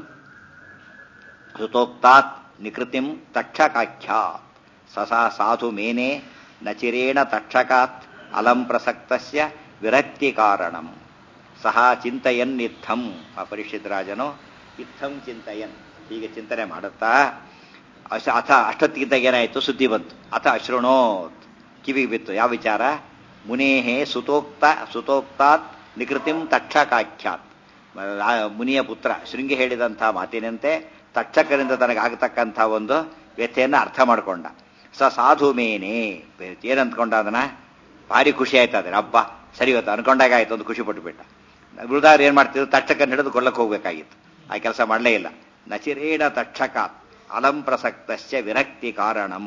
ಸುತೋಕ್ತಾತ್ ನಿಕೃತಿಂ ತಕ್ಷಕಾಖ್ಯಾತ್ ಸಸಾ ಸಾಧು ಮೇನೆ ನಚಿರೇಣ ತಕ್ಷಕಾತ್ ಅಲಂ ಪ್ರಸಕ್ತಸ್ಯ ವಿರಕ್ತಿ ಕಾರಣಂ ಸಹ ಚಿಂತಯನ್ ಇತ್ತಂ ಆ ಪರಿಷತ್ ರಾಜನು ಇತ್ತಂ ಚಿಂತಯನ್ ಹೀಗೆ ಚಿಂತನೆ ಮಾಡುತ್ತಾ ಅಶ ಅಥ ಅಷ್ಟೊತ್ತಿಗಿದ್ದಾಗ ಏನಾಯಿತು ಸುದ್ದಿ ಬಂತು ಅಥ ಅಶ್ರುಣೋತ್ ಕಿವಿಗೆ ಬಿತ್ತು ಯಾವ ವಿಚಾರ ಮುನೇಹೇ ಸುತೋಕ್ತ ಸುತೋಕ್ತಾತ್ ನಿಕೃತಿಂ ತಕ್ಷಕಾಖ್ಯಾತ್ ಆ ಮುನಿಯ ಪುತ್ರ ಶೃಂಗಿ ಹೇಳಿದಂಥ ಮಾತಿನಂತೆ ತಕ್ಷಕರಿಂದ ತನಗಾಗತಕ್ಕಂಥ ಒಂದು ವ್ಯಥೆಯನ್ನು ಅರ್ಥ ಮಾಡಿಕೊಂಡ ಸ ಸಾಧು ಮೇನೆ ಏನಂದ್ಕೊಂಡ ಅದನ್ನ ಭಾರಿ ಖುಷಿ ಆಯ್ತು ಅದನ್ನ ಹಬ್ಬ ಸರಿ ಇವತ್ತು ಅನ್ಕೊಂಡಾಗ ಆಯ್ತು ಒಂದು ಖುಷಿ ಪಟ್ಟುಬಿಟ್ಟ ಗುರುದಾರ್ ಏನ್ ಮಾಡ್ತಿದ್ರು ತಕ್ಷಕನ ಹಿಡಿದು ಕೊಲ್ಲಕ್ಕೆ ಹೋಗ್ಬೇಕಾಗಿತ್ತು ಆ ಕೆಲಸ ಮಾಡಲೇ ಇಲ್ಲ ನಚಿರೇಣ ತಕ್ಷಕಾತ್ ಅಲಂ ಪ್ರಸಕ್ತಸ್ಯ ವಿರಕ್ತಿ ಕಾರಣಂ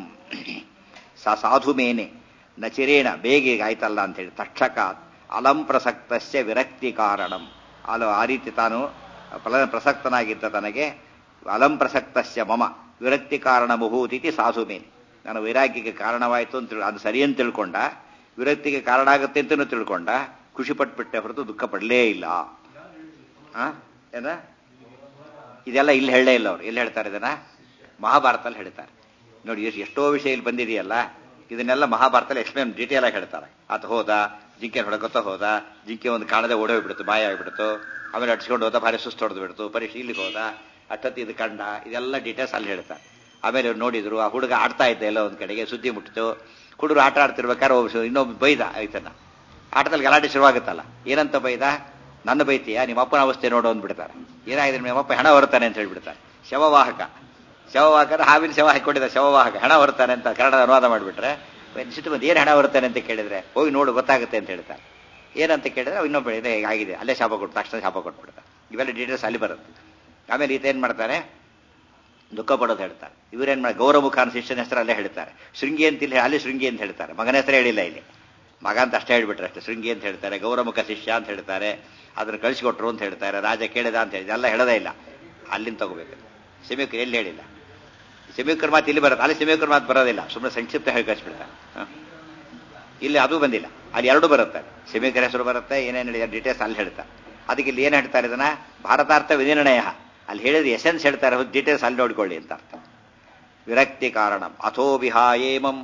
ಸ ಸಾಧು ಮೇನೆ ನಚಿರೇಣ ಬೇಗ ಆಯ್ತಲ್ಲ ಅಂತ ಹೇಳಿ ತಕ್ಷಕಾತ್ ಅಲಂ ಪ್ರಸಕ್ತಸ್ಯ ವಿರಕ್ತಿ ಕಾರಣಂ ಅಲ ಆ ರೀತಿ ತಾನು ಫಲ ಪ್ರಸಕ್ತನಾಗಿದ್ದ ತನಗೆ ಅಲಂ ಪ್ರಸಕ್ತಸ್ಯ ಮಮ ವಿರಕ್ತಿ ಕಾರಣ ಮುಹೂತಿಥಿ ಸಾಧು ಮೇನೆ ನಾನು ವೈರಾಗ್ಯಕ್ಕೆ ಕಾರಣವಾಯಿತು ಅಂತ ತಿಳ್- ಅದು ಸರಿ ಅಂತ ತಿಳ್ಕೊಂಡ ವಿರಕ್ತಿಗೆ ಕಾರಣ ಆಗುತ್ತೆ ಅಂತಲೂ ತಿಳ್ಕೊಂಡ ಖುಷಿ ಪಟ್ಬಿಟ್ಟೆ ಹೊರತು ದುಃಖ ಪಡಲೇ ಇಲ್ಲ ಆ? ಏನ ಇದೆಲ್ಲ ಇಲ್ಲಿ ಹೇಳಲೇ ಇಲ್ಲ ಅವ್ರು ಎಲ್ಲಿ ಹೇಳ್ತಾರೆ ಇದನ್ನ ಮಹಾಭಾರತದಲ್ಲಿ ಹೇಳ್ತಾರೆ ನೋಡಿ ಎಷ್ಟು ಎಷ್ಟೋ ವಿಷಯ ಇಲ್ಲಿ ಬಂದಿದೆಯಲ್ಲ ಇದನ್ನೆಲ್ಲ ಮಹಾಭಾರತದಲ್ಲಿ ಎಕ್ಸ್ಪ್ಲೇನ್ ಡೀಟೇಲ್ ಆಗಿ ಹೇಳ್ತಾರೆ ಆತ ಹೋದ ಜಿಂಕೆ ಹೊಡಕೊತ ಹೋದ ಜಿಂಕೆ ಒಂದು ಕಾಣದೆ ಓಡೋಗ್ಬಿಡ್ತು ಬಾಯ ಆಗ್ಬಿಡ್ತು ಆಮೇಲೆ ಅಟ್ಸ್ಕೊಂಡು ಹೋದ ಭಾರಿ ಸುಸ್ತು ಹೊಡೆದು ಬಿಡ್ತು ಪರೀಕ್ಷೆ ಇಲ್ಲಿಗೆ ಹೋದ ಅಟ್ಟತ್ತಿ ಇದು ಕಂಡ ಇದೆಲ್ಲ ಡೀಟೇಲ್ಸ್ ಅಲ್ಲಿ ಹೇಳ್ತಾರೆ ಆಮೇಲೆ ಇವ್ರು ನೋಡಿದ್ರು ಆ ಹುಡುಗ ಆಡ್ತಾ ಇದ್ದ ಎಲ್ಲ ಒಂದ್ ಕಡೆಗೆ ಸುದ್ದಿ ಮುಟ್ಟಿತು ಹುಡುಗರು ಆಟ ಆಡ್ತಿರ್ಬೇಕಾದ್ರೆ ಒಬ್ಬ ಇನ್ನೊಬ್ಬ ಬೈದ ಆಯ್ತನ್ನ ಆಟದಲ್ಲಿ ಗಲಾಟೆ ಶುರುವಾಗುತ್ತಲ್ಲ ಏನಂತ ಬೈದ ನನ್ನ ಬೈತೀಯ ನಿಮ್ಮ ಅಪ್ಪನ ಅವಸ್ಥೆ ನೋಡು ಅಂದ್ಬಿಡ್ತಾರೆ ಏನಾಗಿದೆ ನಿಮ್ಮಪ್ಪ ಹೆಣ ಹೊರತಾನೆ ಅಂತ ಹೇಳ್ಬಿಡ್ತಾರೆ ಶವವಾಹಕ ಶವವಾಹಕರ ಹಾವಿನ ಶವ ಹಾಕೊಂಡಿದ್ದ ಶವವಾಹಕ ಹೆಣ ಹೊರತಾನೆ ಅಂತ ಕನ್ನಡ ಅನುವಾದ ಮಾಡಿಬಿಟ್ರೆ ಸಿಟ್ಟು ಬಂದು ಏನು ಹೆಣ ಹೊರತಾನೆ ಅಂತ ಕೇಳಿದ್ರೆ ಹೋಗಿ ನೋಡು ಗೊತ್ತಾಗುತ್ತೆ ಅಂತ ಹೇಳ್ತಾರೆ ಏನಂತ ಕೇಳಿದ್ರೆ ಅವ ಇನ್ನೊಬ್ಬ ಇದೆ ಆಗಿದೆ ಅಲ್ಲೇ ಶಾಪ ಕೊಟ್ಟು ತಕ್ಷಣ ಶಾಪ ಕೊಟ್ಬಿಡ್ತಾರೆ ಇವೆಲ್ಲ ಡೀಟೇಲ್ಸ್ ಅಲ್ಲಿ ಬರುತ್ತೆ ಆಮೇಲೆ ಈತ ಏನ್ ಮಾಡ್ತಾರೆ ದುಃಖ ಪಡೋದು ಹೇಳ್ತಾರೆ ಇವರೇನ್ ಮಾಡಿ ಗೌರವಮುಖ ಅನ್ನೋ ಶಿಷ್ಯನ ಹೆಸರು ಅಲ್ಲೇ ಹೇಳ್ತಾರೆ ಶೃಂಗಿ ಅಂತ ಇಲ್ಲಿ ಅಲ್ಲಿ ಶೃಂಗಿ ಅಂತ ಹೇಳ್ತಾರೆ ಮಗನ ಹೆಸರು ಹೇಳಿಲ್ಲ ಇಲ್ಲಿ ಮಗ ಅಂತ ಅಷ್ಟೇ ಹೇಳ್ಬಿಟ್ರೆ ಅಷ್ಟೇ ಶೃಂಗಿ ಅಂತ ಹೇಳ್ತಾರೆ ಗೌರವಮುಖ ಶಿಷ್ಯ ಅಂತ ಹೇಳ್ತಾರೆ ಅದನ್ನು ಕಳಿಸಿಕೊಟ್ರು ಅಂತ ಹೇಳ್ತಾರೆ ರಾಜ ಕೇಳಿದ ಅಂತ ಹೇಳಿ ಎಲ್ಲ ಹೇಳದೇ ಇಲ್ಲ ಅಲ್ಲಿಂದ ತಗೋಬೇಕು ಸಿಮಿಕ್ರು ಎಲ್ಲಿ ಹೇಳಿಲ್ಲ ಸಿಮಿಕ್ರ ಮಾತು ಇಲ್ಲಿ ಬರುತ್ತೆ ಅಲ್ಲಿ ಸಿಮಿಕ್ರ ಮಾತು ಬರೋದಿಲ್ಲ ಸುಮ್ಮನೆ ಸಂಕ್ಷಿಪ್ತ ಹೇಳಿ ಕಳಿಸ್ಬಿಡ್ತಾರೆ ಹ. ಇಲ್ಲಿ ಅದು ಬಂದಿಲ್ಲ ಅಲ್ಲಿ ಎರಡು ಬರುತ್ತೆ ಸಿಮಿಕ್ರ ಹೆಸರು ಬರುತ್ತೆ ಏನೇನು ಹೇಳಿದ ಡೀಟೇಲ್ಸ್ ಅಲ್ಲಿ ಹೇಳ್ತಾರೆ ಅದಕ್ಕೆ ಇಲ್ಲಿ ಏನು ಹೇಳ್ತಾರೆ ಇದನ್ನ ಭಾರತಾರ್ಥ ವಿನಿರ್ಣಯ ಅಲ್ಲಿ ಹೇಳಿದ ಎಸೆನ್ಸ್ ಹೇಳ್ತಾರೆ ಡೀಟೇಲ್ಸ್ ಅಲ್ಲಿ ನೋಡ್ಕೊಳ್ಳಿ ಅಂತ ಅರ್ಥ ವಿರಕ್ತಿ ಕಾರಣ ಅಥೋ ವಿಹಾಯೇಮಂ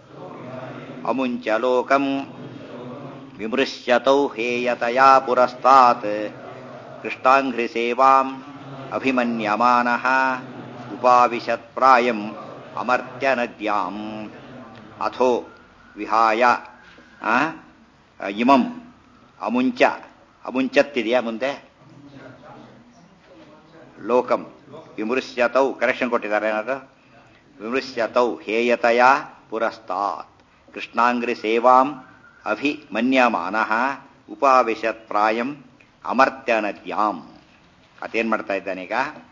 ಅಮುಂಚ ಲೋಕಂ ವಿಮೃಶ್ಯತೌ ಹೇಯತಯಾ ಪುರಸ್ತಾತ್ ಕೃಷ್ಣಾಂಘ್ರಿ ಸೇವಾಂ ಅಭಿಮನ್ಯಮಾನಃ ಉಪಾವಿಶತ್ ಪ್ರಾಯಂ ಅಮರ್ತ್ಯ ನದ್ಯಾಂ ಅಥೋ ವಿಹಾಯ ಆ, ಇಮಂ ಅಮುಂಚ ಅಮುಂಚತ್ತಿದೆಯಾ ಮುಂದೆ ಲೋಕಂ ವಿಮೃಶ್ಯತೌ ಕರೆಕ್ಷನ್ ಕೊಟ್ಟಿದ್ದಾರೆ ಏನಾದ್ರು ವಿಮೃಶ್ಯತೌ ಹೇಯತಯ ಪುರಸ್ತಾತ್ ಕೃಷ್ಣಾಂಗ್ರಿ ಸೇವಾಂ ಅಭಿಮನ್ಯಮಾನ ಉಪಾವಿಶತ್ ಪ್ರಾಯಂ ಅಮರ್ತ್ಯ ನದ್ಯಾಂ ಅದೇನ್ ಮಾಡ್ತಾ ಇದ್ದಾನೀಗ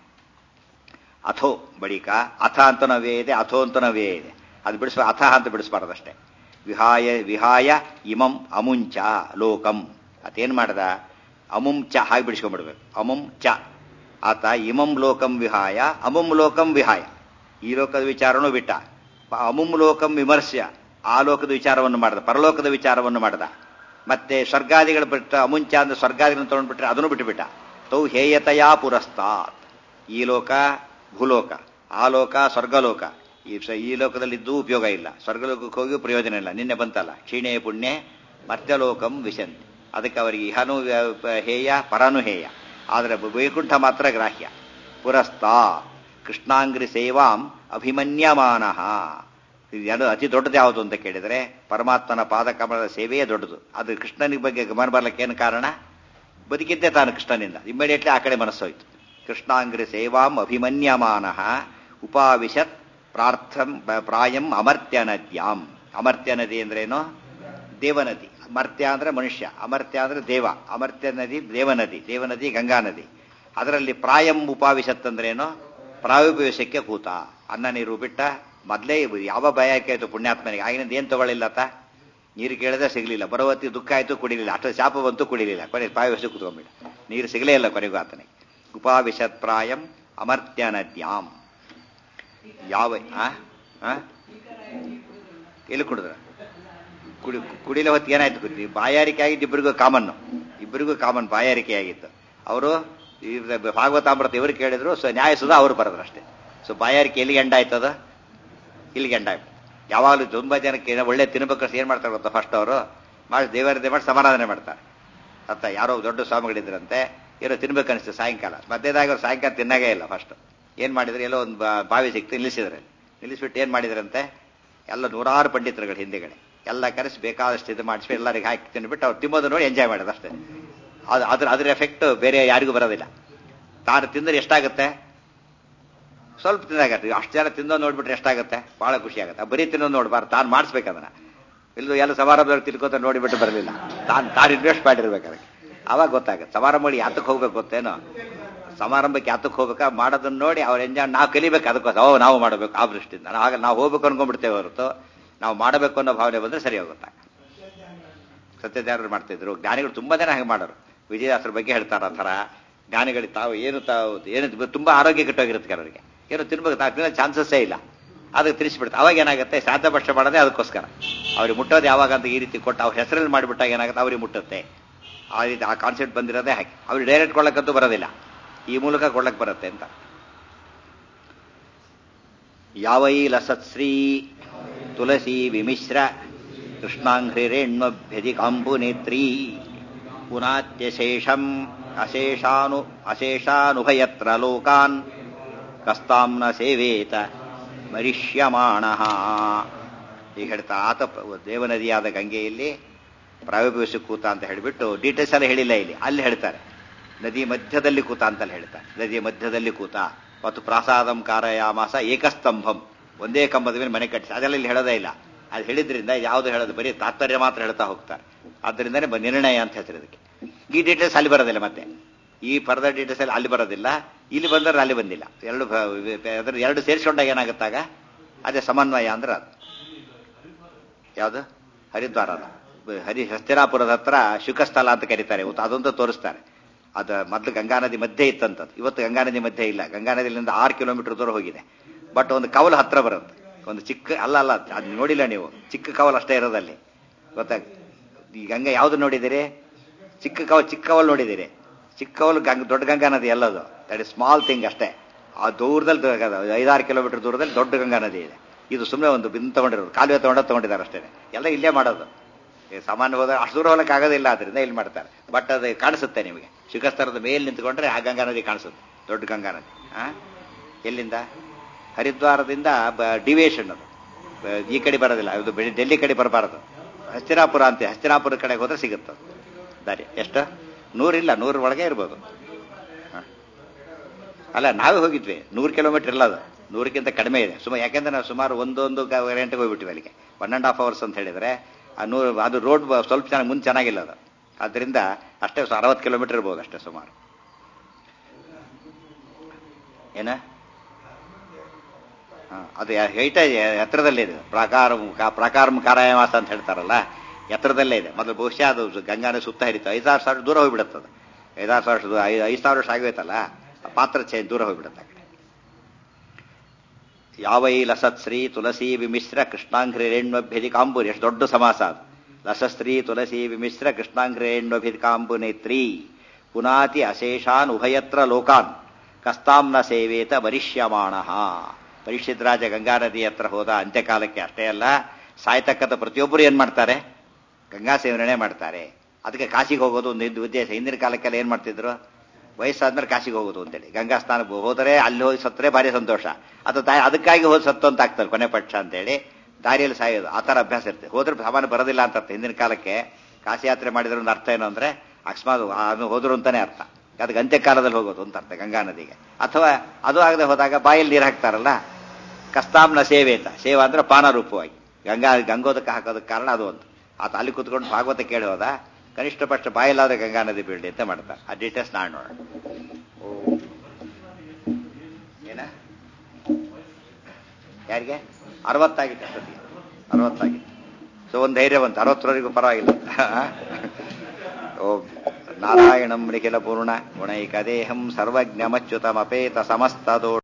ಅಥೋ ಬಳಿಕ ಅಥ ಅಂತ ನವೇ ಇದೆ ಅಥೋ ಅಂತ ನವೇ ಇದೆ ಅದು ಬಿಡಿಸ್ಬ ಅಥ ಅಂತ ಬಿಡಿಸ್ಬಾರ್ದಷ್ಟೇ ವಿಹಾಯ ವಿಹಾಯ ಇಮಂ ಅಮುಂಚ ಲೋಕಂ ಅತೇನ್ ಮಾಡ್ದ ಅಮುಂ ಚ ಹಾಗೆ ಬಿಡಿಸ್ಕೊಂಡ್ಬಿಡ್ಬೇಕು ಅಮುಂ ಚ ಆತ ಇಮಂ ಲೋಕಂ ವಿಹಾಯ ಅಮುಂ ಲೋಕಂ ವಿಹಾಯ ಈ ಲೋಕದ ವಿಚಾರನೂ ಬಿಟ್ಟ ಪ- ಅಮುಂ ಲೋಕಂ ವಿಮರ್ಶ್ಯ ಆ ಲೋಕದ ವಿಚಾರವನ್ನು ಮಾಡ್ದ ಪರಲೋಕದ ವಿಚಾರವನ್ನು ಮಾಡ್ದ ಮತ್ತೆ ಸ್ವರ್ಗಾದಿಗಳು ಬಿಟ್ಟ ಅಮುಂಚ ಅಂದ್ರೆ ಸ್ವರ್ಗಾದಿಗಳನ್ನು ತಗೊಂಡ್ಬಿಟ್ರೆ ಅದನ್ನು ಬಿಟ್ಟುಬಿಟ್ಟ ತೌ ಹೇಯತಯಾ ಪುರಸ್ತಾತ್ ಈ ಲೋಕ ಭೂಲೋಕ ಆ ಲೋಕ ಸ್ವರ್ಗಲೋಕ ಈ ಸ- ಈ ಲೋಕದಲ್ಲಿದ್ದು ಉಪಯೋಗ ಇಲ್ಲ ಸ್ವರ್ಗಲೋಕಕ್ಕೆ ಹೋಗಿ ಪ್ರಯೋಜನ ಇಲ್ಲ ನಿನ್ನೆ ಬಂತಲ್ಲ ಕ್ಷೀಣೆ ಪುಣ್ಯ ಮರ್ತ್ಯಲೋಕಂ ವಿಶಂತಿ ಅದಕ್ಕೆ ಅವರಿಗೆ ಇಹನು ವ್ಯ- ಹೇಯ ಪರನು ಹೇಯ ಆದರೆ ವೈಕುಂಠ ಮಾತ್ರ ಗ್ರಾಹ್ಯ ಪುರಸ್ತಾ ಕೃಷ್ಣಾಂಗ್ರಿ ಸೇವಾಂ ಅಭಿಮನ್ಯಮಾನ ಇದು ಅತಿ ದೊಡ್ಡದು ಯಾವುದು ಅಂತ ಕೇಳಿದರೆ ಪರಮಾತ್ಮನ ಪಾದಕಮಲದ ಸೇವೆಯೇ ದೊಡ್ಡದು ಅದು ಕೃಷ್ಣನಿಗೆ ಬಗ್ಗೆ ಗಮನ ಬರ್ಲಿಕ್ಕೆ ಏನು ಕಾರಣ ಬದುಕಿದ್ದೆ ತಾನು ಕೃಷ್ಣನಿಂದ ಇಮ್ಮಿಡಿಯೇಟ್ಲಿ ಆ ಕಡೆ ಮನಸ್ಸೋಯ್ತು ಕೃಷ್ಣಾಂಗ್ರಿ ಸೇವಾಂ ಅಭಿಮನ್ಯಮಾನ ಉಪಾವಿಶತ್ ಪ್ರಾರ್ಥಂ ಪ್ರಾಯಂ ಅಮರ್ತ್ಯ ನದ್ಯಾಂ ಅಮರ್ತ್ಯ ನದಿ ಅಂದ್ರೇನು ದೇವನದಿ ಮರ್ತ್ಯ ಅಂದ್ರೆ ಮನುಷ್ಯ ಅಮರ್ತ್ಯ ಅಂದ್ರೆ ದೇವ ಅಮರ್ತ್ಯ ನದಿ ದೇವನದಿ ದೇವನದಿ ಗಂಗಾ ನದಿ ಅದರಲ್ಲಿ ಪ್ರಾಯಂ ಉಪಾವಿಶತ್ ಅಂದ್ರೇನು ಪ್ರಾಯೋಪವೇಶಕ್ಕೆ ಕೂತ ಅನ್ನ ನೀರು ಬಿಟ್ಟ ಮೊದಲೇ ಯಾವ ಭಯ ಆಯ್ತು ಪುಣ್ಯಾತ್ಮನಿಗೆ ಆಗಿನಿಂದ ಏನ್ ತಗೊಳ್ಳಿಲ್ಲತ್ತ ನೀರು ಕೇಳಿದ್ರೆ ಸಿಗಲಿಲ್ಲ ಬರೋವತ್ತಿ ದುಃಖ ಆಯ್ತು ಕುಡಿಲಿಲ್ಲ ಅಷ್ಟು ಶಾಪ ಬಂತು ಕುಡಿಲಿಲ್ಲ ಕೊನೆ ಪ್ರಾಯವೇಶ ಕೂತ್ಕೊಂಡ್ಬಿಟ್ಟ ನೀರು ಸಿಗಲೇ ಇಲ್ಲ ಕೊನೆಗೂ ಆತನಿಗೆ ಉಪಾವಿಶತ್ ಪ್ರಾಯಂ ಅಮರ್ತ್ಯ ನದ್ಯಾಂ ಯಾವ ಆ? ಆ? ಎಲ್ಲಿ ಕುಡಿದ್ರ ಕುಡಿ ಕುಡಿಲ ಹೊತ್ತಿಗೆ ಏನಾಯ್ತು ಗೊತ್ತಿ ಬಾಯಾರಿಕೆ ಆಗಿದ್ದು ಇಬ್ಬರಿಗೂ ಕಾಮನ್ ಇಬ್ಬರಿಗೂ ಕಾಮನ್ ಬಾಯಾರಿಕೆ ಆಗಿತ್ತು ಅವರು ಭಾಗವತಾಮೃತ ಇವರು ಕೇಳಿದ್ರು ಸೊ ನ್ಯಾಯ ಸುಧಾ ಅವರು ಬರೆದ್ರು ಅಷ್ಟೇ ಸೊ ಬಾಯಾರಿಕೆ ಎಲ್ಲಿಗೆ ಎಂಡ ಆಯ್ತದ ಇಲ್ಲಿಗೆ ಎಂಡ ಆಯ್ತು ಯಾವಾಗಲೂ ತುಂಬಾ ಜನಕ್ಕೆ ಏನೋ ಒಳ್ಳೆ ತಿನ್ಬೇಕಷ್ಟು ಏನ್ ಮಾಡ್ತಾರೆ ಗೊತ್ತಾ ಫಸ್ಟ್ ಅವರು ಮಾಡಿ ದೇವರದೇ ಮಾಡಿ ಸಮಾರಾಧನೆ ಮಾಡ್ತಾರೆ ಅತ್ತ ಯಾರೋ ದೊಡ್ಡ ಸ್ವಾಮಿಗಳಿದ್ರಂತೆ ಏನೋ ತಿನ್ಬೇಕನ್ನಿಸ್ತು ಸಾಯಂಕಾಲ ಮಧ್ಯದಾಗ ಅವ್ರು ಸಾಯಂಕಾಲ ತಿನ್ನಾಗೇ ಇಲ್ಲ ಫಸ್ಟ್ ಏನ್ ಮಾಡಿದ್ರು ಎಲ್ಲೋ ಒಂದು ಬಾ- ಬಾವಿ ಸಿಕ್ತು ನಿಲ್ಲಿಸಿದ್ರೆ ನಿಲ್ಲಿಸ್ಬಿಟ್ಟು ಏನ್ ಮಾಡಿದ್ರಂತೆ ಎಲ್ಲ ನೂರಾರು ಪಂಡಿತರುಗಳು ಹಿಂದೆಗಡೆ ಎಲ್ಲ ಕರೆಸಿ ಬೇಕಾದಷ್ಟು ಇದು ಮಾಡಿಸ್ಬಿಟ್ಟು ಎಲ್ಲರಿಗೆ ಹಾಕಿ ತಿಂದ್ಬಿಟ್ಟು ಅವ್ರು ತಿನ್ನೋದು ನೋಡಿ ಎಂಜಾಯ್ ಮಾಡೋದು ಅಷ್ಟೇ ಅದು ಅದ್ರ ಅದ್ರ ಎಫೆಕ್ಟ್ ಬೇರೆ ಯಾರಿಗೂ ಬರೋದಿಲ್ಲ ತಾನು ತಿಂದ್ರೆ ಎಷ್ಟಾಗುತ್ತೆ ಸ್ವಲ್ಪ ತಿಂದಾಗತ್ತೆ ಅಷ್ಟು ಜನ ತಿಂದೋ ನೋಡ್ಬಿಟ್ರೆ ಎಷ್ಟಾಗುತ್ತೆ ಬಹಳ ಖುಷಿ ಆಗುತ್ತೆ ಆ ಬರೀ ತಿನ್ನೋದು ನೋಡ್ಬಾರ್ದು ತಾನು ಮಾಡಿಸ್ಬೇಕು ಅದನ್ನ ಇಲ್ಲೂ ಎಲ್ಲ ಸಮಾರಂಭದಲ್ಲಿ ತಿಳ್ಕೊತ ನೋಡಿಬಿಟ್ಟು ಬರಲಿಲ್ಲ ತಾನು ತಾನು ಇನ್ವೆಸ್ಟ್ ಮಾಡಿರ್ಬೇಕು ಅದಕ್ಕೆ ಅವಾಗ ಗೊತ್ತಾಗುತ್ತೆ ಸಮಾರಂಭಗಳು ಯಾತಕ್ಕೆ ಹೋಗ್ಬೇಕು ಗೊತ್ತೇನೋ ಸಮಾರಂಭಕ್ಕೆ ಯಾತಕ್ಕೆ ಹೋಗ್ಬೇಕಾ ಮಾಡೋದನ್ನ ನೋಡಿ ಅವ್ರು ಎಂಜಾಯ್ ನಾವು ಕಲಿಬೇಕು ಅದಕ್ಕೋಸ್ಕರ ಓ ನಾವು ಮಾಡಬೇಕು ಆ ದೃಷ್ಟಿಯಿಂದ ನಾವು ಆಗ ನಾವು ಹೋಗ್ಬೇಕು ಅನ್ಕೊಂಡ್ಬಿಡ್ತೇವೆ ಹೊರತು ನಾವು ಮಾಡಬೇಕು ಅನ್ನೋ ಭಾವನೆ ಬಂದ್ರೆ ಸರಿ ಹೋಗುತ್ತೆ ಸತ್ಯದಾರರು ಮಾಡ್ತಿದ್ರು ಜ್ಞಾನಿಗಳು ತುಂಬಾ ಜನ ಹಾಗೆ ಮಾಡೋರು ವಿಜಯದಾಸರ ಬಗ್ಗೆ ಹೇಳ್ತಾರೆ ಆ ಥರ ಜ್ಞಾನಿಗಳಿಗೆ ತಾವು ಏನು ತಾವು ಏನು ತುಂಬಾ ಆರೋಗ್ಯ ಕೆಟ್ಟೋಗಿರುತ್ತೆ ಕೆಲವರಿಗೆ ಏನು ತಿನ್ಬೇಕು ತಾವು ತಿನ್ನೋ ಚಾನ್ಸಸ್ಸೇ ಇಲ್ಲ ಅದಕ್ಕೆ ತಿಳಿಸ್ಬಿಡ್ತಾರೆ ಅವಾಗ ಏನಾಗುತ್ತೆ ಶ್ರಾದ್ದ ಭಕ್ಷ ಮಾಡೋದೇ ಅದಕ್ಕೋಸ್ಕರ ಅವ್ರಿಗೆ ಮುಟ್ಟೋದು ಯಾವಾಗ ಅಂತ ಈ ರೀತಿ ಕೊಟ್ಟು ಅವ್ರ ಹೆಸರಲ್ಲಿ ಮಾಡಿಬಿಟ್ಟಾಗ ಏನಾಗುತ್ತೆ ಅವ್ರಿಗೆ ಮುಟ್ಟುತ್ತೆ ಆ ರೀತಿ ಆ ಕಾನ್ಸೆಪ್ಟ್ ಬಂದಿರೋದೇ ಹಾಗೆ ಅವ್ರಿಗೆ ಡೈರೆಕ್ಟ್ ಕೊಡ್ಲಕ್ಕಂತೂ ಬರೋದಿಲ್ಲ ಈ ಮೂಲಕ ಕೊಡ್ಲಕ್ಕೆ ಬರುತ್ತೆ ಅಂತ ಯಾವೈ ಲಸತ್ಶ್ರೀ ತುಳಸಿ ವಿಮಿಶ್ರ ಕೃಷ್ಣಾಂಘ್ರಿರೇಣ್ವಭ್ಯಧಿಕಾಂಬುನೇತ್ರೀ ಪುನಾತ್ಯಶೇಷಂ ಅಶೇಷಾನು ಅಶೇಷಾನುಭಯತ್ರ ಲೋಕಾನ್ ಕಸ್ತಾಂನ ಸೇವೇತ ಮರಿಷ್ಯಮಾಣ ಈಗ ಹೇಳ್ತಾ ಆತ ಪ- ದೇವನದಿಯಾದ ಗಂಗೆಯಲ್ಲಿ ಪ್ರಾಯೋಗಿಕ ಕೂತ ಅಂತ ಹೇಳಿಬಿಟ್ಟು ಡೀಟೇಲ್ಸ್ ಎಲ್ಲ ಹೇಳಿಲ್ಲ ಇಲ್ಲಿ ಅಲ್ಲಿ ಹೇಳ್ತಾರೆ ನದಿ ಮಧ್ಯದಲ್ಲಿ ಕೂತ ಅಂತಲ್ಲಿ ಹೇಳ್ತಾರೆ ನದಿಯ ಮಧ್ಯದಲ್ಲಿ ಕೂತ ಮತ್ತು ಪ್ರಾಸಾದಂ ಕಾರಯಾಮಾಸ ಏಕಸ್ತಂಭಂ ಒಂದೇ ಕಂಬದ ಮೇಲೆ ಮನೆ ಕಟ್ಟಿಸಿ ಅದೆಲ್ಲ ಇಲ್ಲಿ ಹೇಳೋದೇ ಇಲ್ಲ ಅದು ಹೇಳಿದ್ರಿಂದ ಯಾವುದು ಹೇಳೋದು ಬರೀ ತಾತ್ಪರ್ಯ ಮಾತ್ರ ಹೇಳ್ತಾ ಹೋಗ್ತಾರೆ ಆದ್ದರಿಂದನೇ ಬ- ನಿರ್ಣಯ ಅಂತ ಹೇಳ್ತಾರೆ ಇದಕ್ಕೆ ಈ ಡೀಟೇಲ್ಸ್ ಅಲ್ಲಿ ಬರೋದಿಲ್ಲ ಮತ್ತೆ ಈ ಫರ್ದರ್ ಡೀಟೇಲ್ಸ್ ಅಲ್ಲಿ ಅಲ್ಲಿ ಬರೋದಿಲ್ಲ ಇಲ್ಲಿ ಬಂದ್ರೆ ಅಲ್ಲಿ ಬಂದಿಲ್ಲ ಎರಡು ಭ- ವ- ಅದ್ರ ಎರಡು ಸೇರಿಸ್ಕೊಂಡಾಗ ಏನಾಗುತ್ತಾಗ ಅದೇ ಸಮನ್ವಯ ಅಂದ್ರೆ ಅದು ಯಾವುದು ಹರಿದ್ವಾರ ಅದು. ಹರಿ ಹಸ್ತಿನಾಪುರದ ಹತ್ರ ಶುಕಸ್ಥಲ ಅಂತ ಕರೀತಾರೆ ಇವತ್ತು ಅದೊಂದು ತೋರಿಸ್ತಾರೆ ಅದು ಮೊದಲು ಗಂಗಾ ನದಿ ಮಧ್ಯೆ ಇತ್ತಂತದ್ದು ಇವತ್ತು ಗಂಗಾ ನದಿ ಮಧ್ಯೆ ಇಲ್ಲ ಗಂಗಾ ನದಿಯಿಂದ ಆರು ಕಿಲೋಮೀಟರ್ ದೂರ ಹೋಗಿದೆ ಬಟ್ ಒಂದು ಕವಲು ಹತ್ರ ಬರುತ್ತೆ ಒಂದು ಚಿಕ್ಕ ಅಲ್ಲ ಅಲ್ಲ ಅದು ನೋಡಿಲ್ಲ ನೀವು ಚಿಕ್ಕ ಕವಲ್ ಅಷ್ಟೇ ಇರೋದಲ್ಲಿ ಗೊತ್ತಾಗ ಈ ಗಂಗಾ ಯಾವ್ದು ನೋಡಿದಿರಿ ಚಿಕ್ಕ ಕವಲ್ ಚಿಕ್ಕ ಕವಲ್ ನೋಡಿದಿರಿ ಚಿಕ್ಕ ಕವಲ್ ಗಂಗ ದೊಡ್ಡ ಗಂಗಾ ನದಿ ಎಲ್ಲದು ದಟ್ ಇಸ್ ಸ್ಮಾಲ್ ಥಿಂಗ್ ಅಷ್ಟೇ ಆ ದೂರದಲ್ಲಿ ದ- ಐದಾರು ಕಿಲೋಮೀಟರ್ ದೂರದಲ್ಲಿ ದೊಡ್ಡ ಗಂಗಾ ನದಿ ಇದೆ ಇದು ಸುಮ್ಮನೆ ಒಂದು ಬಿಂದು ತಗೊಂಡಿರೋದು ಕಾಲುವೆ ತಗೊಂಡೋದು ತಗೊಂಡಿದ್ದಾರೆ ಅಷ್ಟೇ ಎಲ್ಲ ಇಲ್ಲೇ ಮಾಡೋದು ಈ ಸಾಮಾನ್ಯ ಹೋದಾಗ ಅಷ್ಟು ದೂರ ಹೋಗಕ್ಕೆ ಆಗೋದಿಲ್ಲ ಆದ್ರಿಂದ ಇಲ್ಲಿ ಮಾಡ್ತಾರೆ ಬಟ್ ಅದು ಕಾಣಿಸುತ್ತೆ ನಿಮಗೆ ಶಿಖಸ್ತರದ ಮೇಲೆ ನಿಂತ್ಕೊಂಡ್ರೆ ಆ ಗಂಗಾ ನದಿ ಕಾಣಿಸುತ್ತೆ ದೊಡ್ಡ ಗಂಗಾ ನದಿ ಆ ಎಲ್ಲಿಂದ ಹರಿದ್ವಾರದಿಂದ ಡಿವಿಯೇಷನ್ ಅದು ಬ- ಈ ಕಡೆ ಬರೋದಿಲ್ಲ ಅದು ಬೆಳಿ- ಡೆಲ್ಲಿ ಕಡೆ ಬರಬಾರದು ಹಸ್ತಿನಾಪುರ ಅಂತ ಹಸ್ತಿನಾಪುರ ಕಡೆಗೆ ಹೋದ್ರೆ ಸಿಗುತ್ತೆ ಅದು. ದಾರಿ ಎಷ್ಟು ನೂರಿಲ್ಲ ನೂರ ಒಳಗೆ ಇರ್ಬೋದು ಹ. ಅಲ್ಲ ನಾವೇ ಹೋಗಿದ್ವಿ ನೂರು ಕಿಲೋಮೀಟರ್ ಇಲ್ಲ ಅದು ನೂರಕ್ಕಿಂತ ಕಡಿಮೆ ಇದೆ ಸುಮಾರು ಯಾಕೆಂದ್ರೆ ನಾವು ಸುಮಾರು ಒಂದೊಂದು ಗಂಟೆಗೆ ಹೋಗ್ಬಿಟ್ಟಿವಿ ಅಲ್ಲಿಗೆ ಒನ್ ಅಂಡ್ ಹಾಫ್ ಅವರ್ಸ್ ಅಂತ ಹೇಳಿದ್ರೆ ಆ ನೂರು ಅದು ರೋಡ್ ಸ್ವಲ್ಪ ಚೆನ್ನಾಗಿ ಮುಂದೆ ಚೆನ್ನಾಗಿಲ್ಲ ಅದು ಅದರಿಂದ ಅಷ್ಟೇ ಅರವತ್ತು ಕಿಲೋಮೀಟರ್ ಇರ್ಬೋದು ಅಷ್ಟೇ ಸುಮಾರು ಏನ ಹಾ, ಅದು ಹೈಟ ಎತ್ತರದಲ್ಲೇ ಇದೆ ಪ್ರಾಕಾರ ಪ್ರಾಕಾರ ಕಾರಾಯವಾಸ ಅಂತ ಹೇಳ್ತಾರಲ್ಲ ಎತ್ತರದಲ್ಲೇ ಇದೆ ಮೊದಲು ಬಹುಶಃ ಅದು ಗಂಗಾನ ಸುತ್ತ ಹರಿತು ಐದಾರು ಸಾವಿರ ದೂರ ಹೋಗ್ಬಿಡುತ್ತೆ ಅದು ಐದಾರು ಸಾವಿರ ದೂರ ಐದು ಐದು ಸಾವಿರ ವರ್ಷ ಆಗೋಯ್ತಲ್ಲ ಆ ಪಾತ್ರ ಚೇ ದೂರ ಹೋಗ್ಬಿಡುತ್ತೆ ಆ ಕಡೆ ಯಾವೈ ಲಸತ್ಶ್ರೀ ತುಳಸಿ ವಿಮಿಶ್ರ ಕೃಷ್ಣಾಂಘ್ರೇಣ್ವಭ್ಯಧಿಕಾಂಬುರಿ ಎಷ್ಟು ದೊಡ್ಡ ಸಮಾಸ ಅದು ಲಸಸ್ತ್ರೀ ತುಳಸಿ ವಿಮಿಶ್ರ ಕೃಷ್ಣಾಂಘ್ರೇಣ್ವಭಿಧಿಕಾಂಬುನೇತ್ರಿ ಪುನಾತಿ ಅಶೇಷಾನ್ ಉಭಯತ್ರ ಲೋಕಾನ್ ಕಸ್ತಾಂನ ಸೇವೇತ ವರಿಷ್ಯಮಾಣ ಪರಿಷಿದ್ರಾಜ ಗಂಗಾ ನದಿ ಹತ್ರ ಹೋದ ಅಂತ್ಯಕಾಲಕ್ಕೆ ಅಷ್ಟೇ ಅಲ್ಲ ಸಾಯ್ತಕ್ಕಂಥ ಪ್ರತಿಯೊಬ್ಬರು ಏನ್ ಮಾಡ್ತಾರೆ ಗಂಗಾ ಸೇವನೆ ಮಾಡ್ತಾರೆ ಅದಕ್ಕೆ ಕಾಶಿಗೆ ಹೋಗೋದು ಒಂದು ಇದು ಉದ್ದೇಶ ಹಿಂದಿನ ಕಾಲಕ್ಕೆಲ್ಲ ಏನ್ ಮಾಡ್ತಿದ್ರು ವಯಸ್ಸಾದ್ಮೇಲೆ ಕಾಶಿಗೆ ಹೋಗೋದು ಅಂತೇಳಿ ಗಂಗಾ ಸ್ನಾನಕ್ಕೆ ಹೋದರೆ ಅಲ್ಲಿ ಹೋಗಿ ಸತ್ತರೆ ಭಾರಿ ಸಂತೋಷ ಅದು ದಾರಿ ಅದಕ್ಕಾಗಿ ಹೋಗಿ ಸತ್ತು ಅಂತ ಆಗ್ತಾರೆ ಕೊನೆ ಪಕ್ಷ ಅಂತೇಳಿ ದಾರಿಯಲ್ಲಿ ಸಾಯೋದು ಆ ಥರ ಅಭ್ಯಾಸ ಇರುತ್ತೆ ಹೋದ್ರೆ ಸಾಮಾನ್ಯ ಬರೋದಿಲ್ಲ ಅಂತ ಅರ್ಥ ಹಿಂದಿನ ಕಾಲಕ್ಕೆ ಕಾಶಿ ಯಾತ್ರೆ ಮಾಡಿದ್ರೆ ಒಂದು ಅರ್ಥ ಏನು ಅಂದ್ರೆ ಅಕಸ್ಮಾತ್ ಅದು ಹೋದ್ರು ಅಂತಾನೆ ಅರ್ಥ ಅದಕ್ಕೆ ಅಂತ್ಯಕಾಲದಲ್ಲಿ ಹೋಗೋದು ಅಂತ ಅರ್ಥ ಗಂಗಾ ನದಿಗೆ ಅಥವಾ ಅದು ಆಗದೆ ಹೋದಾಗ ಬಾಯಲ್ಲಿ ನೀರು ಹಾಕ್ತಾರಲ್ಲ ಕಸ್ತಾಂನ ಸೇವೇತ ಸೇವಾ ಅಂದ್ರೆ ಪಾನ ರೂಪವಾಗಿ ಗಂಗಾ ಗಂಗೋದಕ್ಕೆ ಹಾಕೋದಕ್ಕೆ ಕಾರಣ ಅದು ಒಂದು ಆತ ಅಲ್ಲಿ ಕುತ್ಕೊಂಡು ಭಾಗವತ ಕೇಳಿ ಹೋದ ಕನಿಷ್ಠ ಪಕ್ಷ ಬಾಯಿಲಾದ್ರೆ ಗಂಗಾ ನದಿ ಬೀಳ್ಲಿ ಅಂತ ಮಾಡ್ತಾರೆ ಆ ಡೀಟೇಲ್ಸ್ ನಾನು ನೋಡೋಣ ಏನ ಯಾರಿಗೆ ಅರವತ್ತಾಗಿತ್ತು ಅಷ್ಟೊತ್ತಿಗೆ ಅರವತ್ತಾಗಿತ್ತು ಸೊ ಒಂದು ಧೈರ್ಯ ಬಂತು ಅರವತ್ತರವರೆಗೂ ಪರವಾಗಿಲ್ಲ ಓಂ ನಾರಾಯಣಂ ನಿಖಿಲ ಪೂರ್ಣ ಗುಣೈಕ ದೇಹಂ ಸರ್ವಜ್ಞಮಚ್ಯುತಮಪೇತ ಸಮಸ್ತದೋ